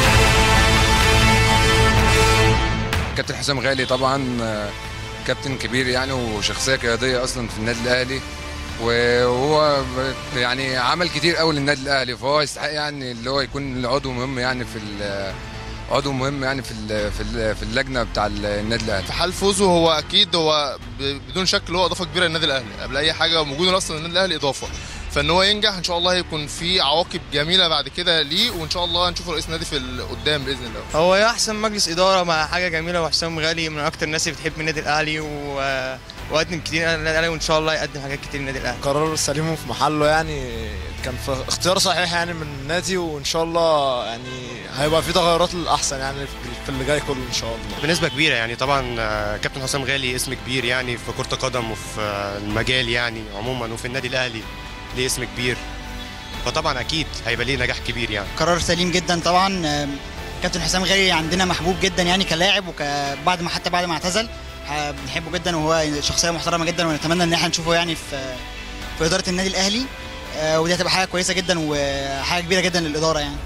كابتن حسام غالي طبعا آه، كابتن كبير يعني وشخصيه قياديه اصلا في النادي الاهلي وهو ب- يعني عمل كتير قوي للنادي الاهلي فهو يستحق يعني اللي هو يكون عضو مهم يعني في ال- عضو مهم يعني في ال- في ال- في اللجنه بتاع النادي الاهلي في حال فوزه هو اكيد هو ب- بدون شك هو اضافه كبيره للنادي الاهلي قبل اي حاجه وجوده اصلا النادي الاهلي اضافه فان هو ينجح ان شاء الله هيكون في عواقب جميله بعد كده ليه وان شاء الله هنشوفه رئيس نادي في قدام باذن الله هو احسن مجلس اداره مع حاجه جميله وحسام غالي من اكتر الناس اللي بتحب النادي الاهلي و... وقدم كتير للنادي الاهلي وان شاء الله يقدم حاجات كتير للنادي الاهلي قرار سليم في محله يعني كان في اختيار صحيح يعني من النادي وان شاء الله يعني هيبقى في تغيرات للاحسن يعني في اللي جاي كله ان شاء الله بنسبة كبيرة يعني طبعا آه، كابتن حسام غالي اسم كبير يعني في كرة القدم وفي آه، المجال يعني عموما وفي النادي الأهلي ليه اسم كبير فطبعا اكيد هيبقى ليه نجاح كبير يعني قرار سليم جدا طبعا آم، كابتن حسام غالي عندنا محبوب جدا يعني كلاعب وبعد ما حتى بعد ما اعتزل ح- بنحبه جدا وهو شخصيه محترمه جدا ونتمنى ان احنا نشوفه يعني في في اداره النادي الاهلي آه، ودي هتبقى حاجه كويسه جدا وحاجه كبيره جدا للاداره يعني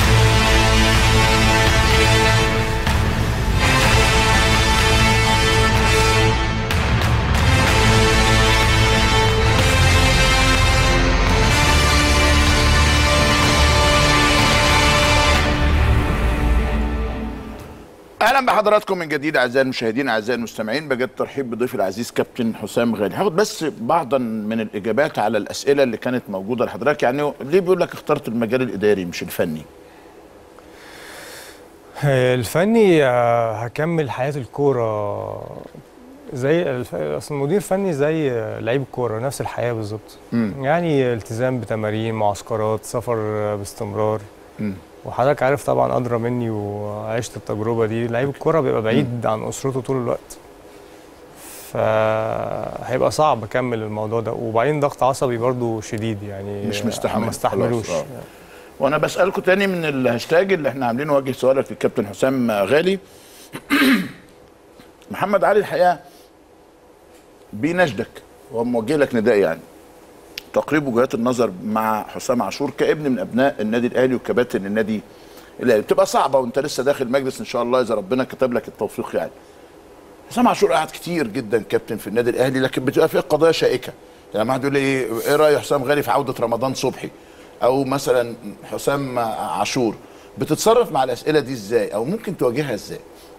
اهلا بحضراتكم من جديد اعزائي المشاهدين اعزائي المستمعين بجد ترحيب بضيفي العزيز كابتن حسام غالي هاخد بس بعضا من الاجابات على الاسئله اللي كانت موجوده لحضرتك يعني ليه بيقول لك اخترت المجال الاداري مش الفني الفني آه، هكمل حياة الكورة زي الف... اصل المدير فني زي آه، لعيب الكورة نفس الحياة بالظبط مم. يعني التزام بتمارين معسكرات سفر آه، باستمرار مم. وحضرتك عارف طبعا ادرى مني وعشت التجربة دي لعيب الكورة بيبقى بعيد عن اسرته طول الوقت فهيبقى صعب اكمل الموضوع ده وبعدين ضغط عصبي برضو شديد يعني مش آه، مستحمل ما استحملوش خلاص، آه. وانا بسالكم تاني من الهاشتاج اللي احنا عاملينه وجه سؤالك للكابتن حسام غالي محمد علي الحقيقه بيناشدك هو موجه لك نداء يعني تقريب وجهات النظر مع حسام عاشور كابن من ابناء النادي الاهلي وكباتن النادي الاهلي بتبقى صعبه وانت لسه داخل مجلس ان شاء الله اذا ربنا كتب لك التوفيق يعني حسام عاشور قعد كتير جدا كابتن في النادي الاهلي لكن بتبقى فيه قضايا شائكه يعني لما حد يقول لي ايه ايه راي حسام غالي في عوده رمضان صبحي او مثلا حسام عاشور بتتصرف مع الاسئله دي ازاي او ممكن تواجهها ازاي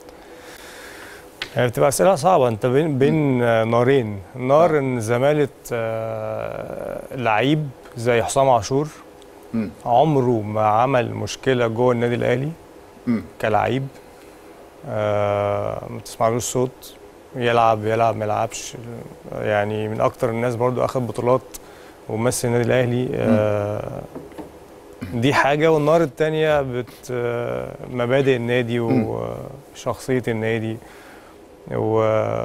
يعني بتبقى اسئله صعبه انت بين بين آه، نارين نار ان زماله آه، لعيب زي حسام عاشور مم. عمره ما عمل مشكله جوه النادي الاهلي مم. كلعيب آه ما تسمعلوش صوت يلعب يلعب ما يلعبش يعني من اكتر الناس برضو اخد بطولات ومثل النادي الاهلي آه دي حاجه والنار التانية بت آه، مبادئ النادي وشخصيه النادي و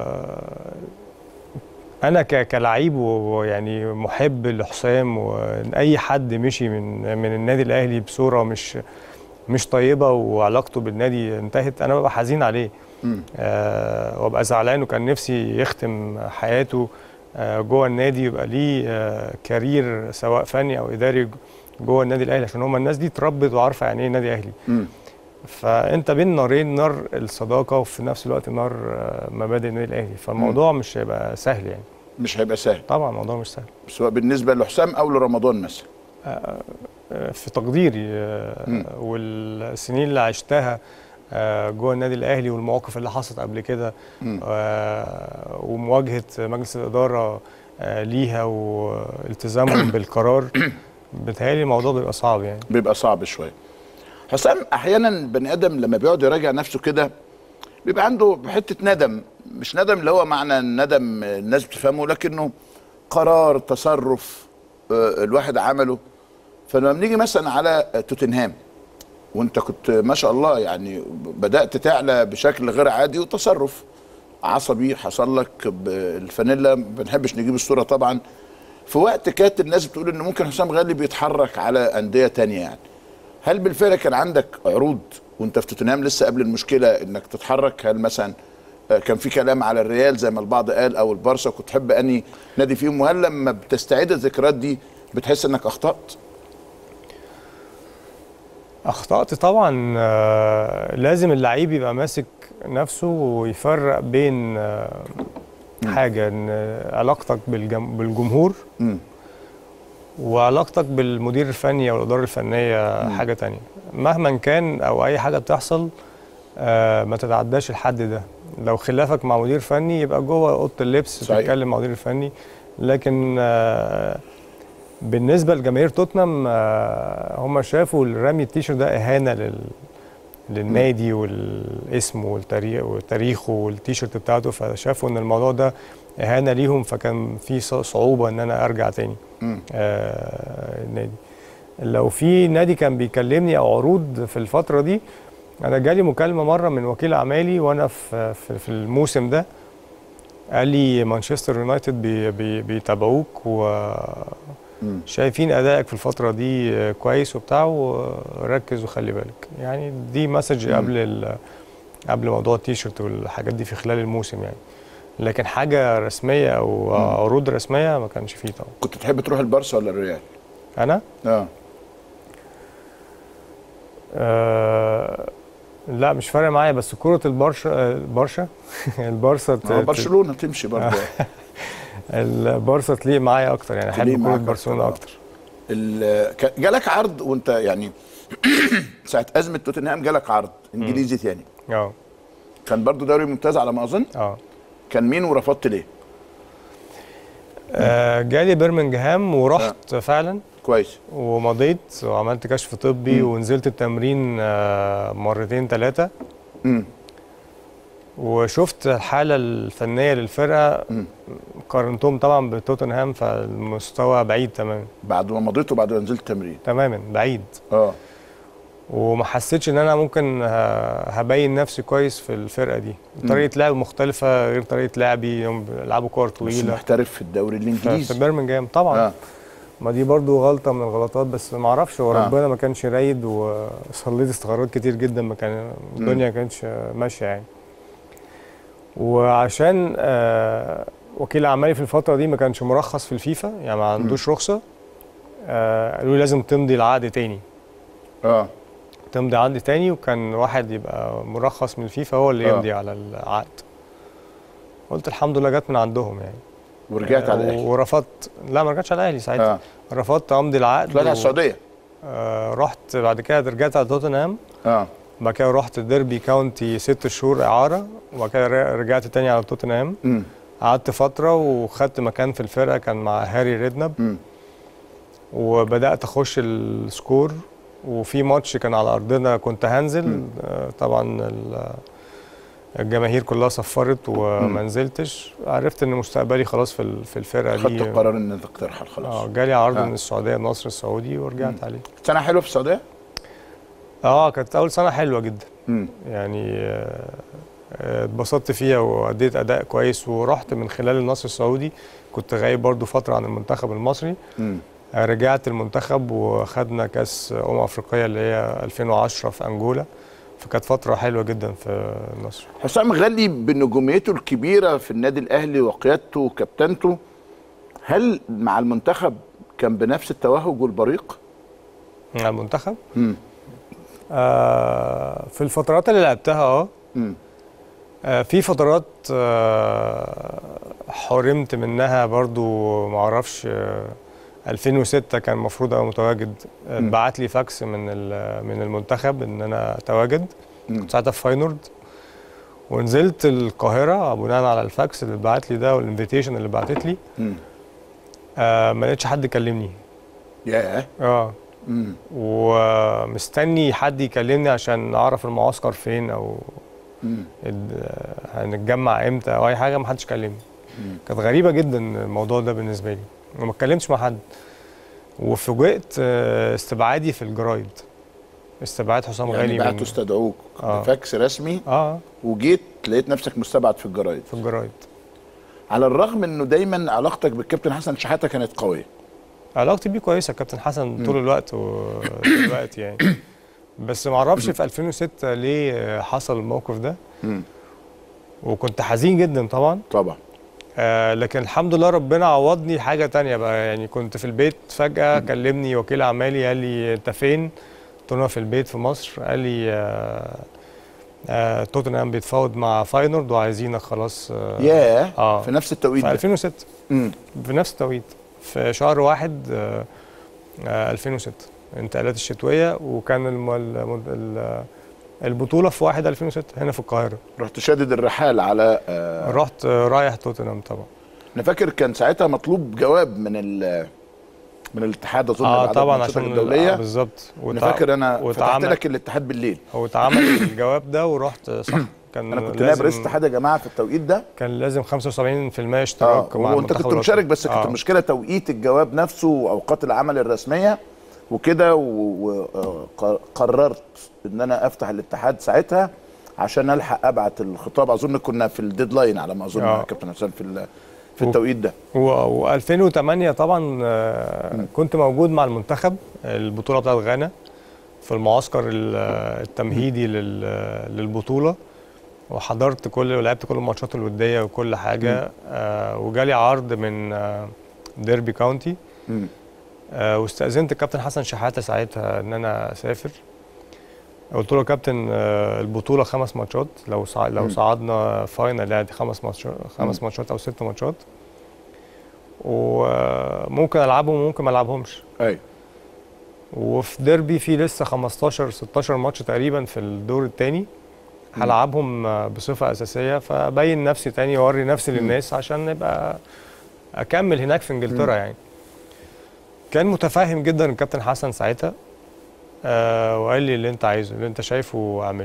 انا ك- كلعيب ويعني محب لحسام وان اي حد مشي من من النادي الاهلي بصوره مش مش طيبه وعلاقته بالنادي انتهت انا ببقى حزين عليه مم. آه وابقى زعلان وكان نفسي يختم حياته آه جوه النادي يبقى ليه آه كارير سواء فني او اداري جوه النادي الاهلي عشان هم الناس دي اتربت وعارفه يعني ايه نادي اهلي مم. فانت بين نارين نار الصداقه وفي نفس الوقت نار آه، مبادئ النادي الاهلي فالموضوع مش هيبقى سهل يعني مش هيبقى سهل طبعا الموضوع مش سهل سواء بالنسبه لحسام او لرمضان مثلا آه، آه، في تقديري آه، مم. والسنين اللي عشتها آه، جوه النادي الاهلي والمواقف اللي حصلت قبل كده مم. آه، ومواجهه مجلس الاداره آه، ليها والتزامهم بالقرار بتهيألي الموضوع بيبقى صعب يعني بيبقى صعب شويه حسام احيانا بني ادم لما بيقعد يراجع نفسه كده بيبقى عنده حته ندم مش ندم اللي هو معنى الندم الناس بتفهمه لكنه قرار تصرف آه، الواحد عمله فلما بنيجي مثلا على توتنهام وانت كنت ما شاء الله يعني بدات تعلى بشكل غير عادي وتصرف عصبي حصل لك بالفانيلا ما بنحبش نجيب الصوره طبعا في وقت كانت الناس بتقول ان ممكن حسام غالي بيتحرك على انديه تانية يعني هل بالفعل كان عندك عروض وانت في توتنهام لسه قبل المشكله انك تتحرك هل مثلا آه، كان في كلام على الريال زي ما البعض قال او البارسا كنت تحب اني نادي فيهم وهل لما بتستعيد الذكريات دي بتحس انك اخطات اخطأت طبعا آه، لازم اللعيب يبقى ماسك نفسه ويفرق بين آه، حاجه ان علاقتك بالجم- بالجمهور مم. وعلاقتك بالمدير الفني او الاداره الفنيه حاجه تانية مهما كان او اي حاجه بتحصل آه، ما تتعداش الحد ده لو خلافك مع مدير فني يبقى جوه اوضه اللبس صحيح. تتكلم مع المدير الفني لكن آه، بالنسبه لجماهير توتنهام آه، هم شافوا رمي التيشيرت ده اهانه لل للنادي والاسم والتاريخ وتاريخه والتيشيرت بتاعته فشافوا ان الموضوع ده اهانه ليهم فكان في ص- صعوبه ان انا ارجع تاني مم. آه النادي لو في نادي كان بيكلمني او عروض في الفتره دي انا جالي مكالمه مره من وكيل اعمالي وانا في في, في الموسم ده قال لي مانشستر يونايتد بي بي بيتابعوك و شايفين ادائك في الفتره دي آه، كويس وبتاع وركز وخلي بالك يعني دي مسج مم. قبل ال- قبل موضوع التيشيرت والحاجات دي في خلال الموسم يعني لكن حاجه رسميه او عروض رسميه ما كانش فيه طبعا كنت تحب تروح البارسا ولا الريال؟ انا اه آه لا مش فارق معايا بس كرة البرشا آه، البرشا البارسا ت- آه، ت- برشلونه تمشي برضه البارسا تليق معايا اكتر يعني تليق احب كرة معاك برشلونة أكتر، آه. اكتر ال- ك- جالك عرض وانت يعني ساعه ازمه توتنهام جالك عرض انجليزي تاني اه كان برضو دوري ممتاز على ما اظن اه كان مين ورفضت ليه؟ آه، جالي برمنجهام ورحت فعلا كويس ومضيت وعملت كشف طبي ونزلت التمرين آه، مرتين ثلاثة امم وشفت الحالة الفنية للفرقة مم. قارنتهم طبعا بتوتنهام فالمستوى بعيد تماما بعد ما مضيت وبعد ما نزلت تمرين تماما بعيد اه وما حسيتش ان انا ممكن ه- هبين نفسي كويس في الفرقه دي طريقه لعب مختلفه غير طريقه لعبي هم بيلعبوا كور بس طويله محترف في الدوري ف- الانجليزي في برمنجهام طبعا آه. آه. ما دي برضو غلطه من الغلطات بس ما اعرفش هو آه. ربنا ما كانش رايد وصليت استخارات كتير جدا ما كان الدنيا ما كانتش ماشيه يعني وعشان آه وكيل اعمالي في الفتره دي ما كانش مرخص في الفيفا يعني ما عندوش رخصه آه قالوا لي لازم تمضي العقد تاني اه تمضي عقد تاني وكان واحد يبقى مرخص من الفيفا هو اللي آه. يمضي على العقد قلت الحمد لله جت من عندهم يعني ورجعت على الاهلي ورفضت لا ما رجعتش على الاهلي ساعتها اه رفضت امضي العقد طلعت على السعوديه آه رحت بعد كده رجعت على توتنهام اه بعد كده رحت ديربي كاونتي ست شهور اعاره وبعد كده ر- رجعت تاني على توتنهام امم قعدت فتره وخدت مكان في الفرقه كان مع هاري ريدنب امم وبدات اخش السكور وفي ماتش كان على ارضنا كنت هنزل آه، طبعا ال- الجماهير كلها صفرت وما نزلتش عرفت ان مستقبلي خلاص في ال- في الفرقه دي خدت القرار ان انت ترحل اه خلاص جالي عرض آه. من السعوديه النصر السعودي ورجعت عليه سنه حلوه في السعوديه اه كانت اول سنه حلوه جدا امم يعني آه، آه، اتبسطت فيها واديت اداء كويس ورحت من خلال النصر السعودي كنت غايب برضو فتره عن المنتخب المصري امم آه، رجعت المنتخب وخدنا كاس امم افريقيه اللي هي 2010 في انجولا فكانت فتره حلوه جدا في النصر حسام غالي بنجوميته الكبيره في النادي الاهلي وقيادته وكابتنته هل مع المنتخب كان بنفس التوهج والبريق؟ مع المنتخب امم آه في الفترات اللي لعبتها اه امم آه، في فترات آه، حرمت منها برضو معرفش آه، 2006 كان المفروض ابقى متواجد اتبعت لي فاكس من ال- من المنتخب ان انا اتواجد مم. كنت ساعتها في فاينورد ونزلت القاهره بناء على الفاكس اللي اتبعت لي ده والانفيتيشن اللي بعتت لي امم آه ما لقيتش حد يكلمني ياه اه امم ومستني حد يكلمني عشان اعرف المعسكر فين او امم ال- هنتجمع امتى او اي حاجه ما حدش كلمني كانت غريبه جدا الموضوع ده بالنسبه لي وما اتكلمتش مع حد وفوجئت آه، استبعادي في الجرايد استبعاد حسام يعني غالي بعتوا من استدعوك آه. بفاكس رسمي اه وجيت لقيت نفسك مستبعد في الجرايد في الجرايد على الرغم انه دايما علاقتك بالكابتن حسن شحاته كانت قويه علاقتي بيه كويسه كابتن حسن طول الوقت ودلوقتي يعني بس ما اعرفش في 2006 ليه حصل الموقف ده مم. وكنت حزين جدا طبعا طبعا آه لكن الحمد لله ربنا عوضني حاجه تانية بقى يعني كنت في البيت فجاه كلمني وكيل اعمالي قال لي انت فين قلت له أنا في البيت في مصر قال لي آه آه توتنهام بيتفاوض مع فاينورد وعايزينك خلاص آه ياه آه. في نفس التوقيت في ده 2006 مم. في نفس التوقيت في شهر واحد آه آه 2006 انتقالات الشتويه وكان الم... الم... ال- البطوله في 1 2006 هنا في القاهره رحت شادد الرحال على آه رحت آه رايح توتنهام طبعا انا فاكر كان ساعتها مطلوب جواب من ال من الاتحاد اظن اه بعد طبعا الماتشات عشان الدوليه آه بالظبط انا فاكر انا فتحت واتعمل لك الاتحاد بالليل هو اتعمل الجواب ده ورحت صح كان انا كنت نائب رئيس لازم اتحاد يا جماعه في التوقيت ده كان لازم 75% اه اشتراك مع وانت المنتخب كنت الوطني. مشارك بس كانت آه. المشكله توقيت الجواب نفسه واوقات العمل الرسميه وكده وقررت ان انا افتح الاتحاد ساعتها عشان الحق ابعت الخطاب اظن كنا في الديدلاين على ما اظن آه. يا كابتن حسام في ال- في التوقيت ده و 2008 طبعا آه، كنت موجود مع المنتخب البطوله بتاعت غانا في المعسكر ال- التمهيدي لل- للبطوله وحضرت كل ولعبت كل الماتشات الوديه وكل حاجه آه وجالي عرض من آه ديربي كاونتي مم. آه واستاذنت الكابتن حسن شحاته ساعتها ان انا اسافر قلت له يا كابتن آه البطوله خمس ماتشات لو صع... لو مم. صعدنا فاينل يعني خمس ماتشات خمس مم. ماتشات او ست ماتشات وممكن العبهم وممكن ما العبهمش ايوه وفي ديربي في لسه 15 16 ماتش تقريبا في الدور الثاني هلعبهم آه، بصفه اساسيه فابين نفسي تاني واوري نفسي للناس عشان نبقى اكمل هناك في انجلترا مم. يعني كان متفاهم جدا الكابتن حسن ساعتها آه وقال لي اللي انت عايزه اللي انت شايفه اعمله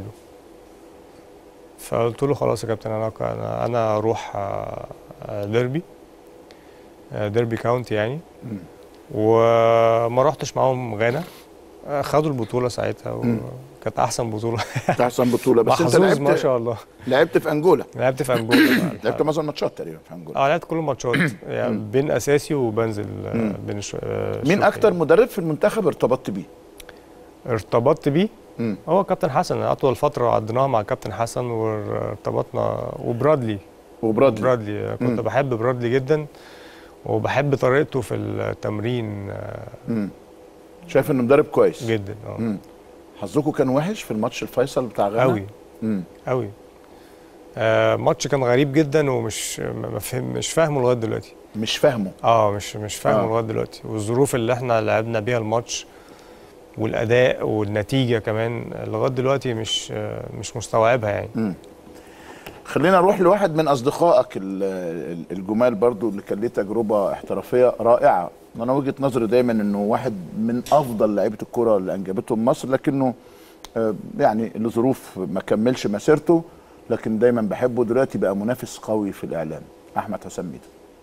فقلت له خلاص يا كابتن انا انا انا اروح آه، آه، ديربي آه، ديربي كاونتي يعني مم. وما رحتش معاهم غانا آه، خدوا البطوله ساعتها مم. وكانت احسن بطوله احسن بطوله بس انت محظوظ لعبت ما شاء الله لعبت في انجولا لعبت في انجولا لعبت معظم الماتشات تقريبا في انجولا اه لعبت كل الماتشات يعني بين اساسي وبنزل آه، مم. بين الش... آه، مين الشوط اكتر مدرب في المنتخب ارتبطت بيه ارتبطت بيه مم. هو كابتن حسن اطول فتره قضيناها مع كابتن حسن وارتبطنا وبرادلي وبرادلي برادلي كنت مم. بحب برادلي جدا وبحب طريقته في التمرين آه، مم. شايف انه مدرب كويس جدا اه مم. حظكم كان وحش في الماتش الفيصل بتاع غانا قوي مم. قوي آه ماتش كان غريب جدا ومش ما ما فهم مش فاهمه لغايه دلوقتي مش فاهمه اه مش مش فاهمه آه. لغايه دلوقتي والظروف اللي احنا لعبنا بيها الماتش والاداء والنتيجه كمان لغايه دلوقتي مش آه مش مستوعبها يعني مم. خلينا نروح لواحد من اصدقائك ال- ال- الجمال برضو اللي كان ليه تجربه احترافيه رائعه انا وجهه نظري دايما انه واحد من افضل لعيبه الكره اللي انجبتهم مصر لكنه آه، يعني لظروف ما كملش مسيرته لكن دايما بحبه دلوقتي بقى منافس قوي في الاعلام احمد حسام ميدو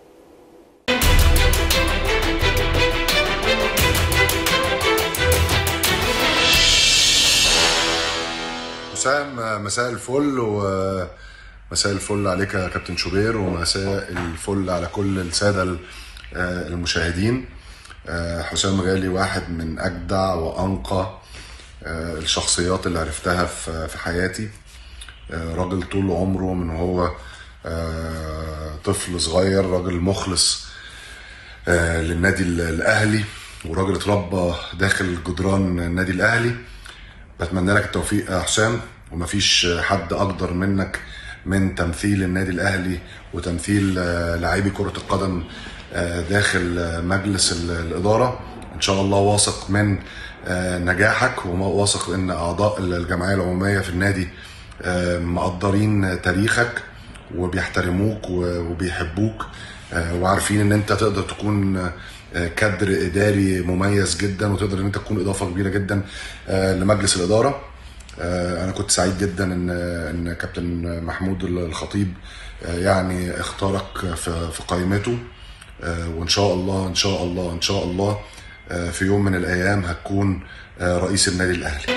حسام مساء الفل ومساء الفل عليك يا كابتن شوبير ومساء الفل على كل الساده ال- آه، المشاهدين آه، حسام غالي واحد من اجدع وانقى آه، الشخصيات اللي عرفتها في في حياتي آه، راجل طول عمره من هو آه، طفل صغير راجل مخلص آه، للنادي ال- الاهلي وراجل اتربى داخل جدران النادي الاهلي بتمنى لك التوفيق يا حسام ومفيش حد اقدر منك من تمثيل النادي الاهلي وتمثيل آه، لاعبي كره القدم آه، داخل آه، مجلس ال- الاداره ان شاء الله واثق من آه، نجاحك وواثق ان اعضاء الجمعيه العموميه في النادي آه، مقدرين تاريخك وبيحترموك و- وبيحبوك آه، وعارفين ان انت تقدر تكون آه، كادر اداري مميز جدا وتقدر ان انت تكون اضافه كبيره جدا آه، لمجلس الاداره آه، انا كنت سعيد جدا ان ان كابتن محمود الخطيب آه، يعني اختارك في في قائمته آه، وان شاء الله ان شاء الله ان شاء الله آه، في يوم من الايام هتكون آه، رئيس النادي الاهلي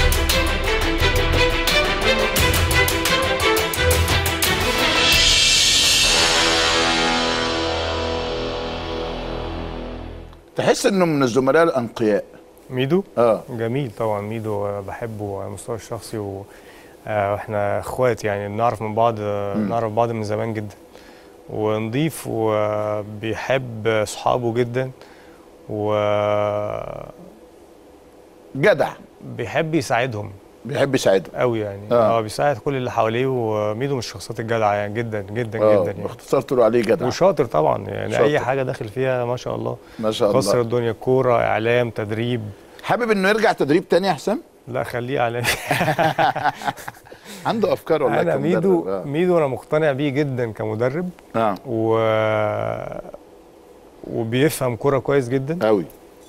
تحس انه من الزملاء الانقياء ميدو اه جميل طبعا ميدو آه، بحبه على المستوى الشخصي و آه، واحنا اخوات يعني بنعرف من بعض آه، مم. نعرف بعض من زمان جدا ونضيف وبيحب اصحابه جدا و جدع بيحب يساعدهم بيحب يساعدهم قوي يعني آه. اه بيساعد كل اللي حواليه وميدو من الشخصيات الجدعه يعني جدا جدا آه، جدا يعني باختصار تقولوا عليه جدع وشاطر طبعا يعني شاطر. اي حاجه داخل فيها ما شاء الله ما شاء الله. كسر الدنيا كوره اعلام تدريب حابب انه يرجع تدريب تاني يا حسام لا خليه اعلام عنده افكار والله انا كمدرب. ميدو آه. ميدو انا مقتنع بيه جدا كمدرب اه و وبيفهم كوره كويس جدا قوي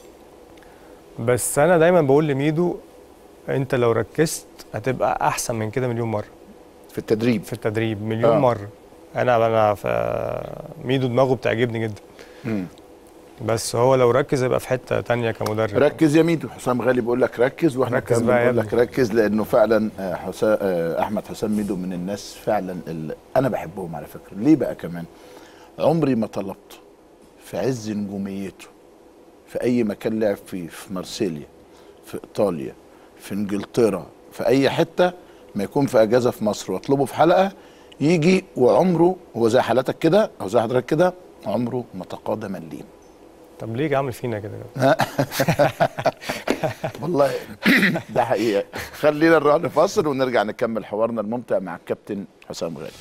بس انا دايما بقول لميدو انت لو ركزت هتبقى احسن من كده مليون مره في التدريب في التدريب مليون آه. آه. مره انا انا في ميدو دماغه بتعجبني جدا مم. بس هو لو ركز هيبقى في حته تانية كمدرب ركز يا ميدو حسام غالي بيقول لك ركز واحنا ركز كمان بقى يا بنقول لك ركز لانه فعلا آه، حسام آه، احمد حسام ميدو من الناس فعلا اللي انا بحبهم على فكره ليه بقى كمان عمري ما طلبته في عز نجوميته في اي مكان لعب فيه في مارسيليا في ايطاليا في انجلترا في اي حته ما يكون في اجازه في مصر واطلبه في حلقه يجي وعمره هو زي حالتك كده او زي حضرتك كده عمره ما تقاضى مليم طب ليه عامل فينا كده والله ده حقيقه خلينا نروح لفاصل ونرجع نكمل حوارنا الممتع مع الكابتن حسام غالي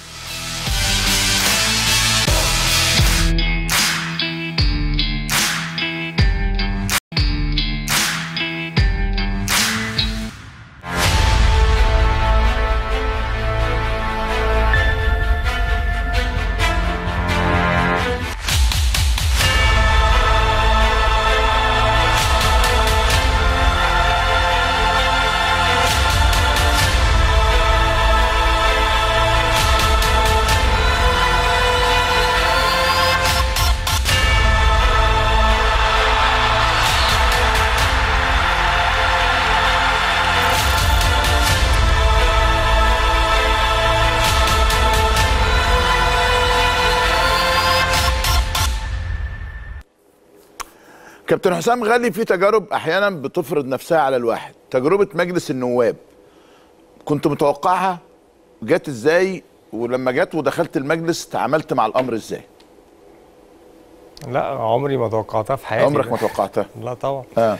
كابتن حسام غالي في تجارب احيانا بتفرض نفسها على الواحد تجربه مجلس النواب كنت متوقعها جت ازاي ولما جت ودخلت المجلس تعاملت مع الامر ازاي لا عمري ما توقعتها في حياتي عمرك ما توقعتها لا طبعا اه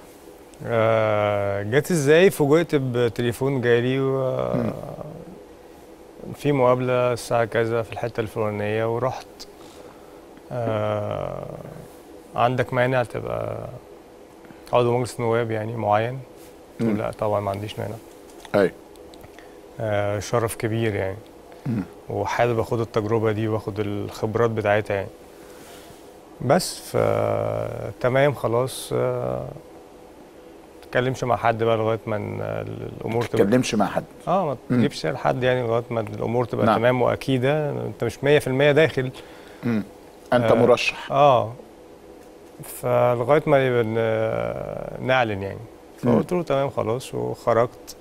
آه جت ازاي فوجئت بتليفون جالي و في مقابله الساعه كذا في الحته الفلانيه ورحت آه عندك مانع تبقى عضو مجلس نواب يعني معين قلت له مم. لا طبعا ما عنديش مانع ايوه آه شرف كبير يعني مم. وحابب اخد التجربه دي واخد الخبرات بتاعتها يعني بس ف تمام خلاص آه، تتكلمش مع حد بقى لغايه ما ن- الامور ما تتكلمش مع حد اه ما مم. تجيبش سير حد يعني لغايه ما الامور تبقى نعم. تمام واكيده انت مش 100% داخل مم. انت آه، مرشح اه فلغايه ما يبقى ن- نعلن يعني فقلت له تمام خلاص وخرجت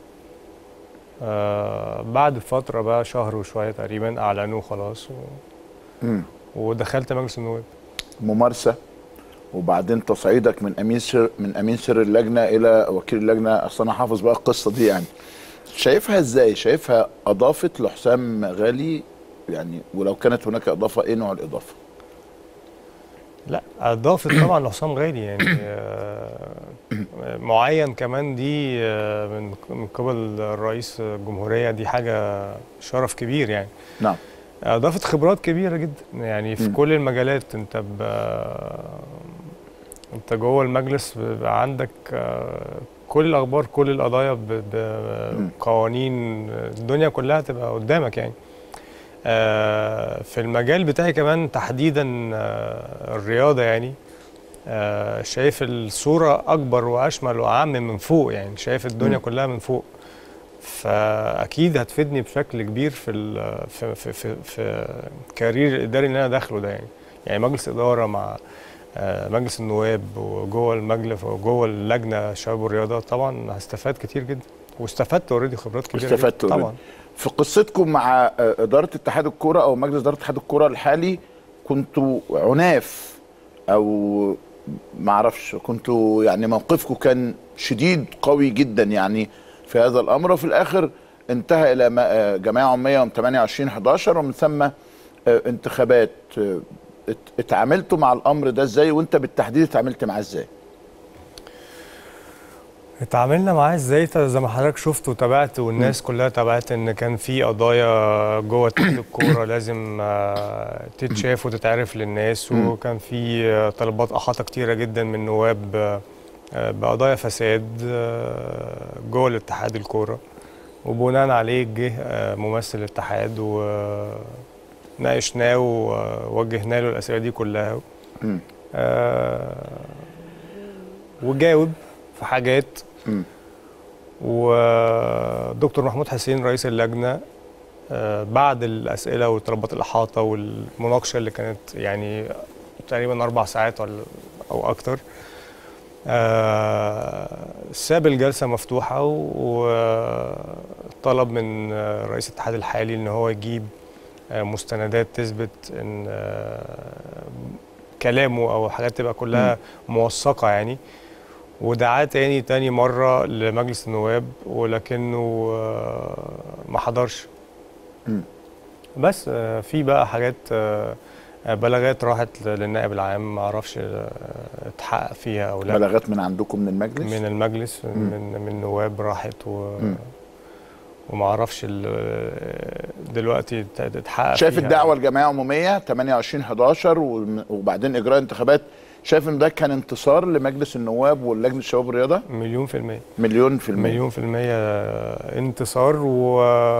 آه بعد فتره بقى شهر وشويه تقريبا اعلنوه خلاص و... مم. ودخلت مجلس النواب ممارسه وبعدين تصعيدك من امين سر من امين سر اللجنه الى وكيل اللجنه اصل انا حافظ بقى القصه دي يعني شايفها ازاي شايفها اضافت لحسام غالي يعني ولو كانت هناك اضافه ايه نوع الاضافه لا اضافت طبعا لحسام غالي يعني آه، معين كمان دي آه، من من قبل الرئيس الجمهوريه دي حاجه شرف كبير يعني نعم اضافت خبرات كبيره جدا يعني في مم. كل المجالات انت ب... انت جوه المجلس بيبقى عندك آه، كل الاخبار كل القضايا ب- بقوانين الدنيا كلها تبقى قدامك يعني آه، في المجال بتاعي كمان تحديدا آه، الرياضه يعني آه، شايف الصوره اكبر واشمل واعم من فوق يعني شايف الدنيا مم. كلها من فوق فاكيد هتفيدني بشكل كبير في ال- في في في, في الكارير الاداري اللي انا داخله ده يعني يعني مجلس اداره مع آه، مجلس النواب وجوه المجلس وجوه اللجنه الشباب والرياضه طبعا هستفاد كتير جدا واستفدت اوريدي خبرات كبيره جداً. استفدت طبعا طبعا في قصتكم مع آه، اداره اتحاد الكوره او مجلس اداره اتحاد الكوره الحالي كنتوا عناف او ما اعرفش كنتوا يعني موقفكم كان شديد قوي جدا يعني في هذا الامر وفي الاخر انتهى الى ما- آه، جمعيه عموميه يوم 28 11 ومن ثم آه، انتخابات آه، ات- اتعاملتوا مع الامر ده ازاي وانت بالتحديد اتعاملت معاه ازاي؟ اتعاملنا معاه ازاي ت- زي ما حضرتك شفت وتابعت والناس كلها تابعت ان كان في قضايا جوه اتحاد الكوره لازم آه، تتشاف وتتعرف للناس مم. وكان في آه، طلبات احاطه كتيره جدا من نواب آه، آه، بقضايا فساد آه، جوه الاتحاد الكوره وبناء عليه جه آه، ممثل الاتحاد وناقشناه ووجهنا له الاسئله دي كلها مم. آه، وجاوب في حاجات مم. ودكتور محمود حسين رئيس اللجنه آه، بعد الاسئله وطلبات الاحاطه والمناقشه اللي كانت يعني تقريبا اربع ساعات ولا او اكتر آه، ساب الجلسه مفتوحه وطلب من آه، رئيس الاتحاد الحالي ان هو يجيب آه، مستندات تثبت ان آه، كلامه او حاجات تبقى كلها موثقه يعني ودعاه تاني تاني مره لمجلس النواب ولكنه آه، ما حضرش مم. بس آه، في بقى حاجات آه، آه، بلاغات راحت للنائب العام ما اعرفش آه، اتحقق فيها او لا بلاغات من عندكم من المجلس من المجلس مم. من من نواب راحت و مم. وما اعرفش ال- دلوقتي ات- اتحقق شايف فيها. الدعوه الجمعيه عموميه 28 11 وم- وبعدين اجراء انتخابات شايف ان ده كان انتصار لمجلس النواب ولجنه الشباب والرياضه مليون في المية مليون في المية مليون في المية انتصار و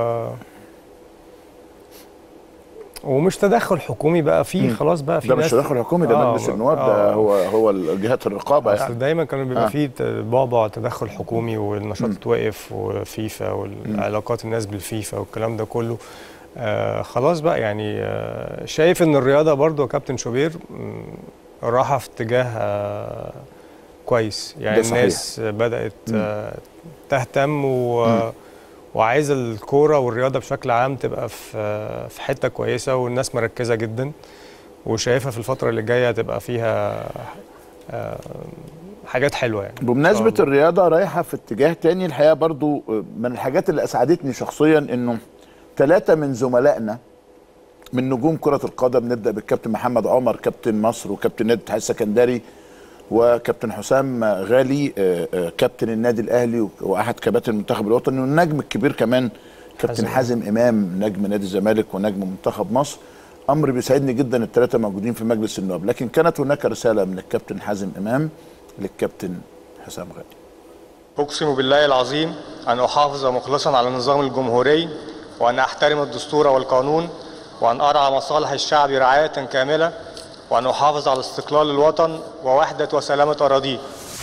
ومش تدخل حكومي بقى في مم. خلاص بقى في ده مش ناس- تدخل حكومي ده مجلس النواب ده هو هو جهات الرقابه اصل يعني دايما كانوا بيبقى آه. فيه ت- بعبع تدخل حكومي والنشاط اتوقف وفيفا والعلاقات الناس بالفيفا والكلام ده كله آه خلاص بقى يعني آه شايف ان الرياضه برضو يا كابتن شوبير مم، راحه في اتجاه آه كويس يعني ده صحيح. الناس بدات مم. آه تهتم و مم. وعايزه الكوره والرياضه بشكل عام تبقى في آه، في حته كويسه والناس مركزه جدا وشايفها في الفتره اللي جايه هتبقى فيها آه، حاجات حلوه يعني بمناسبة إن شاء الله. الرياضة رايحة في اتجاه تاني الحقيقة برضو من الحاجات اللي أسعدتني شخصيا إنه ثلاثة من زملائنا من نجوم كرة القدم نبدأ بالكابتن محمد عمر كابتن مصر وكابتن نادي الاتحاد السكندري وكابتن حسام غالي آه، آه، كابتن النادي الأهلي وأحد كباتن المنتخب الوطني والنجم الكبير كمان كابتن حازم. حازم إمام نجم نادي الزمالك ونجم منتخب مصر أمر بيسعدني جدا الثلاثة موجودين في مجلس النواب لكن كانت هناك رسالة من الكابتن حازم إمام للكابتن حسام غالي أقسم بالله العظيم أن أحافظ مخلصا على النظام الجمهوري وأن أحترم الدستور والقانون وأن أرعى مصالح الشعب رعاية كاملة وأن أحافظ على استقلال الوطن ووحدة وسلامة أراضيه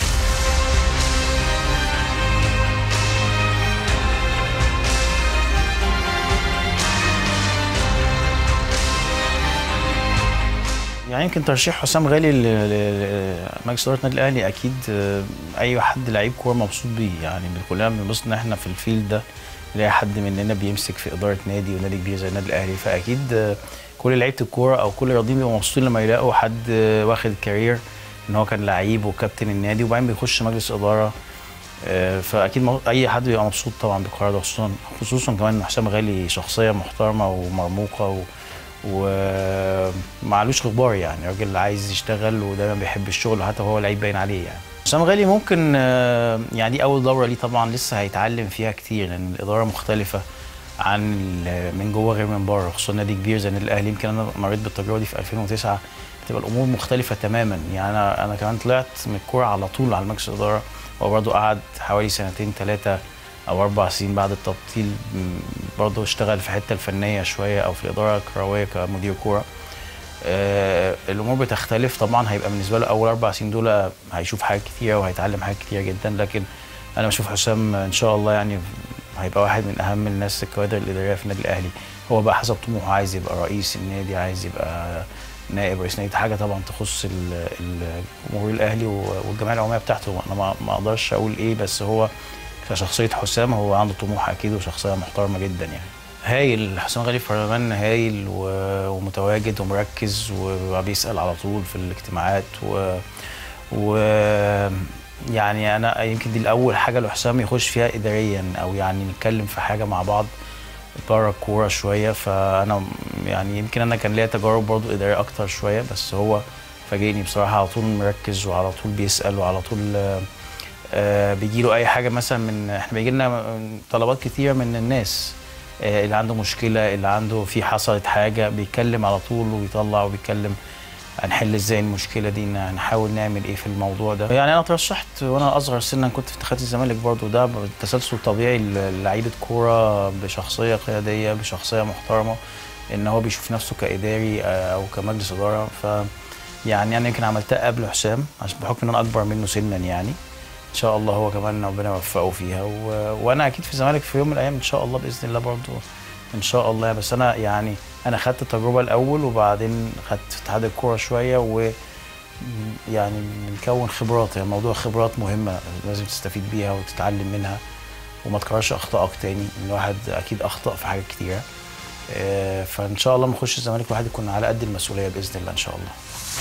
يعني يمكن ترشيح حسام غالي ل- ل- لمجلس اداره النادي الاهلي اكيد آه، اي حد لعيب كوره مبسوط بيه يعني كلنا بنبص ان احنا في الفيلد ده نلاقي حد مننا بيمسك في اداره نادي ونادي كبير زي النادي الاهلي فاكيد آه، كل لعيبه الكوره او كل الرياضيين بيبقوا مبسوطين لما يلاقوا حد آه، واخد كارير ان هو كان لعيب وكابتن النادي وبعدين بيخش مجلس اداره آه، فاكيد مو- اي حد بيبقى مبسوط طبعا بالقرار ده خصوصا خصوصا كمان ان حسام غالي شخصيه محترمه ومرموقه و ومعلوش غبار يعني راجل عايز يشتغل ودايما بيحب الشغل حتى وهو لعيب باين عليه يعني حسام غالي ممكن آه، يعني دي اول دوره ليه طبعا لسه هيتعلم فيها كتير لان الاداره مختلفه عن ال- من جوه غير من بره خصوصا نادي كبير زي النادي الاهلي يمكن انا مريت بالتجربه دي في 2009 بتبقى الامور مختلفه تماما يعني انا انا كمان طلعت من الكوره على طول على مجلس الاداره هو برضه قعد حوالي سنتين ثلاثه او اربع سنين بعد التبطيل م، برضه اشتغل في الحته الفنيه شويه او في الاداره الكرويه كمدير كوره آه، الامور بتختلف طبعا هيبقى بالنسبه له اول اربع سنين دول هيشوف حاجات كتيره وهيتعلم حاجات كتيره جدا لكن انا بشوف حسام ان شاء الله يعني هيبقى واحد من اهم الناس الكوادر الاداريه في النادي الاهلي هو بقى حسب طموحه عايز يبقى رئيس النادي عايز يبقى نائب رئيس نادي حاجه طبعا تخص ال- الجمهور الاهلي و- والجمعيه العموميه بتاعته انا ما- ما اقدرش اقول ايه بس هو كشخصيه حسام هو عنده طموح اكيد وشخصيه محترمه جدا يعني هايل حسام غالي فرمان هايل و- ومتواجد ومركز وبيسأل على طول في الاجتماعات و, و يعني انا يمكن دي الاول حاجه لحسام يخش فيها اداريا او يعني نتكلم في حاجه مع بعض بره الكوره شويه فانا يعني يمكن انا كان ليا تجارب برضو اداريه اكتر شويه بس هو فاجئني بصراحه على طول مركز وعلى طول بيسال وعلى طول آه، آه بيجي له اي حاجه مثلا من احنا بيجي لنا طلبات كتيره من الناس آه اللي عنده مشكله اللي عنده في حصلت حاجه بيتكلم على طول وبيطلع وبيتكلم هنحل ازاي المشكله دي ن- نحاول نعمل ايه في الموضوع ده يعني انا ترشحت وانا اصغر سنا كنت في اتحاد الزمالك برضو ده تسلسل طبيعي ل- لعيبه كوره بشخصيه قياديه بشخصيه محترمه ان هو بيشوف نفسه كاداري آه، او كمجلس اداره ف يعني انا يمكن عملتها قبل حسام عشان بحكم ان انا اكبر منه سنا يعني ان شاء الله هو كمان ربنا يوفقه فيها و... وانا اكيد في الزمالك في يوم من الايام ان شاء الله باذن الله برضو ان شاء الله بس انا يعني انا خدت التجربه الاول وبعدين خدت في اتحاد الكوره شويه و يعني بنكون خبرات يعني موضوع خبرات مهمه لازم تستفيد بيها وتتعلم منها وما تكررش اخطائك تاني ان الواحد اكيد اخطا في حاجات كتيره آه، فان شاء الله لما نخش الزمالك الواحد يكون على قد المسؤوليه باذن الله ان شاء الله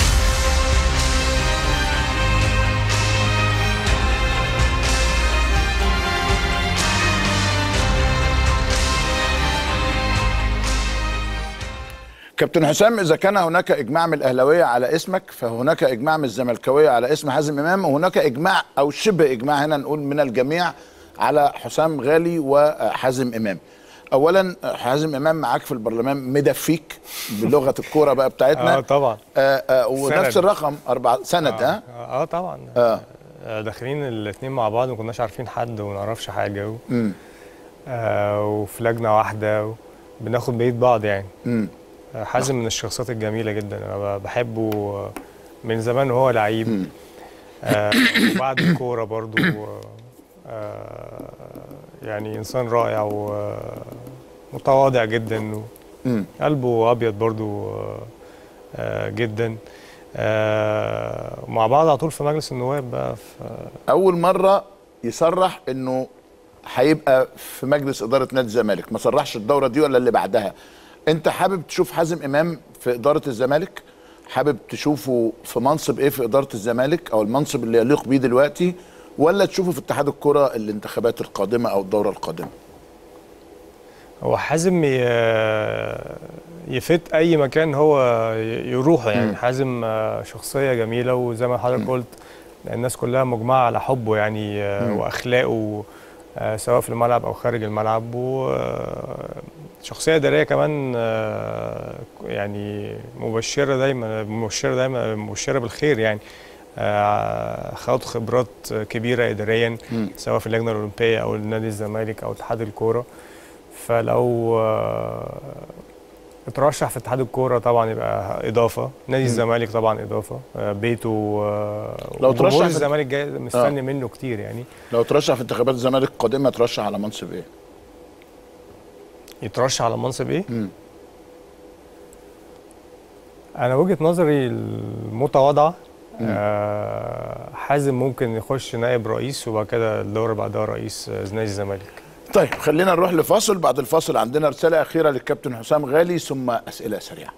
كابتن حسام اذا كان هناك اجماع من الاهلاويه على اسمك فهناك اجماع من الزملكاويه على اسم حازم امام وهناك اجماع او شبه اجماع هنا نقول من الجميع على حسام غالي وحازم امام اولا حازم امام معاك في البرلمان مدفيك بلغه الكوره بقى بتاعتنا اه طبعا آه آه ونفس سند. الرقم اربع سند ها اه, آه طبعا اه آه، داخلين الاثنين مع بعض ما كناش عارفين حد وما نعرفش حاجه و... امم آه وفي لجنه واحده بناخد بايد بعض يعني امم آه، حازم من الشخصيات الجميله جدا انا ب- بحبه آه، من زمان وهو لعيب آه وبعد الكوره برضو آه يعني انسان رائع ومتواضع جدا و- امم قلبه ابيض برضو آه، آه، جدا آه، مع بعض على طول في مجلس النواب بقى في اول مره يصرح انه هيبقى في مجلس اداره نادي الزمالك ما صرحش الدوره دي ولا اللي بعدها انت حابب تشوف حازم امام في اداره الزمالك حابب تشوفه في منصب ايه في اداره الزمالك او المنصب اللي يليق بيه دلوقتي ولا تشوفه في اتحاد الكره الانتخابات القادمه او الدوره القادمه هو حازم ي- يفت اي مكان هو ي- يروحه يعني مم. حازم آه، شخصيه جميله وزي ما حضرتك قلت الناس كلها مجمعه على حبه يعني آه، مم. واخلاقه آه، سواء في الملعب او خارج الملعب وشخصيه اداريه كمان آه، يعني مبشره دايما مبشره دايما مبشره بالخير يعني آه، خد خبرات كبيره اداريا مم. سواء في اللجنه الاولمبيه او نادي الزمالك او اتحاد الكوره فلو آه، اترشح في اتحاد الكوره طبعا يبقى اضافه نادي مم. الزمالك طبعا اضافه آه، بيته آه، لو وجمهور ترشح في- الزمالك جاي مستني منه كتير يعني لو ترشح في انتخابات الزمالك القادمه ترشح على منصب ايه يترشح على منصب ايه مم. انا وجهه نظري المتواضعه مم. آه، حازم ممكن يخش نائب رئيس وبعد كده الدور بعدها رئيس آه، نادي الزمالك طيب خلينا نروح لفاصل بعد الفاصل عندنا رساله اخيره للكابتن حسام غالي ثم اسئله سريعه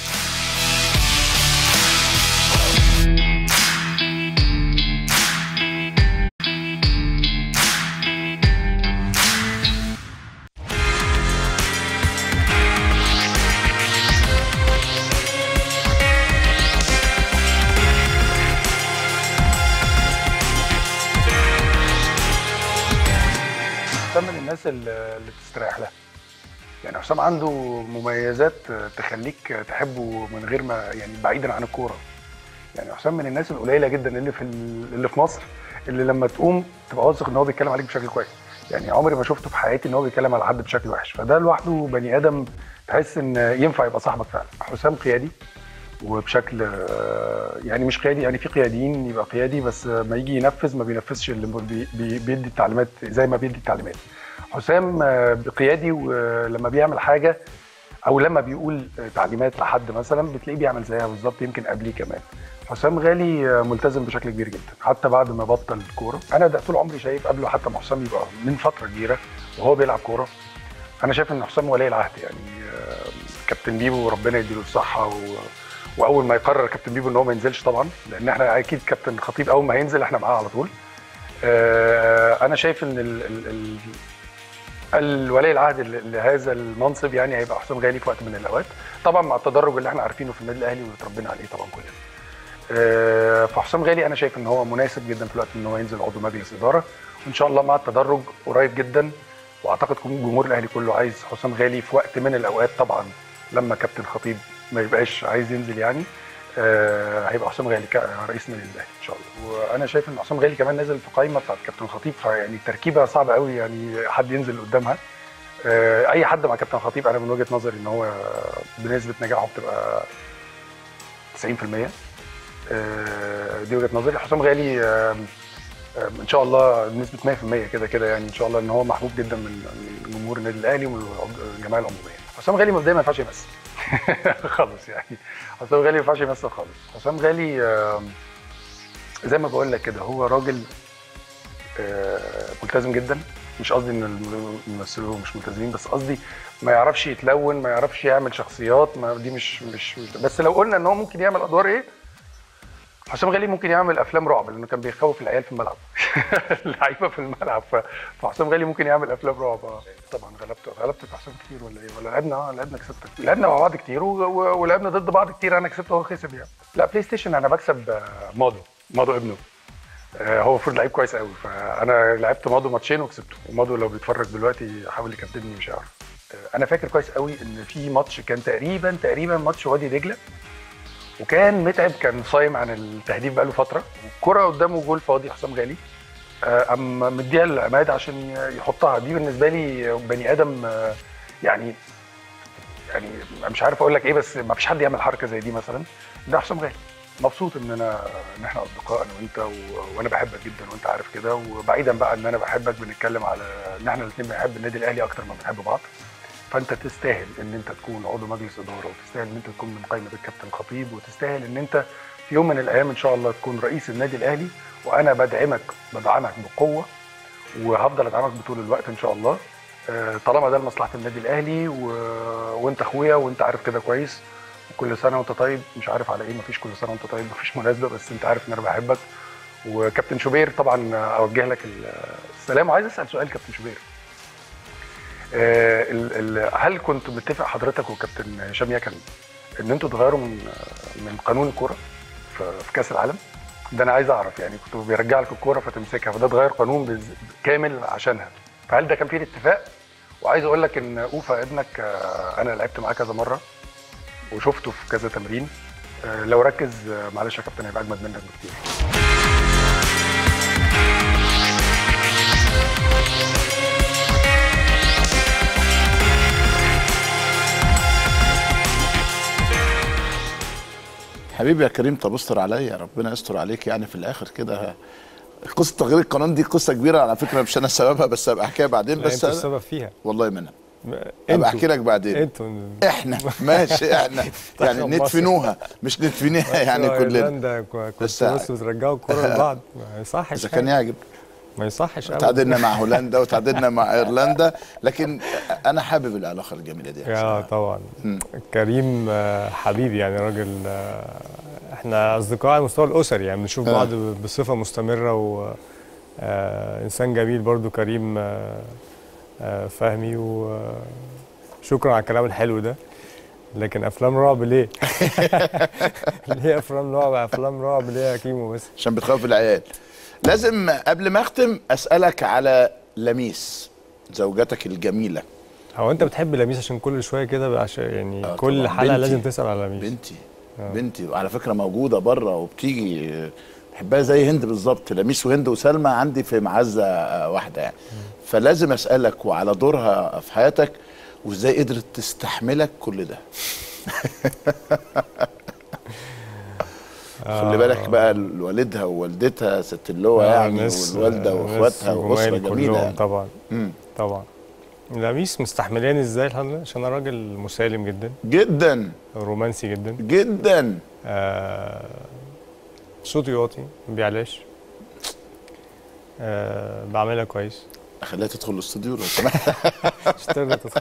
حسام من الناس اللي اللي تستريح لها يعني حسام عنده مميزات تخليك تحبه من غير ما يعني بعيدا عن الكوره يعني حسام من الناس القليله جدا اللي في ال- اللي في مصر اللي لما تقوم تبقى واثق ان هو بيتكلم عليك بشكل كويس يعني عمري ما شفته في حياتي ان هو بيتكلم على حد بشكل وحش فده لوحده بني ادم تحس ان ينفع يبقى صاحبك فعلا حسام قيادي وبشكل آه، يعني مش قيادي يعني في قياديين يبقى قيادي بس ما يجي ينفذ ما بينفذش اللي بي- بي- بيدي التعليمات زي ما بيدي التعليمات حسام آه، قيادي ولما بيعمل حاجه او لما بيقول آه، تعليمات لحد مثلا بتلاقيه بيعمل زيها بالظبط يمكن قبليه كمان حسام غالي آه، ملتزم بشكل كبير جدا حتى بعد ما بطل الكوره انا ده طول عمري شايف قبله حتى ما حسام يبقى من فتره كبيره وهو بيلعب كوره انا شايف ان حسام ولي العهد يعني آه، كابتن بيبو ربنا يديله الصحه و... واول ما يقرر كابتن بيبو ان هو ما ينزلش طبعا لان احنا اكيد كابتن خطيب اول ما هينزل احنا معاه على طول آه، انا شايف ان ال... ال... ال... الولي العهد ل- لهذا المنصب يعني هيبقى حسام غالي في وقت من الاوقات طبعا مع التدرج اللي احنا عارفينه في النادي الاهلي واللي اتربينا عليه طبعا كلنا آه، فحسام غالي انا شايف ان هو مناسب جدا في الوقت ان هو ينزل عضو مجلس اداره وان شاء الله مع التدرج قريب جدا واعتقد كل جمهور الاهلي كله عايز حسام غالي في وقت من الاوقات طبعا لما كابتن خطيب ما يبقاش عايز ينزل يعني آه، هيبقى حسام غالي ك- رئيس نادي الاهلي ان شاء الله وانا شايف ان حسام غالي كمان نازل في قائمه بتاعت كابتن خطيب فيعني التركيبه صعبه قوي يعني حد ينزل قدامها آه، اي حد مع كابتن خطيب انا من وجهه نظري ان هو بنسبه نجاحه بتبقى 90% آه، دي وجهه نظري حسام غالي آه، آه، ان شاء الله بنسبه 100% كده كده يعني ان شاء الله ان هو محبوب جدا من من جمهور النادي الاهلي ومن العض- الجمعيه العموميه حسام غالي مبدئيا ما ينفعش يمثل خالص يعني حسام غالي ما ينفعش يمثل خالص حسام غالي آه، زي ما بقول لك كده هو راجل آه، ملتزم جدا مش قصدي ان الم- الممثلين مش ملتزمين بس قصدي ما يعرفش يتلون ما يعرفش يعمل شخصيات ما دي مش مش, مش بس لو قلنا ان هو ممكن يعمل ادوار ايه حسام غالي ممكن يعمل افلام رعب لانه كان بيخوف العيال في الملعب اللعيبه في الملعب ف- فحسام غالي ممكن يعمل افلام رعب آه. طبعا غلبت غلبت في حسام كتير ولا ايه ولا لعبنا اه لعبنا كسبتك لعبنا مع بعض كتير و... و... ولعبنا ضد بعض كتير انا كسبت وهو كسب يعني لا بلاي ستيشن انا بكسب آه، ماضو ماضو ابنه آه، هو المفروض لعيب كويس قوي فانا لعبت ماضو ماتشين وكسبته وماضو لو بيتفرج دلوقتي حاول يكتبني مش هيعرف آه، انا فاكر كويس قوي ان في ماتش كان تقريبا تقريبا ماتش وادي دجله وكان متعب كان صايم عن التهديف بقاله فتره والكره قدامه جول فاضي حسام غالي آه، قام مديها لعماد عشان يحطها دي بالنسبه لي بني ادم آه، يعني يعني مش عارف اقول لك ايه بس ما فيش حد يعمل حركه زي دي مثلا ده حسام غالي مبسوط ان انا ان احنا اصدقاء انا وانت و... وانا بحبك جدا وانت عارف كده وبعيدا بقى ان انا بحبك بنتكلم على ان احنا الاثنين بنحب النادي الاهلي اكتر ما بنحب بعض فانت تستاهل ان انت تكون عضو مجلس اداره وتستاهل ان انت تكون من قائمه الكابتن خطيب وتستاهل ان انت في يوم من الايام ان شاء الله تكون رئيس النادي الاهلي وانا بدعمك بدعمك بقوه وهفضل ادعمك بطول الوقت ان شاء الله آه، طالما ده لمصلحه النادي الاهلي و... وانت اخويا وانت عارف كده كويس كل سنه وانت طيب مش عارف على ايه مفيش كل سنه وانت طيب مفيش مناسبه بس انت عارف ان انا بحبك وكابتن شوبير طبعا اوجه لك ال- السلام وعايز اسال سؤال كابتن شوبير آه، ال- ال- هل كنت متفق حضرتك وكابتن هشام يكن ان انتوا تغيروا من من قانون الكوره في في كاس العالم؟ ده انا عايز اعرف يعني كنت بيرجع لك الكوره فتمسكها فده اتغير قانون بز- كامل عشانها فهل ده كان فيه اتفاق؟ وعايز اقول لك ان اوفا ابنك آه، انا لعبت معاه كذا مره وشفته في كذا تمرين آه، لو ركز آه، معلش يا كابتن هيبقى اجمد منك بكتير حبيبي يا كريم طب استر عليا ربنا يستر عليك يعني في الاخر كده قصه تغيير القانون دي قصه كبيره على فكره مش انا سببها بس ابقى احكيها بعدين لا، بس انتوا أنا- السبب فيها والله ما انا انتوا- ابقى احكي لك بعدين انتوا احنا ماشي احنا يعني منتخب ندفنوها مش ندفنيها يعني كلنا ايرلندا كنتوا بس بصوا ترجعوا الكوره لبعض ما يصحش اذا كان حاجة. يعجب ما يصحش أبداً. تعادلنا مع هولندا وتعادلنا مع ايرلندا لكن انا حابب العلاقه الجميله دي يا طبعا كريم آه، حبيبي يعني راجل آه، احنا اصدقاء على المستوى الاسري يعني بنشوف آه. بعض بصفه مستمره و آه، انسان جميل برضو كريم آه، آه، فهمي وشكرا على الكلام الحلو ده لكن افلام رعب ليه؟ ليه افلام رعب افلام رعب ليه يا كيمو بس؟ عشان بتخوف العيال لازم قبل ما اختم اسالك على لميس زوجتك الجميله هو انت بتحب لميس عشان كل شويه كده بقى عشان يعني آه كل طبعاً. حلقه بنتي. لازم تسال على لميس بنتي بنتي وعلى فكره موجوده بره وبتيجي آه، بحبها زي هند بالظبط لميس وهند وسلمى عندي في معزه آه، واحده يعني فلازم اسالك وعلى دورها في حياتك وازاي قدرت تستحملك كل ده خلي بالك بقى والدها ووالدتها ست اللواء آه، يعني ناس- والوالده ناس واخواتها واسره جمال جميله كلهم يعني. طبعا مم. طبعا لميس مستحملاني ازاي الحمد لله عشان انا راجل مسالم جدا جدا رومانسي جدا جدا آه صوتي واطي ما بيعلاش آه بعملها كويس خليها تدخل الاستوديو لو سمحت مش تقدر تدخل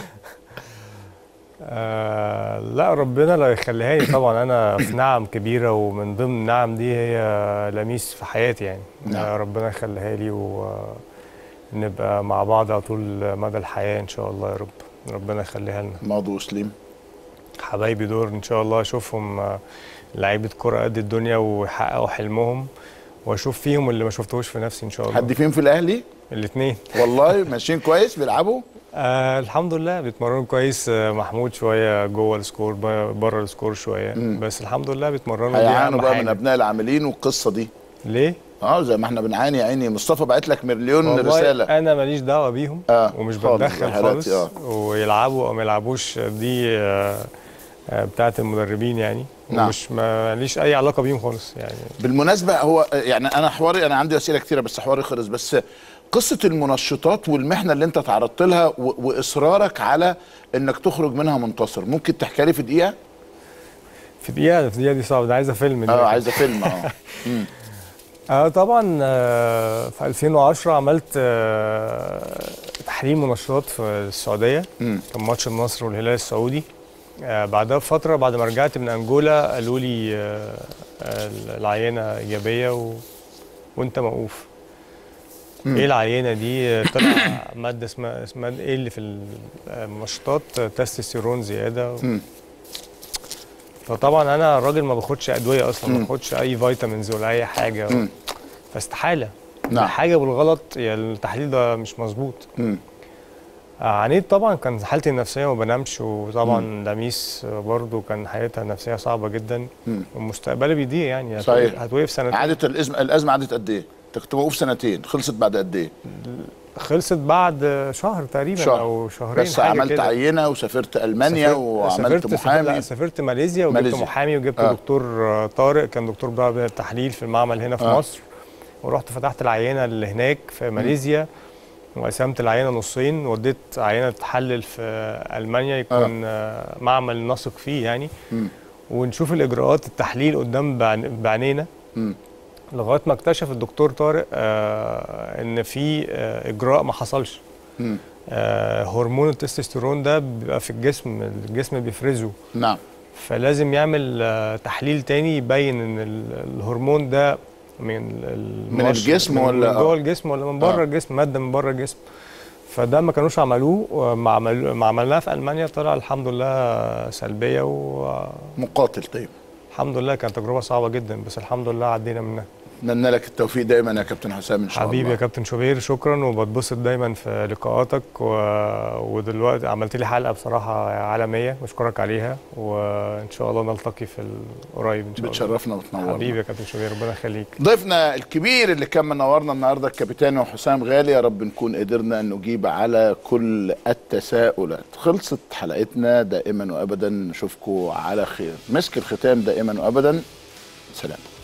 آه لا ربنا لا يخليها لي طبعا انا في نعم كبيره ومن ضمن النعم دي هي لميس في حياتي يعني نعم. آه ربنا يخليها لي ونبقى مع بعض على طول مدى الحياه ان شاء الله يا رب ربنا يخليها لنا ماضي وسليم حبايبي دول ان شاء الله اشوفهم آه، لعيبه كره قد الدنيا ويحققوا حلمهم واشوف فيهم اللي ما شفتهوش في نفسي ان شاء الله حد فيهم في الاهلي الاثنين والله ماشيين كويس بيلعبوا آه الحمد لله بيتمرنوا كويس آه محمود شويه جوه السكور ب- بره السكور شويه مم. بس الحمد لله بيتمرنوا دي هيعانوا أهم بقى حاجة. من ابناء العاملين والقصه دي ليه؟ اه زي ما احنا بنعاني يا عيني مصطفى بعت لك مليون والله رساله انا ماليش دعوه بيهم آه، ومش خالص، بتدخل حالاتي، خالص آه. ويلعبوا او ما يلعبوش دي آه آه بتاعه المدربين يعني نعم. ومش ماليش اي علاقه بيهم خالص يعني بالمناسبه هو يعني انا حواري انا عندي اسئله كتيره بس حواري خلص بس قصه المنشطات والمحنه اللي انت تعرضت لها و- واصرارك على انك تخرج منها منتصر ممكن تحكي لي في دقيقه في دقيقه في دقيقه دي صعبه ده عايزه فيلم دي اه عايزه فيلم اه مم. آه طبعا آه في 2010 عملت آه تحليل منشطات في السعوديه مم. كان ماتش النصر والهلال السعودي آه بعدها بفتره بعد ما رجعت من انجولا قالوا لي آه آه العينه ايجابيه و... وانت موقوف مم. ايه العينه دي آه، طلع ماده اسمها اسمها ايه اللي في المنشطات آه، تستوستيرون زياده مم. فطبعا انا راجل ما باخدش ادويه اصلا ما مم. باخدش اي فيتامينز ولا اي حاجه مم. فاستحاله نعم. حاجه بالغلط يا التحليل ده مش مظبوط مم. عانيت طبعا كان حالتي النفسيه ما بنامش وطبعا لميس برضو كان حالتها النفسيه صعبه جدا مم. ومستقبلي بيضيع يعني هتوقف- صحيح. هتوقف سنتين عادت الازمه الازمه عادت قد ايه؟ انت كنت موقوف سنتين خلصت بعد قد ايه؟ خلصت بعد شهر تقريبا شهر. او شهرين بس حاجة عملت كده. عينه وسافرت المانيا سافرت- وعملت سافرت لا محامي سافرت ماليزيا وجبت ماليزيا. محامي وجبت آه. آه. دكتور آه، طارق كان دكتور بقى بالتحليل في المعمل هنا في آه. آه. مصر ورحت فتحت العينه اللي هناك في ماليزيا وقسمت العينه نصين وديت عينه تحلل في المانيا يكون آه. معمل نثق فيه يعني مم. ونشوف الاجراءات التحليل قدام بعن- بعينينا مم. لغايه ما اكتشف الدكتور طارق آه ان في آه اجراء ما حصلش مم. آه هرمون التستوستيرون ده بيبقى في الجسم الجسم بيفرزه نعم فلازم يعمل آه تحليل تاني يبين ان ال- الهرمون ده من ال- من المؤشر- الجسم من ولا- من جوه آه. الجسم ولا من بره آه. الجسم ماده من بره الجسم فده ما كانوش عملوه وما عملوا ما عملناه في المانيا طلع الحمد لله سلبيه والحمد مقاتل طيب لله كانت تجربه صعبه جدا بس الحمد لله عدينا منها اتمنى لك التوفيق دايما يا كابتن حسام ان شاء حبيبي الله يا كابتن شوبير شكرا وبتبسط دايما في لقاءاتك و... ودلوقتي عملت لي حلقه بصراحه عالميه بشكرك عليها وان شاء الله نلتقي في القريب ان شاء الله بتشرفنا وتنورنا حبيبي يا كابتن شوبير ربنا يخليك ضيفنا الكبير اللي كان منورنا النهارده الكابتن وحسام غالي يا رب نكون قدرنا نجيب على كل التساؤلات خلصت حلقتنا دائما وابدا نشوفكم على خير مسك الختام دائما وابدا سلام